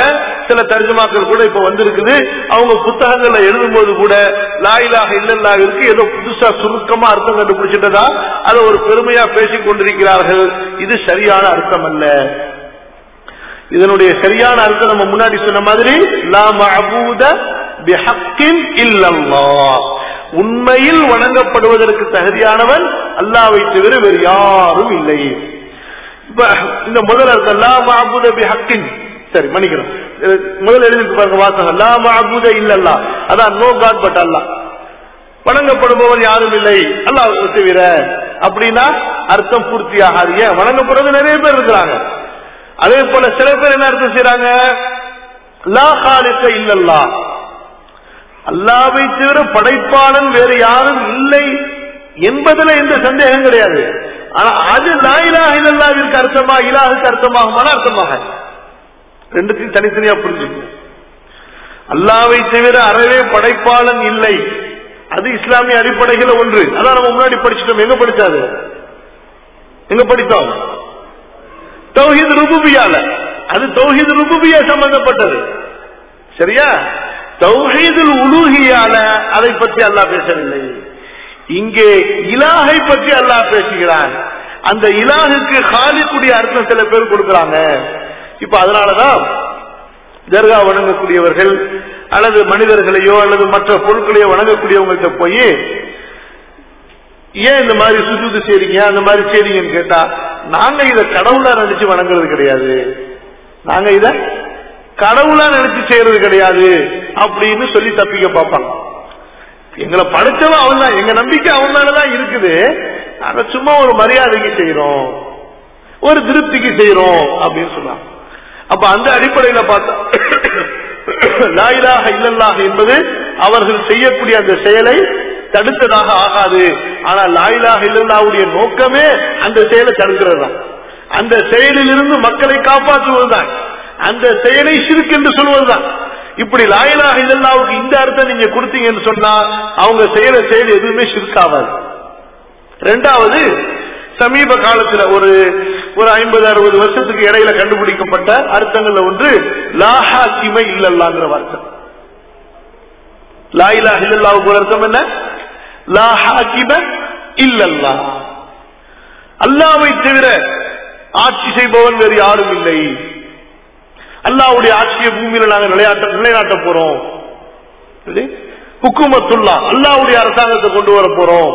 சில தர்ஜமாக்கள் கூட இப்ப வந்திருக்குது அவங்க புத்தகங்கள்ல எழுதும்போது கூட லாயிலாக இல்லல்லாவிற்கு ஏதோ புதுசா சுருக்கமா அர்த்தம் கண்டுபிடிச்சிட்டதா அதை ஒரு பெருமையா பேசிக் கொண்டிருக்கிறார்கள் இது சரியான அர்த்தம் அல்ல இதனுடைய சரியான அர்த்தம் நம்ம முன்னாடி சொன்ன மாதிரி லா மஅபூத பிஹக்கின் இல்லல்லாஹ் உண்மையில் வணங்கப்படுவதற்கு தகுதியானவன் அல்லாவை தவிர வேறு யாரும் இல்லை இப்ப இந்த முதல் அர்த்தம் லா மஅபூத பிஹக்கின் சரி மன்னிக்கிறோம் அஹ் முதல் எழுதிட்டு பாருங்க வாசகம் லா மஅபூத இல்லல்லா அதான் நோ காட் பட் அல்லாஹ் வணங்கப்படுபவர் யாரும் இல்லை அல்லாஹ் தவிர அப்படின்னா அர்த்தம் பூர்த்தியாகாது ஏன் வணங்கப்படுறது நிறைய பேர் இருக்கிறாங்க அதே போல சில பேர் என்ன அர்த்தம் செய்யறாங்க லா காலிக்க இல்லல்லா அல்லாவை தவிர படைப்பாளன் வேறு யாரும் இல்லை என்பதுல எந்த சந்தேகம் கிடையாது ஆனா அது லாயிலா இல்லல்லாவிற்கு அர்த்தமா இலாஹுக்கு அர்த்தமாகுமான அர்த்தமாக ரெண்டுத்தையும் தனித்தனியா புரிஞ்சுக்கணும் அல்லாவை தவிர அறவே படைப்பாளன் இல்லை அது இஸ்லாமிய அடிப்படைகள ஒன்று அதான் நம்ம முன்னாடி படிச்சிட்டோம் எங்க படிச்சாது எங்க படித்தோம் தௌஹீத் ருபுபியால அது தௌஹீத் ருபுபியா சம்பந்தப்பட்டது சரியா தௌஹீதுல் உலூஹியால அதை பற்றி அல்லாஹ் பேசவில்லை இங்கே இலாஹை பற்றி அல்லாஹ் பேசுகிறான் அந்த இலாஹுக்கு காலிக்குடைய அர்த்தம் சில பேர் கொடுக்கறாங்க இப்ப அதனாலதான் தர்கா வணங்கக்கூடியவர்கள் அல்லது மனிதர்களையோ அல்லது மற்ற பொருட்களையோ வணங்கக்கூடியவங்கள்ட்ட போய் ஏன் இந்த மாதிரி சுஜூது செய்றீங்க அந்த மாதிரி செய்றீங்கன்னு கேட்டா நாங்க இத கடவுளா நினைச்சு வணங்குறது கிடையாது நாங்க இத கடவுளா நினைச்சு செய்யறது கிடையாது அப்படின்னு சொல்லி தப்பிக்க பார்ப்பாங்க எங்களை படைச்சவன் அவன் தான் எங்க நம்பிக்கை அவன் மேலதான் இருக்குது நாங்க சும்மா ஒரு மரியாதைக்கு செய்யறோம் ஒரு திருப்திக்கு செய்யறோம் அப்படின்னு சொன்னாங்க அப்ப அந்த அடிப்படையில பார்த்தா லாயிலாக இல்லல்லாக என்பது அவர்கள் செய்யக்கூடிய அந்த செயலை தடுத்ததாக ஆகாது ஆனா லாயிலாக இல்லல்லாவுடைய நோக்கமே அந்த செயலை தடுக்கிறது தான் அந்த செயலிலிருந்து மக்களை காப்பாற்றுவதுதான் அந்த செயலை சிறுக்கு என்று சொல்வதுதான் இப்படி லாயிலாக இல்லல்லாவுக்கு இந்த அர்த்தம் நீங்க கொடுத்தீங்கன்னு சொன்னா அவங்க செய்யற செயல் எதுவுமே சிறுக்காவாது ரெண்டாவது சமீப காலத்துல ஒரு ஒரு ஐம்பது அறுபது வருஷத்துக்கு இடையில கண்டுபிடிக்கப்பட்ட அர்த்தங்கள்ல ஒன்று லாஹாக்கிமை இல்லல்லாங்கிற வார்த்தை லாயிலா இல்லல்லாவுக்கு ஒரு அர்த்தம் என்ன லாஹாக்கிம இல்லல்லா அல்லாவை தவிர ஆட்சி செய்பவன் வேறு யாரும் இல்லை அல்லாவுடைய ஆட்சியை பூமியில நாங்க நிலையாட்ட நிலைநாட்ட போறோம் ஹுக்குமத்துல்லா அல்லாவுடைய அரசாங்கத்தை கொண்டு வர போறோம்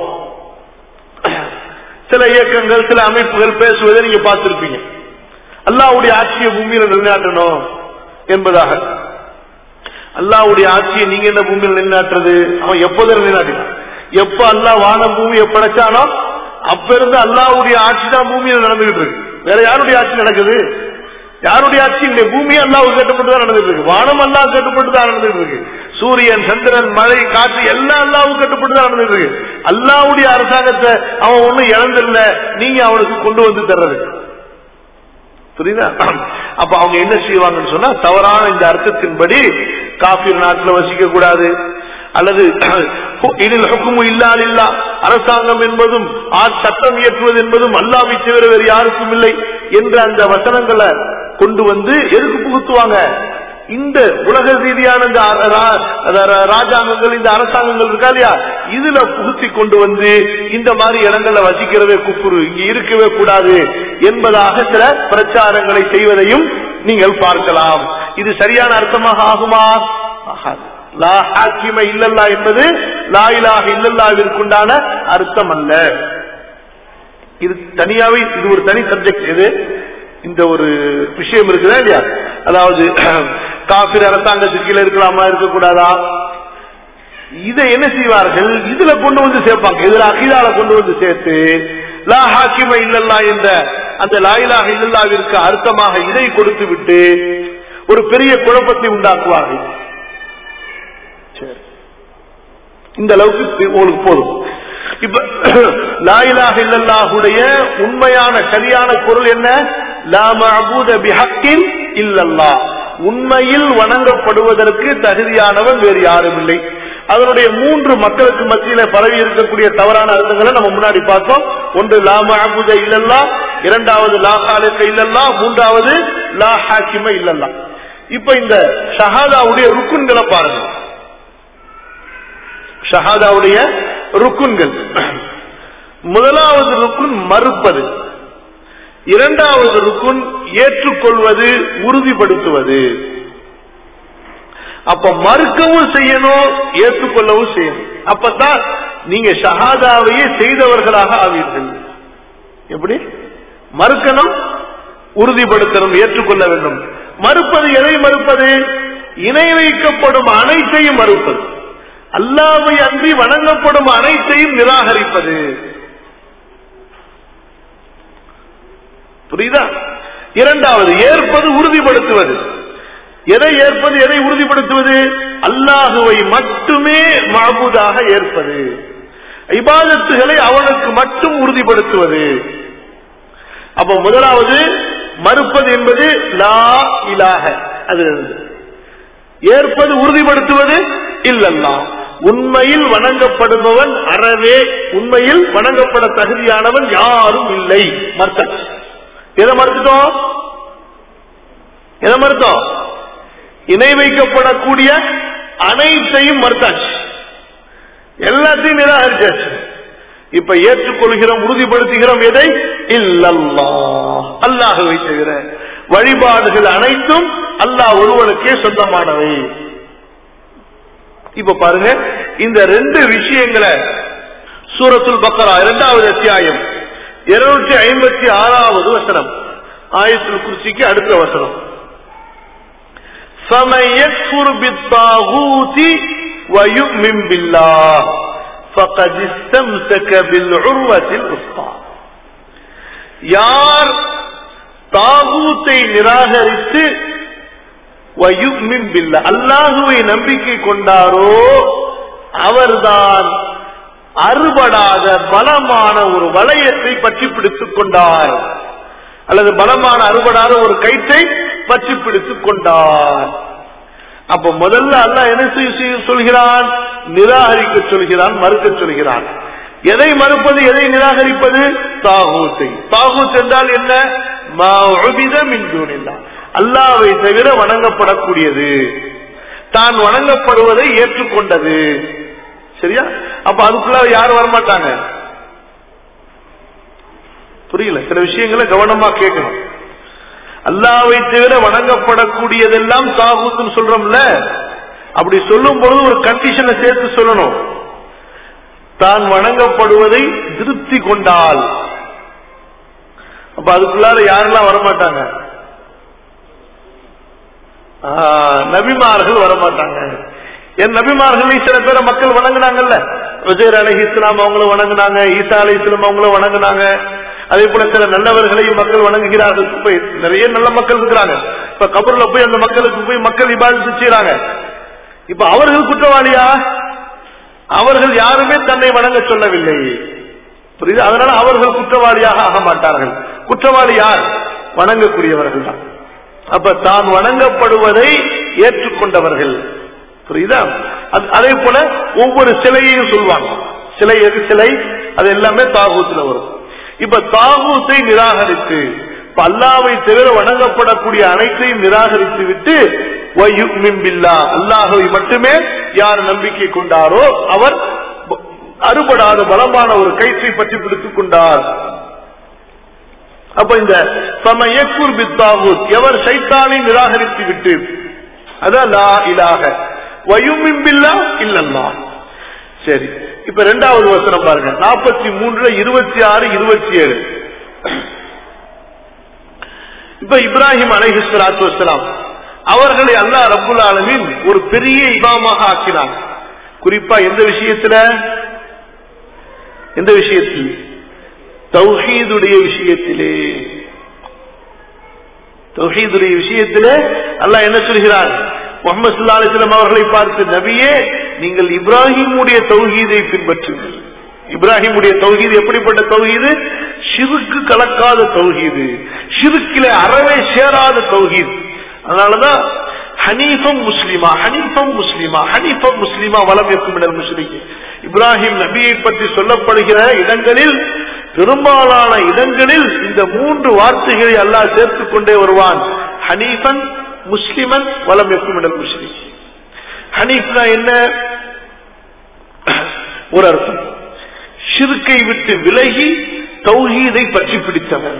சில இயக்கங்கள் சில அமைப்புகள் பேசுவதை நீங்க பார்த்திருப்பீங்க அல்லாவுடைய ஆட்சியை பூமியில நிலைநாட்டணும் என்பதாக அல்லாவுடைய ஆட்சியை நீங்க என்ன பூமியில நிலைநாட்டுறது அவன் எப்போதும் நிலைநாட்டினான் எப்ப அல்லாஹ் வானம் பூமியை படைச்சானோ அப்ப இருந்து அல்லாவுடைய ஆட்சி தான் பூமியில நடந்துகிட்டு இருக்கு வேற யாருடைய ஆட்சி நடக்குது யாருடைய ஆட்சி இந்த பூமி அல்லாஹ் கட்டுப்பட்டு தான் நடந்துட்டு இருக்கு வானம் அல்லாஹ் கட்டுப்பட்டு தான் நடந்துட்டு இருக்கு சூரியன் சந்திரன் மழை காற்று எல்லாம் அல்லாவும் கட்டுப்பட்டு தான் நடந்துட்டு இருக்கு அல்லாவுடைய அரசாங்கத்தை அவன் ஒண்ணும் இழந்தில்ல நீங்க அவனுக்கு கொண்டு வந்து தர்றது புரியுதா அப்ப அவங்க என்ன செய்வாங்கன்னு சொன்னா தவறான இந்த அர்த்தத்தின்படி காபீர் நாட்டில் வசிக்க கூடாது அல்லது இதில் ஹுக்குமு இல்லால் இல்லா அரசாங்கம் என்பதும் சட்டம் இயற்றுவது என்பதும் அல்லாவை தவிர வேறு யாருக்கும் இல்லை என்ற அந்த வசனங்களை கொண்டு வந்து எதுக்கு புகுத்துவாங்க இந்த உலக ரீதியான இந்த ராஜாங்கங்கள் இந்த அரசாங்கங்கள் இருக்கா இல்லையா இதுல புகுத்தி கொண்டு வந்து இந்த மாதிரி இடங்கள்ல வசிக்கிறவே குப்புரு இங்க இருக்கவே கூடாது என்பதாக சில பிரச்சாரங்களை செய்வதையும் நீங்கள் பார்க்கலாம் இது சரியான அர்த்தமாக ஆகுமா ஆகாது லா ஹாக்கிம இல்லல்லா என்பது லாயிலாக இல்லல்லாவிற்குண்டான அர்த்தம் அல்ல இது தனியாவே இது ஒரு தனி சப்ஜெக்ட் இது இந்த ஒரு விஷயம் இருக்குதா இல்லையா அதாவது காபிர் அரசாங்கத்துக்கு கீழே இருக்கலாமா இருக்கக்கூடாதா இதை என்ன செய்வார்கள் இதுல கொண்டு வந்து சேர்ப்பாங்க இதுல அகிலால கொண்டு வந்து சேர்த்து லா ஹாக்கிம இல்லல்லா என்ற அந்த லாயிலாக இல்லல்லாவிற்கு அர்த்தமாக இதை கொடுத்து விட்டு ஒரு பெரிய குழப்பத்தை உண்டாக்குவார்கள் இந்த அளவுக்கு உங்களுக்கு போதும் இப்ப லாயிலாக இல்லல்லாஹுடைய உண்மையான சரியான பொருள் என்ன இல்லல்லா உண்மையில் வணங்கப்படுவதற்கு தகுதியானவன் வேறு யாரும் இல்லை அதனுடைய மூன்று மக்களுக்கு மத்தியில பரவி இருக்கக்கூடிய தவறான அர்த்தங்களை நம்ம முன்னாடி பார்த்தோம் ஒன்று லா மஹபூத இல்லல்லா இரண்டாவது லா ஹாலிக்க இல்லல்லா மூன்றாவது லா ஹாக்கிம இல்லல்லா இப்ப இந்த ஷஹாதாவுடைய ருக்குன்களை பாருங்க ஷஹாதாவுடைய ருக்குன்கள் முதலாவது ருக்குன் மறுப்பது இரண்டாவது ருக்குன் ஏற்றுக்கொள்வது உறுதிப்படுத்துவது அப்ப மறுக்கவும் செய்யணும் ஏற்றுக்கொள்ளவும் செய்யணும் அப்பதான் நீங்க ஷஹாதாவையே செய்தவர்களாக ஆவீர்கள் எப்படி மறுக்கணும் உறுதிப்படுத்தணும் ஏற்றுக்கொள்ள வேண்டும் மறுப்பது எதை மறுப்பது இணை வைக்கப்படும் அனைத்தையும் மறுப்பது அல்லாவை அன்றி வணங்கப்படும் அனைத்தையும் நிராகரிப்பது புரியுதா இரண்டாவது ஏற்பது உறுதிப்படுத்துவது எதை ஏற்பது எதை உறுதிப்படுத்துவது அல்லாஹுவை மட்டுமே மாபூதாக ஏற்பது இபாதத்துகளை அவனுக்கு மட்டும் உறுதிப்படுத்துவது அப்ப முதலாவது மறுப்பது என்பது லா இலாக அது ஏற்பது உறுதிப்படுத்துவது இல்லல்லா உண்மையில் வணங்கப்படுபவன் அறவே உண்மையில் வணங்கப்பட தகுதியானவன் யாரும் இல்லை மறுத்த எதை மறுத்துட்டோம் எதை மறுத்தோம் இணை வைக்கப்படக்கூடிய அனைத்தையும் மறுத்தாச்சு எல்லாத்தையும் நிராகரிச்சாச்சு இப்ப ஏற்றுக்கொள்கிறோம் உறுதிப்படுத்துகிறோம் எதை இல்லல்லா அல்லாஹுவை தவிர வழிபாடுகள் அனைத்தும் அல்லாஹ் ஒருவனுக்கே சொந்தமானவை இப்ப பாருங்க இந்த ரெண்டு விஷயங்களை சூரத்துல் பக்கரா இரண்டாவது அத்தியாயம் இருநூற்றி ஐம்பத்தி ஆறாவது வசனம் ஆயத்தில் குறிச்சிக்கு அடுத்த வசனம் فمن يكفر بالطاغوت ويؤمن بالله فقد استمسك بالعروة الوثقى யார் தாகூத்தை நிராகரித்து வயுமின் பில்ல அல்லாஹுவை நம்பிக்கை கொண்டாரோ அவர்தான் அறுபடாத பலமான ஒரு வளையத்தை பற்றி பிடித்துக் கொண்டார் அல்லது பலமான அறுபடாத ஒரு கயிற்றை பற்றி பிடித்துக் கொண்டார் அப்ப முதல்ல அல்லாஹ் என்ன செய்ய சொல்கிறான் நிராகரிக்க சொல்கிறான் மறுக்க சொல்கிறான் எதை மறுப்பது எதை நிராகரிப்பது தாகூத்தை தாகூத் என்றால் என்ன அல்லாவை தவிர வணங்கப்படக்கூடியது தான் வணங்கப்படுவதை ஏற்றுக்கொண்டது சரியா அப்ப அதுக்குள்ள யாரும் வரமாட்டாங்க புரியல சில விஷயங்களை கவனமா கேட்கணும் அல்லாவை தவிர வணங்கப்படக்கூடியதெல்லாம் தாகூத்துன்னு சொல்றோம்ல அப்படி சொல்லும் பொழுது ஒரு கண்டிஷனை சேர்த்து சொல்லணும் தான் வணங்கப்படுவதை திருப்தி கொண்டால் அப்ப அதுக்குள்ளார யாரெல்லாம் வரமாட்டாங்க நபிமார்கள் வரமாட்டாங்க என் நபிமார்கள் சில பேரை மக்கள் வணங்கினாங்கல்ல விஜயர் அலி இஸ்லாம் அவங்களும் வணங்கினாங்க ஈசா அலி இஸ்லாம் அவங்களும் வணங்கினாங்க அதே போல சில நல்லவர்களையும் மக்கள் வணங்குகிறார்கள் போய் நிறைய நல்ல மக்கள் இருக்கிறாங்க இப்ப கபூர்ல போய் அந்த மக்களுக்கு போய் மக்கள் இபாதத்து செய்யறாங்க இப்ப அவர்கள் குற்றவாளியா அவர்கள் யாருமே தன்னை வணங்க சொல்லவில்லை புரியுது அதனால அவர்கள் குற்றவாளியாக ஆக மாட்டார்கள் குற்றவாளி யார் வணங்கக்கூடியவர்கள் தான் அப்ப தான் வணங்கப்படுவதை ஏற்றுக்கொண்டவர்கள் புரியுதா அதே போல ஒவ்வொரு சிலையையும் சொல்லுவாங்க சிலை எது சிலை அது எல்லாமே தாகூத்துல வரும் இப்ப தாகூத்தை நிராகரித்து அல்லாவை தவிர வணங்கப்படக்கூடிய அனைத்தையும் நிராகரித்து விட்டு அல்லாஹவை மட்டுமே யார் நம்பிக்கை கொண்டாரோ அவர் அறுபடாத பலமான ஒரு கயிற்றை பற்றி பிடித்துக் கொண்டார் அப்ப இந்த சமயக்கூர் பித்தாவூத் எவர் சைத்தானை நிராகரித்து விட்டு அதான் லா இலாக வயுமிம்பில்லா இல்லல்லா சரி இப்ப ரெண்டாவது வசனம் பாருங்க நாற்பத்தி மூன்றுல இருபத்தி ஆறு இருபத்தி ஏழு இப்ப இப்ராஹிம் அலைஹிஸ்லாத்து வசலாம் அவர்களை அல்லா ரபுல் ஆலமின் ஒரு பெரிய இமாமாக ஆக்கினார் குறிப்பா எந்த விஷயத்துல எந்த விஷயத்தில் தௌஹீதுடைய விஷயத்திலே தௌஹீதுடைய விஷயத்திலே அல்லாஹ் என்ன சொல்கிறார் முகமது சுல்லா அலிஸ்லாம் அவர்களை பார்த்து நபியே நீங்கள் இப்ராஹிமுடைய தௌஹீதை பின்பற்றுங்கள் இப்ராஹிமுடைய தௌஹீது எப்படிப்பட்ட தௌஹீது சிறுக்கு கலக்காத தௌஹீது சிறுக்கில அறவே சேராத தௌஹீத் அதனாலதான் ஹனீஃபம் முஸ்லிமா ஹனீஃபம் முஸ்லிமா ஹனீஃபம் முஸ்லிமா வளம் இருக்கும் இடர் முஸ்லிம் இப்ராஹிம் நபியை பற்றி சொல்லப்படுகிற இடங்களில் பெரும்பாலான இடங்களில் இந்த மூன்று வார்த்தைகளை அல்லாஹ் சேர்த்துக் கொண்டே வருவான் ஹனீஃபன் முஸ்லிமன் வலம் எக்குமிடல் முஸ்லிம் ஹனீஃப்னா என்ன ஒரு அர்த்தம் ஷிர்கை விட்டு விலகி தௌஹீதை பற்றி பிடித்தவன்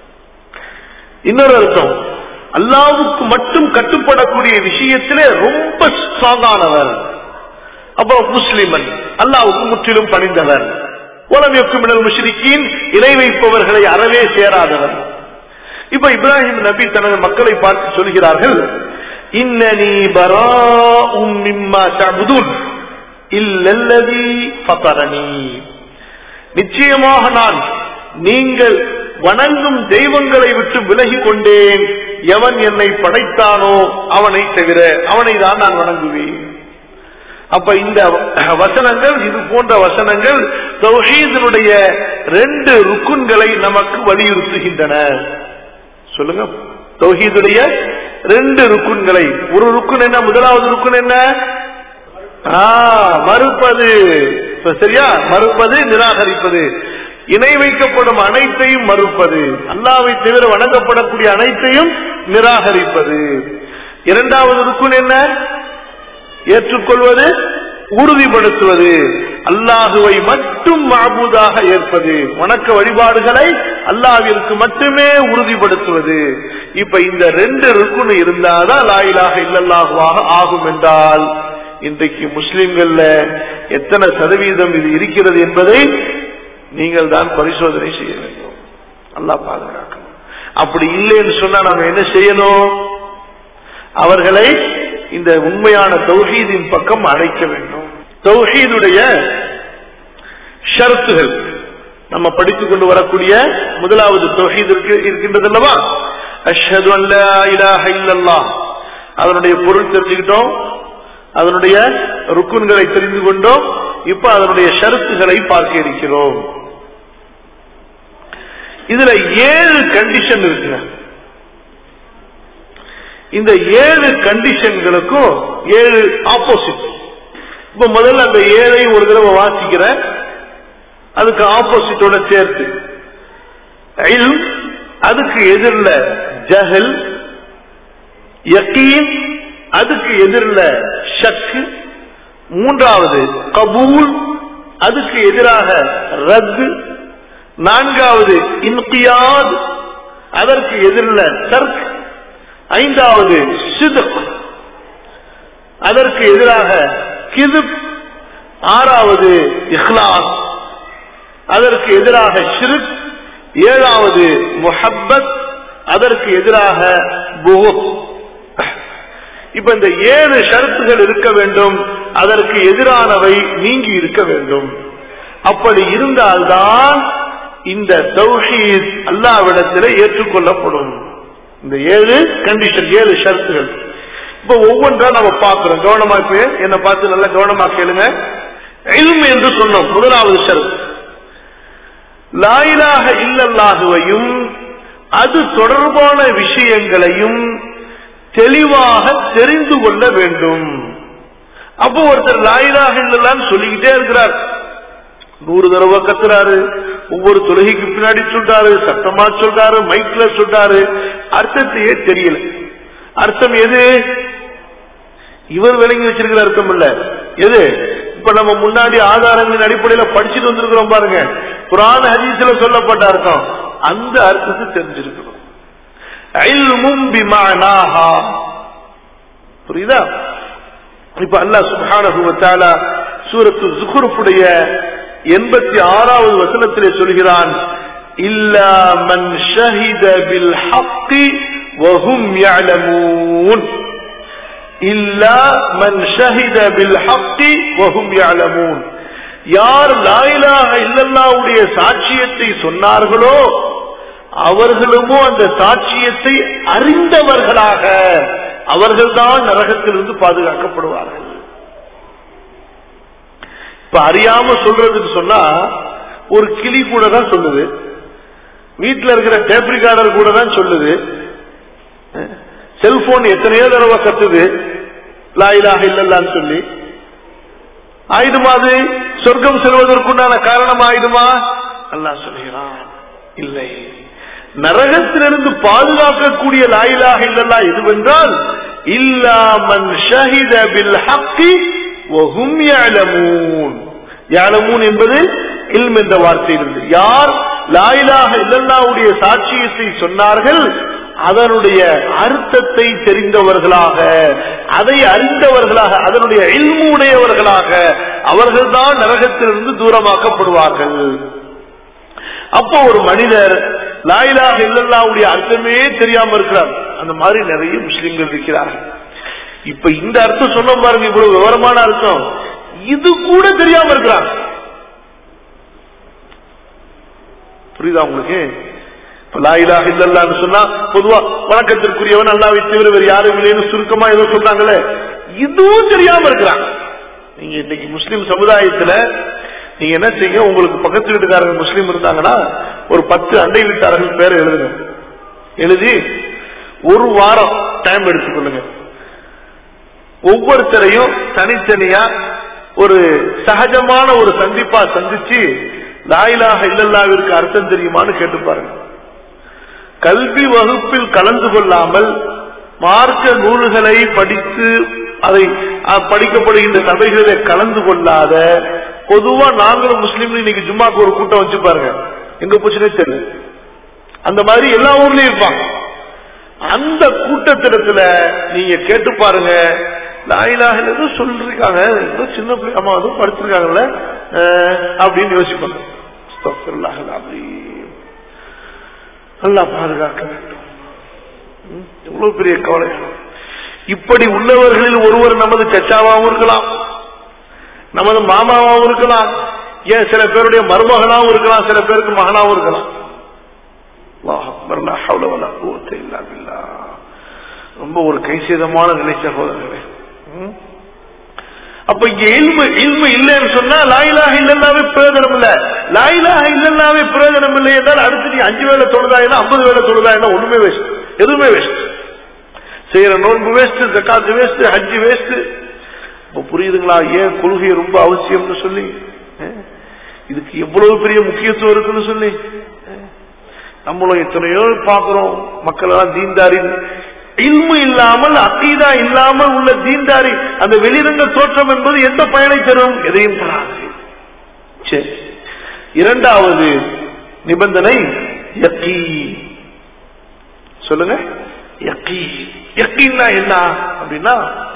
இன்னொரு அர்த்தம் அல்லாவுக்கு மட்டும் கட்டுப்படக்கூடிய விஷயத்திலே ரொம்ப ஸ்ட்ராங்கானவர் அப்போ முஸ்லிமன் அல்லாவுக்கு முற்றிலும் பணிந்தவர் உலம் எக்குமிடல் முஷ்ரிக்கின் இணை வைப்பவர்களை அறவே சேராதவர் இப்ப இப்ராஹிம் நபி தனது மக்களை பார்த்து சொல்கிறார்கள் இன்னனி பராஉம் மிம்மா தஅபுதுன் இல்லல்லதி ஃபதரனி நிச்சயமாக நான் நீங்கள் வணங்கும் தெய்வங்களை விட்டு விலகி கொண்டேன் எவன் என்னை படைத்தானோ அவனை தவிர அவனை தான் நான் வணங்குவேன் அப்ப இந்த வசனங்கள் இது போன்ற வசனங்கள் தௌஹீதனுடைய ரெண்டு ருக்குன்களை நமக்கு வலியுறுத்துகின்றன சொல்லுங்க தௌஹீதுடைய ரெண்டு ருக்குன்களை ஒரு ருக்குன் என்ன முதலாவது ருக்குன் என்ன ஆ, மறுப்பது இப்ப சரியா மறுப்பது நிராகரிப்பது இணை வைக்கப்படும் அனைத்தையும் மறுப்பது அல்லாவை தவிர வணங்கப்படக்கூடிய அனைத்தையும் நிராகரிப்பது இரண்டாவது ருக்குன் என்ன ஏற்றுக்கொள்வது உறுதிப்படுத்துவது அல்லாஹுவை மட்டும் மாபூதாக ஏற்பது வணக்க வழிபாடுகளை அல்லாவிற்கு மட்டுமே உறுதிப்படுத்துவது இப்ப இந்த ரெண்டு ருக்குன்னு இருந்தாதான் லாயிலாக இல்லல்லாஹுவாக ஆகும் என்றால் இன்றைக்கு முஸ்லிம்கள்ல எத்தனை சதவீதம் இது இருக்கிறது என்பதை நீங்கள் தான் பரிசோதனை செய்ய வேண்டும் அல்லாஹ் பாதுகாக்கணும் அப்படி இல்லைன்னு சொன்னா நம்ம என்ன செய்யணும் அவர்களை இந்த உண்மையான தௌஹீதின் பக்கம் அழைக்க வேண்டும் தௌஹீதுடைய ஷரத்துகள் நம்ம படித்துக் கொண்டு வரக்கூடிய முதலாவது தௌஹீத் இருக்கு இருக்கின்றது அல்லவா அஷ்ஹது அன் லா இலாஹ இல்லல்லாஹ் அதனுடைய பொருள் தெரிஞ்சுக்கிட்டோம் அதனுடைய ருக்குன்களை தெரிந்து கொண்டோம் இப்ப அதனுடைய ஷரத்துகளை பார்க்க இருக்கிறோம் இதுல ஏழு கண்டிஷன் இருக்குங்க இந்த ஏழு கண்டிஷன்களுக்கும் ஏழு ஆப்போசிட் இப்ப முதல்ல அந்த ஏழை ஒரு தடவை வாசிக்கிறேன் அதுக்கு ஆப்போசிட்டோட சேர்த்து இல்ம், அதுக்கு எதிரில் ஜஹல் யக்கீன் அதுக்கு எதிரில் ஷக்கு மூன்றாவது கபூல் அதுக்கு எதிராக ரத்து நான்காவது இன்கியாத் அதற்கு எதிரில் தர்க் ஐந்தாவது சிதுக் அதற்கு எதிராக கிதுப் ஆறாவது இஹ்லாஸ் அதற்கு எதிராக ஷிருக் ஏழாவது முஹப்பத் அதற்கு எதிராக புகுத் இப்ப இந்த ஏழு ஷரத்துகள் இருக்க வேண்டும் அதற்கு எதிரானவை நீங்கி இருக்க வேண்டும் அப்படி இருந்தால்தான் இந்த தௌஹீத் அல்லாவிடத்தில் ஏற்றுக்கொள்ளப்படும் இந்த ஏழு கண்டிஷன் ஏழு ஷரத்துகள் இப்ப ஒவ்வொன்றா நம்ம பார்க்கிறோம் கவனமா இப்ப என்ன பார்த்து நல்லா கவனமா கேளுங்க இல்ம் என்று சொன்னோம் முதலாவது ஷரத் லாயிலாக இல்லல்லாகுவையும் அது தொடர்பான விஷயங்களையும் தெளிவாக தெரிந்து கொள்ள வேண்டும் அப்போ ஒருத்தர் லாயிலாக இல்லல்லான்னு சொல்லிக்கிட்டே இருக்கிறார் நூறு தடவை கத்துறாரு ஒவ்வொரு தொழுகைக்கு பின்னாடி சொல்றாரு சத்தமா சொல்றாரு மைக்ல சொல்றாரு அர்த்தத்தையே தெரியல அர்த்தம் எது இவர் விளங்கி வச்சிருக்கிற அர்த்தம் இல்ல எது இப்ப நம்ம முன்னாடி ஆதாரங்களின் அடிப்படையில படிச்சுட்டு வந்திருக்கிறோம் பாருங்க புராண ஹதீஸ்ல சொல்லப்பட்ட அர்த்தம் அந்த அர்த்தத்தை தெரிஞ்சிருக்கணும் இல்மும் பிமானாஹா புரியுதா இப்ப அல்லாஹ் சுப்ஹானஹு வ தஆலா சூரத்து ஜுக்ருஃபுடைய எண்பத்தி ஆறாவது வசனத்திலே சொல்கிறான் இல்லா மன் ஷஹித பில் ஹக்கி வஹும் يعلمون இல்லா மன் ஷஹித பில் ஹக்கி வஹும் يعلمون யார் லாயிலாக இல்லல்லாவுடைய சாட்சியத்தை சொன்னார்களோ அவர்களுமோ அந்த சாட்சியத்தை அறிந்தவர்களாக அவர்கள்தான் நரகத்திலிருந்து பாதுகாக்கப்படுவார்கள் இப்ப அறியாம சொல்றதுக்கு சொன்னா ஒரு கிளி கூட தான் சொல்லுது வீட்டுல இருக்கிற டேப் ரிகார்டர் கூட தான் சொல்லுது செல்போன் எத்தனையோ தடவை கத்துது லாயிலாக இல்லல்லான்னு சொல்லி ஆயிடுமா அது சொர்க்கம் செல்வதற்குண்டான காரணம் ஆயிடுமா அல்லாஹ் சொல்கிறான் இல்லை நரகத்திலிருந்து பாதுகாக்கக்கூடிய லாயிலாக இல்லல்லா எதுவென்றால் இல்லாமன் ஷஹித பில் ஹக்கி வஹும் யஅலமூன் யஅலமூன் என்பது இல்ம் என்ற வார்த்தையிலிருந்து யார் லாயிலாக இல்லல்லாவுடைய சாட்சியத்தை சொன்னார்கள் அதனுடைய அர்த்தத்தை தெரிந்தவர்களாக அதை அறிந்தவர்களாக அதனுடைய இல்மு உடையவர்களாக அவர்கள்தான் நரகத்திலிருந்து தூரமாக்கப்படுவார்கள் அப்போ ஒரு மனிதர் லாயிலாக இல்லல்லாவுடைய அர்த்தமே தெரியாம இருக்கிறார் அந்த மாதிரி நிறைய முஸ்லிம்கள் இருக்கிறார்கள் இப்ப இந்த அர்த்தம் சொன்ன பாருங்க இவ்வளவு விவரமான அர்த்தம் இது கூட தெரியாம இருக்கிறாங்க புரியுதா உங்களுக்கு இப்ப லாயிலாக இல்லல்லான்னு சொன்னா பொதுவா வணக்கத்திற்குரியவன் அல்லாவை தவிர வேறு யாரும் இல்லைன்னு சுருக்கமா ஏதோ சொல்றாங்களே இதுவும் தெரியாம இருக்கிறாங்க நீங்க இன்னைக்கு முஸ்லிம் சமுதாயத்துல நீங்க என்ன செய்யுங்க உங்களுக்கு பக்கத்து வீட்டுக்காரங்க முஸ்லீம் இருந்தாங்கன்னா ஒரு பத்து அண்டை வீட்டார்கள் பேரை எழுதுங்க எழுதி ஒரு வாரம் டைம் எடுத்துக்கொள்ளுங்க ஒவ்வொருத்தரையும் தனித்தனியா ஒரு சகஜமான ஒரு சந்திப்பா சந்திச்சு லாயிலாக இல்லல்லாவிற்கு அர்த்தம் தெரியுமான்னு கேட்டு பாருங்க கல்வி வகுப்பில் கலந்து கொள்ளாமல் மார்க்க நூல்களை படித்து அதை அஹ், படிக்கப்படுகின்ற சபைகளிலே கலந்து கொள்ளாத பொதுவா நாங்களும் முஸ்லீம் இன்னைக்கு ஜும்மாக்கு ஒரு கூட்டம் வச்சு பாருங்க எங்க போச்சுன்னே தெரியல அந்த மாதிரி எல்லா ஊர்லயும் இருப்பாங்க அந்த கூட்டத்திடத்துல நீங்க கேட்டு பாருங்க லாயிலாக ஏதோ சொல்லிருக்காங்க ஏதோ சின்ன பிள்ளை அம்மா அதுவும் படிச்சிருக்காங்கல்ல அஹ், அப்படின்னு யோசிப்பாங்க அஸ்தக்ஃபிருல்லாஹ் அல்-அஸீம். நல்லா பாதுகாக்க வேண்டும் ம், எவ்வளவு பெரிய கவலை இப்படி உள்ளவர்களில் ஒருவர் நமது சச்சாவாகவும் இருக்கலாம் நமது மாமாவாகவும் இருக்கலாம் ஏன் சில பேருடைய மருமகனாகவும் இருக்கலாம் சில பேருக்கு மகனாகவும் இருக்கலாம் அல்லாஹ் அக்பர், லா ஹவ்ல வலா குவத்த இல்லா பில்லாஹ். ரொம்ப ஒரு கைசேதமான நிலை சகோதரர்களே ம்? அப்ப இங்க இல்மு இல்மு இல்லைன்னு சொன்னா லாயிலாக இல்லைன்னாவே பிரயோஜனம் இல்ல லாயிலாக இல்லைன்னாவே பிரயோஜனம் இல்லை என்றால் அடுத்து நீ அஞ்சு வேலை தொழுதாயினா ஐம்பது வேலை தொழுதாயினா ஒண்ணுமே வேஸ்ட் எதுவுமே வேஸ்ட் செய்யற நோன்பு வேஸ்ட் ஜக்காத்து வேஸ்ட் ஹஜ்ஜி வேஸ்ட் இப்ப புரியுதுங்களா ஏன் கொள்கை ரொம்ப அவசியம்னு சொல்லி அஹ்? இதுக்கு எவ்வளவு பெரிய முக்கியத்துவம் இருக்குன்னு சொல்லி அஹ்? நம்மளும் எத்தனையோ பார்க்கிறோம் மக்கள் எல்லாம் தீன்தாரி இல்மு இல்லாமல் அக்கீதா இல்லாமல் உள்ள தீன்தாரி அந்த வெளிரங்க தோற்றம் என்பது எந்த பயனை தரும் எதையும் தராது சரி இரண்டாவது நிபந்தனை யக்கீ சொல்லுங்க யக்கீ யக்கீன்னா என்ன அப்படின்னா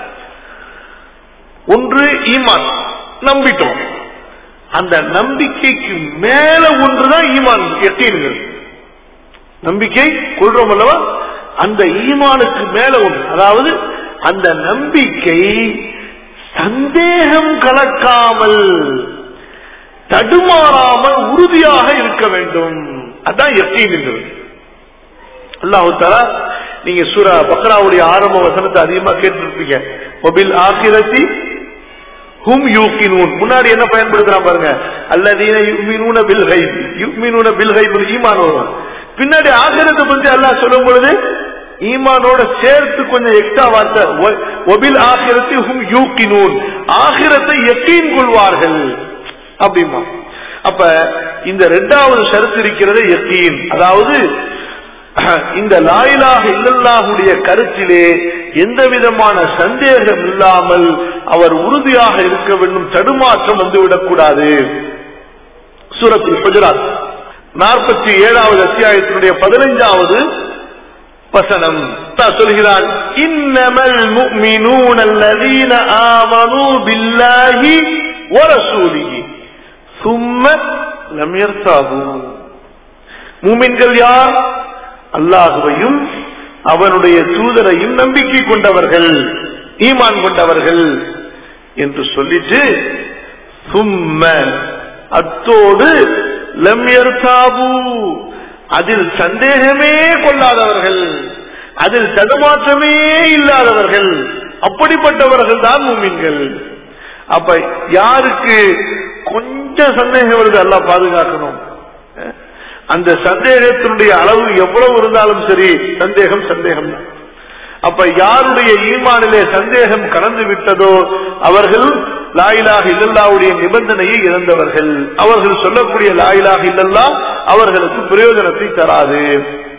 ஒன்று ஈமான் நம்பிட்டோம் அந்த நம்பிக்கைக்கு மேல ஒன்றுதான் ஈமான் யக்கீன்கள் நம்பிக்கை கொள்றோம் அல்லவா அந்த ஈமானுக்கு மேல ஒன்று அதாவது அந்த நம்பிக்கை சந்தேகம் கலக்காமல் தடுமாறாமல் உறுதியாக இருக்க வேண்டும் அதான் எத்தீன்கிறது அல்லாஹு தலா நீங்க சூரா பக்ராவுடைய ஆரம்ப வசனத்தை அதிகமா கேட்டிருப்பீங்க மொபில் ஆக்கிரத்தி ஹும் யூக்கினூன் முன்னாடி என்ன பயன்படுத்துறான் பாருங்க அல்லதீன யுக்மினூன பில் கைப் யுக்மினூன பில் கைப் ஈமான் வரும் பின்னாடி ஆகிரத்தை பத்தி அல்லாஹ் சொல்லும் பொழுது ஈமானோட சேர்த்து கொஞ்சம் எக்ஸ்ட்ரா வார்த்தை ஒ- ஒபில் ஆகிரத்தை ஹும் யூக்கினூன் ஆகிரத்தை யக்கீன் கொள்வார்கள் அப்படிமா அப்ப இந்த இரண்டாவது ஷரத்து இருக்கிறது யக்கீன் அதாவது இந்த லாயிலாக இல்லல்லாஹுடைய கருத்திலே எந்த விதமான சந்தேகம் இல்லாமல் அவர் உறுதியாக இருக்க வேண்டும் தடுமாற்றம் வந்துவிடக்கூடாது சூரத்தில் குஜராத் நாற்பத்தி ஏழாவது அத்தியாயத்தினுடைய பதினைஞ்சாவது வசனம் தான் சொல்கிறான் இன்னமல் முஃமினூன அல்லதீன ஆமனூ பில்லாஹி வரசூலிஹி சும்ம லம் யர்தாபு மூமின்கள் யார் அல்லாஹுவையும் அவனுடைய தூதரையும் நம்பிக்கை கொண்டவர்கள் ஈமான் கொண்டவர்கள் என்று சொல்லிட்டு சும்ம அத்தோடு லம் யர்தாபு அதில் சந்தேகமே கொள்ளாதவர்கள் அதில் தடுமாற்றமே இல்லாதவர்கள் அப்படிப்பட்டவர்கள் தான் மூமின்கள் அப்ப யாருக்கு கொஞ்சம் சந்தேகம் வருது எல்லாம் பாதுகாக்கணும் அஹ், அந்த சந்தேகத்தினுடைய அளவு எவ்வளவு இருந்தாலும் சரி சந்தேகம் சந்தேகம் தான் அப்ப யாருடைய ஈமானிலே சந்தேகம் கலந்து விட்டதோ அவர்கள் லாயிலாக இல்லல்லாவுடைய நிபந்தனையை இழந்தவர்கள் அவர்கள் சொல்லக்கூடிய லாயிலாக இல்லல்லா அவர்களுக்கு பிரயோஜனத்தை தராது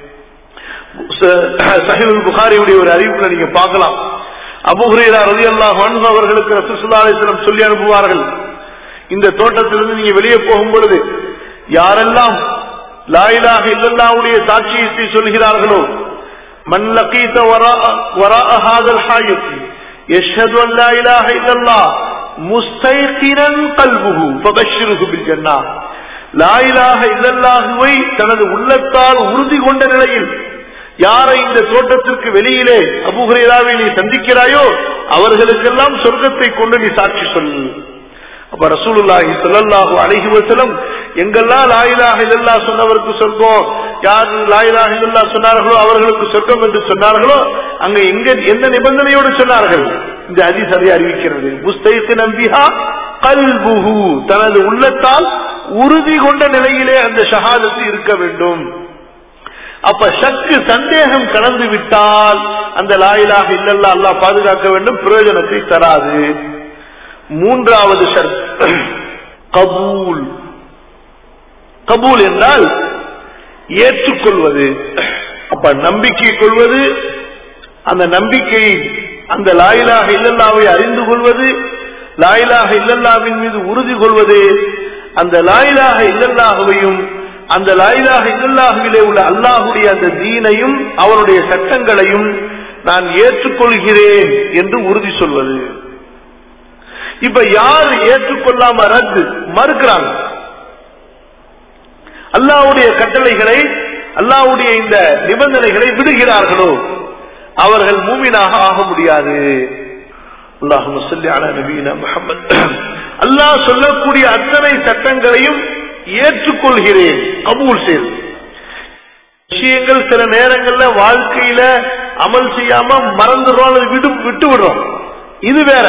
சஹில் புகாரியுடைய ஒரு அறிவிப்புல நீங்க பார்க்கலாம் அபுஹுரேரா ரலியல்லாஹு அன்ஹு அவர்களுக்கு ரசூலுல்லாஹி அலைஹி வஸல்லம் சொல்லி அனுப்புவார்கள் இந்த தோட்டத்திலிருந்து நீங்க வெளியே போகும் பொழுது யாரெல்லாம் லா இலாஹ இல்லல்லாஹ்வுடைய சாட்சியத்தை சொல்கிறார்களோ மன் லகீத வராஅ வராஅ ஹாதல் ஹாயித் யஷ்ஹது அன் லா இலாஹ இல்லல்லாஹ் முஸ்தைகிரன் கல்புஹு ஃபபஷ்ஷிருஹு பில் ஜன்னah லா இலாஹ இல்லல்லாஹுவை தனது உள்ளத்தால் உறுதி கொண்ட நிலையில் யாரை இந்த தோட்டத்திற்கு வெளியிலே அபுஹுரேராவை நீ சந்திக்கிறாயோ அவர்களுக்கெல்லாம் சொர்க்கத்தை கொண்டு நீ சாட்சி சொல்லு அப்ப ரசூலுல்லாஹி ஸல்லல்லாஹு அலைஹி வஸல்லம் எங்கெல்லாம் லா இலாஹ இல்லல்லாஹ் சொன்னவருக்கு சொர்க்கம் யார் லா இலாஹ இல்லல்லாஹ் சொன்னார்களோ அவர்களுக்கு சொர்க்கம் என்று சொன்னார்களோ அங்க எங்க எந்த நிபந்தனையோடு சொன்னார்கள் இந்த ஹதீஸ் அதை அறிவிக்கிறது முஸ்தைக்கு நம்பிஹா கல்புஹு தனது உள்ளத்தால் உறுதி கொண்ட நிலையிலே அந்த ஷஹாதத்து இருக்க வேண்டும் அப்ப சக்கு சந்தேகம் கலந்து விட்டால் அந்த லாயிலாக இல்லல்லா அல்லாஹ் பாதுகாக்க வேண்டும் பிரயோஜனத்தை தராது மூன்றாவது ஷர்த் கபூல் கபூல் என்றால் ஏற்றுக்கொள்வது அப்ப நம்பிக்கை கொள்வது அந்த நம்பிக்கை அந்த லாயிலாக இல்லல்லாவை அறிந்து கொள்வது லாயிலாக இல்லல்லாவின் மீது உறுதி கொள்வது அந்த லாயிலாக இல்லல்லாகவையும் அந்த லாயிலாக இல்லல்லாகவிலே உள்ள அல்லாஹுடைய அந்த தீனையும் அவருடைய சட்டங்களையும் நான் ஏற்றுக்கொள்கிறேன் என்று உறுதி சொல்வது இப்ப யார் ஏற்றுக்கொள்ளாம ரத்து மறுக்கிறாங்க அல்லாவுடைய கட்டளைகளை அல்லாவுடைய இந்த நிபந்தனைகளை விடுகிறார்களோ அவர்கள் மூமினாக ஆக முடியாது அல்லாஹு சொல்லி அல நபீன முகமது அல்லாஹ் சொல்லக்கூடிய அத்தனை சட்டங்களையும் ஏற்றுக்கொள்கிறேன் கபூல் செய்து விஷயங்கள் சில நேரங்கள்ல வாழ்க்கையில அமல் செய்யாம மறந்துடுறோம் அல்லது விடு விட்டு விடுறோம் இது வேற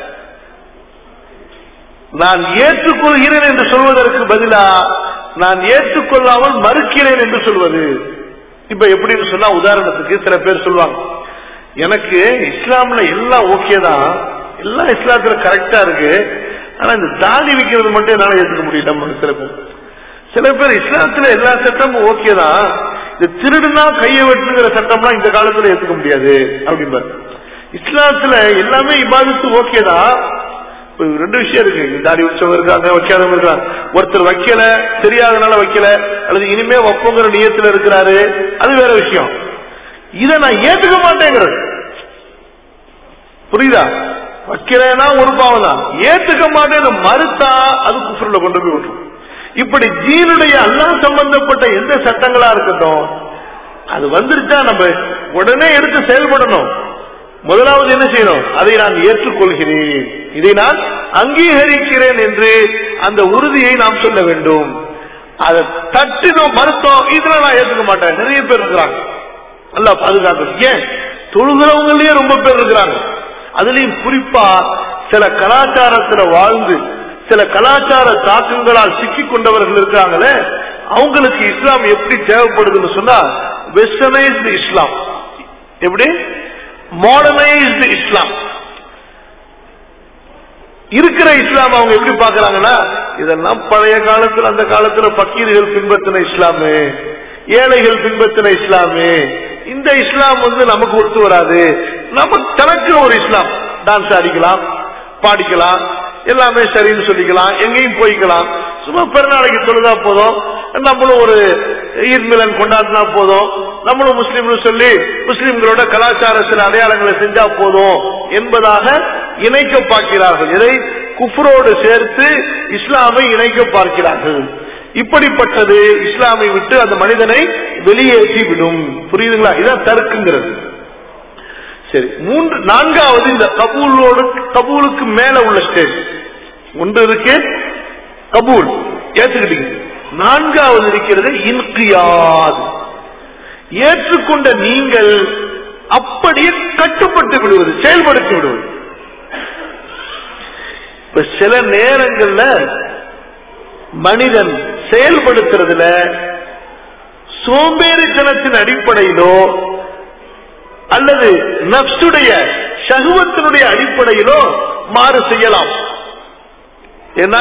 நான் ஏற்றுக்கொள்கிறேன் என்று சொல்வதற்கு பதிலா நான் ஏற்றுக்கொள்ளாமல் மறுக்கிறேன் என்று சொல்வது இப்ப எப்படின்னு சொன்னா உதாரணத்துக்கு சில பேர் சொல்லுவாங்க எனக்கு இஸ்லாம்ல எல்லாம் ஓகே தான் எல்லாம் இஸ்லாத்துல கரெக்டா இருக்கு ஆனா இந்த தாடி விற்கிறது மட்டும் என்னால ஏத்துக்க முடியல சில பேர் சில பேர் இஸ்லாத்துல எல்லா சட்டமும் ஓகே தான் இந்த திருடுனா கையை வெட்டுங்கிற சட்டம்லாம் இந்த காலத்துல ஏத்துக்க முடியாது அப்படிம்பாரு இஸ்லாத்துல எல்லாமே இபாதத்து ஓகே தான் இப்ப ரெண்டு விஷயம் இருக்கு தாடி வச்சவங்க இருக்காங்க வைக்காதவங்க இருக்காங்க ஒருத்தர் வைக்கல தெரியாதனால வைக்கல அல்லது இனிமே வைப்போங்கிற நியத்துல இருக்கிறாரு அது வேற விஷயம் இதை நான் ஏத்துக்க மாட்டேங்கிறது புரியுதா வைக்கிறேன்னா ஒரு பாவம் தான் ஏத்துக்க மாட்டேன்னு மறுத்தா அது குஃபுரில் கொண்டு போய் விட்டுரும் இப்படி ஜீனுடைய அல்லா சம்பந்தப்பட்ட எந்த சட்டங்களா இருக்கட்டும் அது வந்துருச்சா நம்ம உடனே எடுத்து செயல்படணும் முதலாவது என்ன செய்யணும் அதை நான் ஏற்றுக்கொள்கிறேன் இதை நான் அங்கீகரிக்கிறேன் என்று அந்த உறுதியை நாம் சொல்ல வேண்டும் அதை தட்டினோம் மறுத்தோம் இதுல நான் ஏற்றுக்க மாட்டேன் நிறைய பேர் இருக்கிறாங்க நல்லா பாதுகாக்கணும் ஏன் தொழுகிறவங்களே ரொம்ப பேர் இருக்கிறாங்க அதுலயும் குறிப்பா சில கலாச்சாரத்துல வாழ்ந்து சில கலாச்சார தாக்கங்களால் சிக்கிக் கொண்டவர்கள் இருக்கிறாங்களே அவங்களுக்கு இஸ்லாம் எப்படி தேவைப்படுதுன்னு சொன்னா வெஸ்டர்னைஸ்டு இஸ்லாம் எப்படி மாடர்னைஸ்டு இஸ்லாம் இருக்கிற இஸ்லாம் அவங்க எப்படி பாக்குறாங்கன்னா இதெல்லாம் பழைய காலத்துல அந்த காலத்துல பக்கீர்கள் பின்பற்றின இஸ்லாமு ஏழைகள் பின்பற்றின இஸ்லாமு இந்த இஸ்லாம் வந்து நமக்கு ஒத்து வராது நமக்கு தனக்கு ஒரு இஸ்லாம் டான்ஸ் ஆடிக்கலாம் பாடிக்கலாம் எல்லாமே சரின்னு சொல்லிக்கலாம் எங்கேயும் போய்க்கலாம் சும்மா பெருநாளைக்கு தொழுதா போதும் நம்மளும் ஒரு ஈத் மிலன் கொண்டாடினா போதும் நம்மளும் முஸ்லீம்னு சொல்லி முஸ்லிம்களோட கலாச்சார சில அடையாளங்களை செஞ்சா போதும் என்பதாக இணைக்க பார்க்கிறார்கள் இதை குஃப்ரோடு சேர்த்து இஸ்லாமை இணைக்க பார்க்கிறார்கள் இப்படிப்பட்டது இஸ்லாமை விட்டு அந்த மனிதனை வெளியேற்றி விடும் புரியுதுங்களா இதான் தருக்குங்கிறது சரி மூன்று நான்காவது இந்த கபூலோடு கபூலுக்கு மேல உள்ள ஸ்டேஜ் ஒன்று இருக்கு கபூல் ஏற்றுக்கிட்டீங்க நான்காவது இருக்கிறது இன்கியாத் ஏற்றுக்கொண்ட நீங்கள் அப்படியே கட்டுப்பட்டு விடுவது செயல்படுத்தி விடுவது இப்ப சில நேரங்கள்ல மனிதன் செயல்படுத்துறதுல சோம்பேறித்தனத்தின் அடிப்படையிலோ அல்லது நப்சுடைய சகுவத்தினுடைய அடிப்படையிலோ மாறு செய்யலாம் ஏன்னா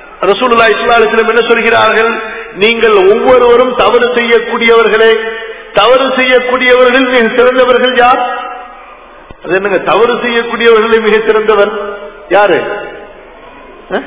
ரசூலுல்லா இஸ்லாலிஸ்லம் என்ன சொல்கிறார்கள் நீங்கள் ஒவ்வொருவரும் தவறு செய்யக்கூடியவர்களே தவறு செய்யக்கூடியவர்கள் மிக சிறந்தவர்கள் யார் அது என்னங்க தவறு செய்யக்கூடியவர்களில் மிக சிறந்தவர் யாரு அஹ்?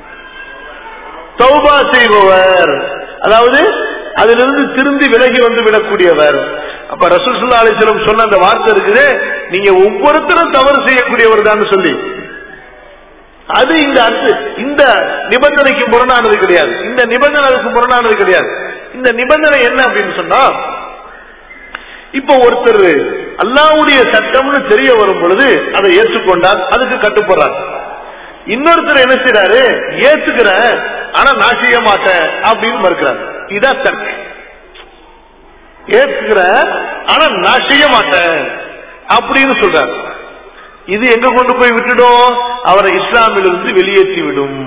தௌபா செய்பவர் அதாவது அதிலிருந்து திருந்தி விலகி வந்து விடக்கூடியவர் அப்ப ரசூல் ஸல்லல்லாஹு அலைஹி வஸல்லம் சொன்ன அந்த வார்த்தை இருக்குது நீங்க ஒவ்வொருத்தரும் தவறு செய்யக்கூடியவர் தான் சொல்லி அது இந்த அர்த்த இந்த நிபந்தனைக்கு முரணானது கிடையாது இந்த நிபந்தனை அதுக்கு முரணானது கிடையாது இந்த நிபந்தனை என்ன அப்படின்னு சொன்னா இப்ப ஒருத்தர் அல்லாவுடைய சட்டம்னு தெரிய வரும் பொழுது அதை ஏற்றுக்கொண்டார் அதுக்கு கட்டுப்படுறார் இன்னொருத்தர் என்ன செய்யறாரு ஏத்துக்கிறேன் ஆனா நான் செய்ய மாட்டேன் அப்படின்னு மறுக்கிறார் இதான் தர்க்கு ஏத்துக்கிறேன் ஆனா நான் செய்ய மாட்டேன் அப்படின்னு சொல்றார் இது எங்க கொண்டு போய் விட்டுடும் அவரை இஸ்லாமிலிருந்து வெளியேற்றி விடும்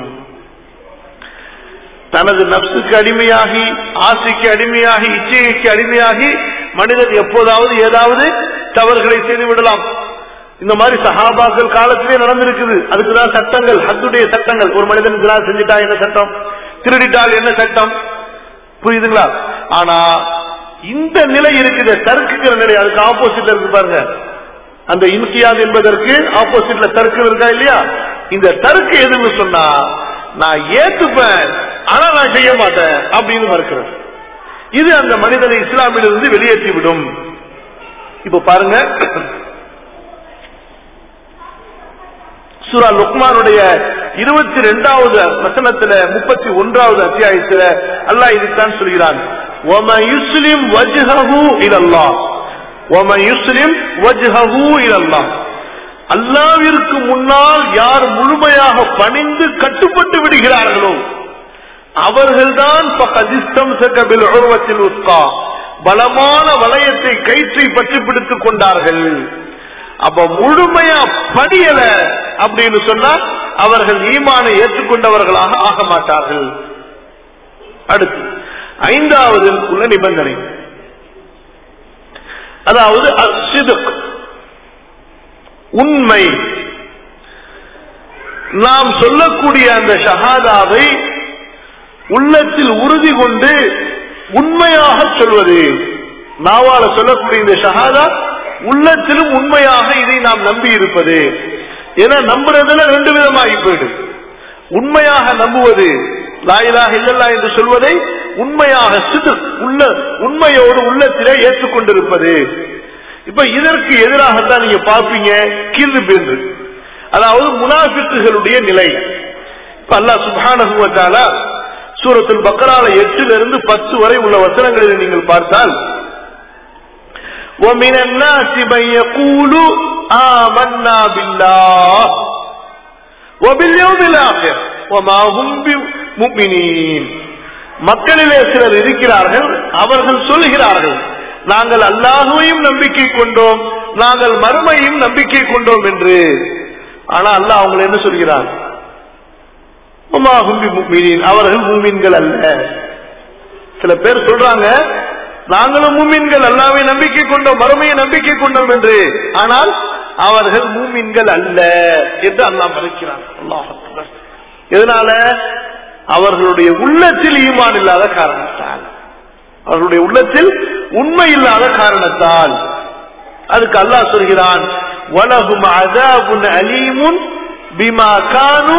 தனது நப்சுக்கு அடிமையாகி ஆசைக்கு அடிமையாகி இச்சைக்கு அடிமையாகி மனிதன் எப்போதாவது ஏதாவது தவறுகளை செய்து விடலாம் இந்த மாதிரி சஹாபாக்கள் காலத்திலே நடந்திருக்குது அதுக்குதான் சட்டங்கள் ஹத்துடைய சட்டங்கள் ஒரு மனிதன் தினா செஞ்சுட்டா என்ன சட்டம் திருடிட்டால் என்ன சட்டம் புரியுதுங்களா ஆனா இந்த நிலை இருக்குது தர்க்குங்கிற நிலை அதுக்கு ஆப்போசிட்ல இருக்கு பாருங்க அந்த இன்கியாத் என்பதற்கு ஆப்போசிட்ல தர்க்கு இருக்கா இல்லையா இந்த தர்க்கு எதுன்னு சொன்னா நான் ஏத்துப்பேன் ஆனா நான் செய்ய மாட்டேன் அப்படின்னு மறுக்கிறேன் இது அந்த மனிதனை இஸ்லாமிலிருந்து வெளியேற்றி விடும் இப்ப பாருங்க சூரா லுக்மானுடைய இருபத்தி ரெண்டாவது வசனத்துல முப்பத்தி ஒன்றாவது அத்தியாயத்துல அல்லாஹ் இதுதான் சொல்கிறான் وَمَن يُسْلِمْ وَجْهَهُ إِلَى اللَّهِ وَمَن يُسْلِمْ وَجْهَهُ إِلَى اللَّهِ அல்லாவிற்கு முன்னால் யார் முழுமையாக பணிந்து கட்டுப்பட்டு விடுகிறார்களோ அவர்கள்தான் பலமான வளையத்தை கயிற்றை பற்றி பிடித்துக் கொண்டார்கள் அப்ப முழுமையா படியல அப்படின்னு சொன்னா அவர்கள் ஈமானை ஏற்றுக்கொண்டவர்களாக ஆக மாட்டார்கள் அடுத்து ஐந்தாவது உள்ள நிபந்தனை அதாவது அஸ்ஸிதுக், உண்மை நாம் சொல்லக்கூடிய அந்த ஷஹாதாவை உள்ளத்தில் உறுதி கொண்டு உண்மையாக சொல்வது நாவால சொல்லக்கூடிய இந்த ஷஹாதா உள்ளத்திலும் உண்மையாக இதை நாம் நம்பி இருப்பது ஏன்னா நம்புறதுல ரெண்டு விதமாகி போயிடும் உண்மையாக நம்புவது லாயிலாக இல்லல்லா என்று சொல்வதை உண்மையாக சிது உள்ள உண்மையோடு உள்ளத்திலே ஏற்றுக்கொண்டிருப்பது இப்ப இதற்கு எதிராகத்தான் நீங்க பார்ப்பீங்க கீழ்ந்து பேருந்து அதாவது முனாஃபிக்குகளுடைய நிலை இப்ப அல்லாஹ் சுப்ஹானஹு வ தஆலா சூரத்துல் பக்ரால எட்டுல இருந்து பத்து வரை உள்ள வசனங்களில் நீங்கள் பார்த்தால் ومن الناس من يقول آمنا بالله وباليوم الآخر وما هم بمؤمنين மக்களிலே சிலர் இருக்கிறார்கள் அவர்கள் சொல்கிறார்கள் நாங்கள் அல்லாஹுவையும் நம்பிக்கை கொண்டோம் நாங்கள் மறுமையும் நம்பிக்கை கொண்டோம் என்று ஆனா அல்லாஹ் அவங்களை என்ன சொல்கிறார் உமா ஹும்பி முக்மீனின் அவர்கள் மூமின்கள் அல்ல சில பேர் சொல்றாங்க நாங்களும் மூமின்கள் அல்லாவை நம்பிக்கை கொண்டோம் மறுமையை நம்பிக்கை கொண்டோம் என்று ஆனால் அவர்கள் மூமின்கள் அல்ல என்று அல்லாஹ் மறைக்கிறான் அல்லாஹ் அக்பர். எதனால அவர்களுடைய உள்ளத்தில் ஈமான் இல்லாத காரணத்தால் அவர்களுடைய உள்ளத்தில் உண்மை இல்லாத காரணத்தால் அதுக்கு அல்லாஹ் சொல்கிறான் வலகும் அதாபுன் அலீமுன் பிமா கானு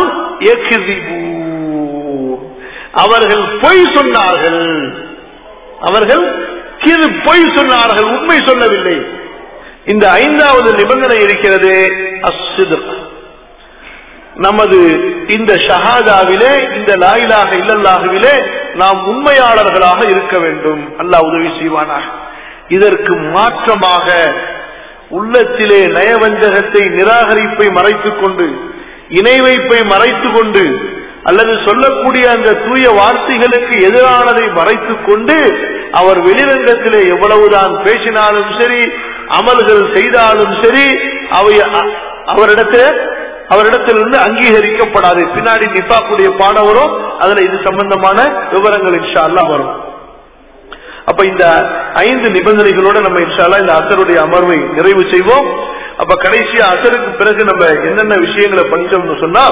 அவர்கள் பொய் சொன்னார்கள் அவர்கள் கிது பொய் சொன்னார்கள் உண்மை சொல்லவில்லை இந்த ஐந்தாவது நிபந்தனை இருக்கிறது அஸ்ஸித்க். நமது இந்த ஷஹாதாவிலே இந்த லாயிலாக இல்லல்லாகவிலே நாம் உண்மையாளர்களாக இருக்க வேண்டும் அல்லாஹ் உதவி செய்வானாக இதற்கு மாற்றமாக உள்ளத்திலே நயவஞ்சகத்தை நிராகரிப்பை மறைத்துக் கொண்டு இணை வைப்பை மறைத்துக் கொண்டு அல்லது சொல்லக்கூடிய அந்த தூய வார்த்தைகளுக்கு எதிரானதை மறைத்துக் கொண்டு அவர் வெளிரங்கத்திலே எவ்வளவுதான் பேசினாலும் சரி அமல்கள் செய்தாலும் சரி அவை அ- அவரிடத்தில் அவரிடத்திலிருந்து அங்கீகரிக்கப்படாது பின்னாடி நிஃபாக்குடைய பாடம் வரும் அதுல இது சம்பந்தமான விவரங்கள் இன்ஷா அல்லாஹ் வரும் அப்ப இந்த ஐந்து நிபந்தனைகளோட நம்ம இன்ஷால்லா இந்த அசருடைய அமர்வை நிறைவு செய்வோம் அப்ப கடைசியா அசருக்கு பிறகு நம்ம என்னென்ன விஷயங்களை படிச்சோம்னு சொன்னா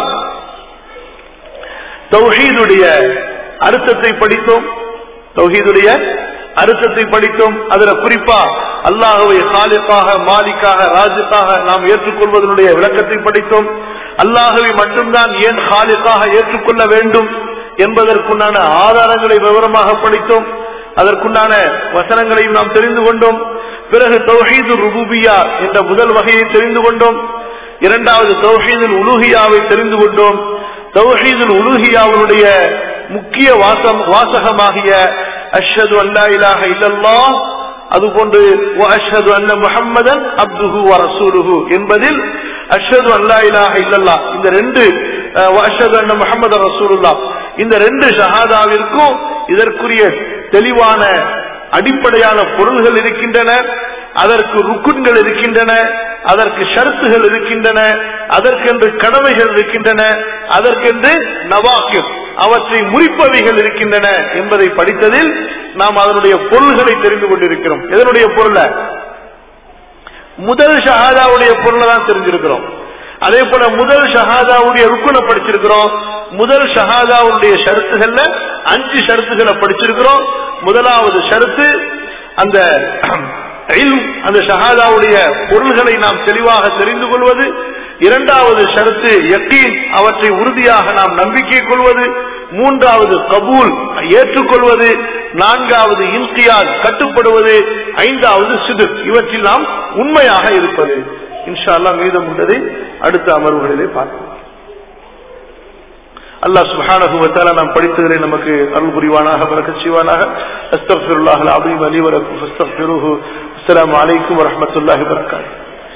தௌஹீதுடைய அர்த்தத்தை படித்தோம் தௌஹீதுடைய அர்த்தத்தை படித்தோம் அதுல குறிப்பா அல்லாஹுவை ஹாலிக்காக மாலிக்காக ராஜுக்காக நாம் ஏற்றுக்கொள்வதனுடைய விளக்கத்தை படித்தோம் அல்லாஹுவை மட்டும்தான் ஏன் ஹாலிக்காக ஏற்றுக்கொள்ள வேண்டும் என்பதற்குண்டான ஆதாரங்களை விவரமாக படித்தோம் அதற்குண்டான வசனங்களையும் நாம் தெரிந்து கொண்டோம் பிறகு தௌஹீது ருபூபியா என்ற முதல் வகையை தெரிந்து கொண்டோம் இரண்டாவது தௌஹீதுல் உலுஹியாவை தெரிந்து கொண்டோம் தௌஹீதுல் உலுஹியாவுடைய முக்கிய வாசம் வாசகமாகிய அஷ்ஹது அல்லா இலாஹ இல்லல்லாஹ் அதுபோன்று அஷ்ஹது அன்ன முஹம்மதன் அப்துஹு வ ரசூலுஹு என்பதில் அஷ்ஹது அல்லா இலாஹ இல்லல்லாஹ் இந்த ரெண்டு அஷ்ஹது அன்ன முஹம்மது ரசூலுல்லாஹ் இந்த ரெண்டு ஷஹாதாவிற்கும் இதற்குரிய தெளிவான அடிப்படையான பொருள்கள் இருக்கின்றன அதற்கு ருக்குன்கள் இருக்கின்றன அதற்கு ஷரத்துகள் இருக்கின்றன அதற்கென்று கடமைகள் இருக்கின்றன அதற்கென்று நவாக்கியம் அவற்றை முறிப்பவைகள் இருக்கின்றன என்பதை படித்ததில் நாம் அதனுடைய பொருள்களை தெரிந்து கொண்டிருக்கிறோம் எதனுடைய பொருள முதல் ஷஹாதாவுடைய பொருளை தான் தெரிஞ்சிருக்கிறோம் அதே போல முதல் ஷஹாதாவுடைய ருக்குனை படிச்சிருக்கிறோம் முதல் ஷஹாதாவுடைய ஷரத்துகள்ல அஞ்சு ஷரத்துகளை படிச்சிருக்கிறோம் முதலாவது ஷரத்து அந்த அந்த ஷஹாதாவுடைய பொருள்களை நாம் தெளிவாக தெரிந்து கொள்வது இரண்டாவது ஷரத்து யக்கீன் அவற்றை உறுதியாக நாம் நம்பிக்கை கொள்வது மூன்றாவது கபூல் ஏற்றுக்கொள்வது நான்காவது இன்கியால் கட்டுப்படுவது ஐந்தாவது சிது இவற்றில் நாம் உண்மையாக இருப்பது இன்ஷா அல்லா மீதம் உள்ளதை அடுத்த அமர்வுகளிலே பார்ப்போம் அல்லாஹ் சுப்ஹானஹு வ தஆலா நாம் படித்ததிலே நமக்கு அருள் புரிவானாக பரக்கத் செய்வானாக அஸ்தக்ஃபிருல்லாஹ் அல் அலீம் அலி வ லக்கும் ஃபஸ்தக்ஃபிருஹு அஸ்ஸலாமு அலைக்கும் வ ரஹ்மத்துல்லாஹி வ பரக்காத்துஹு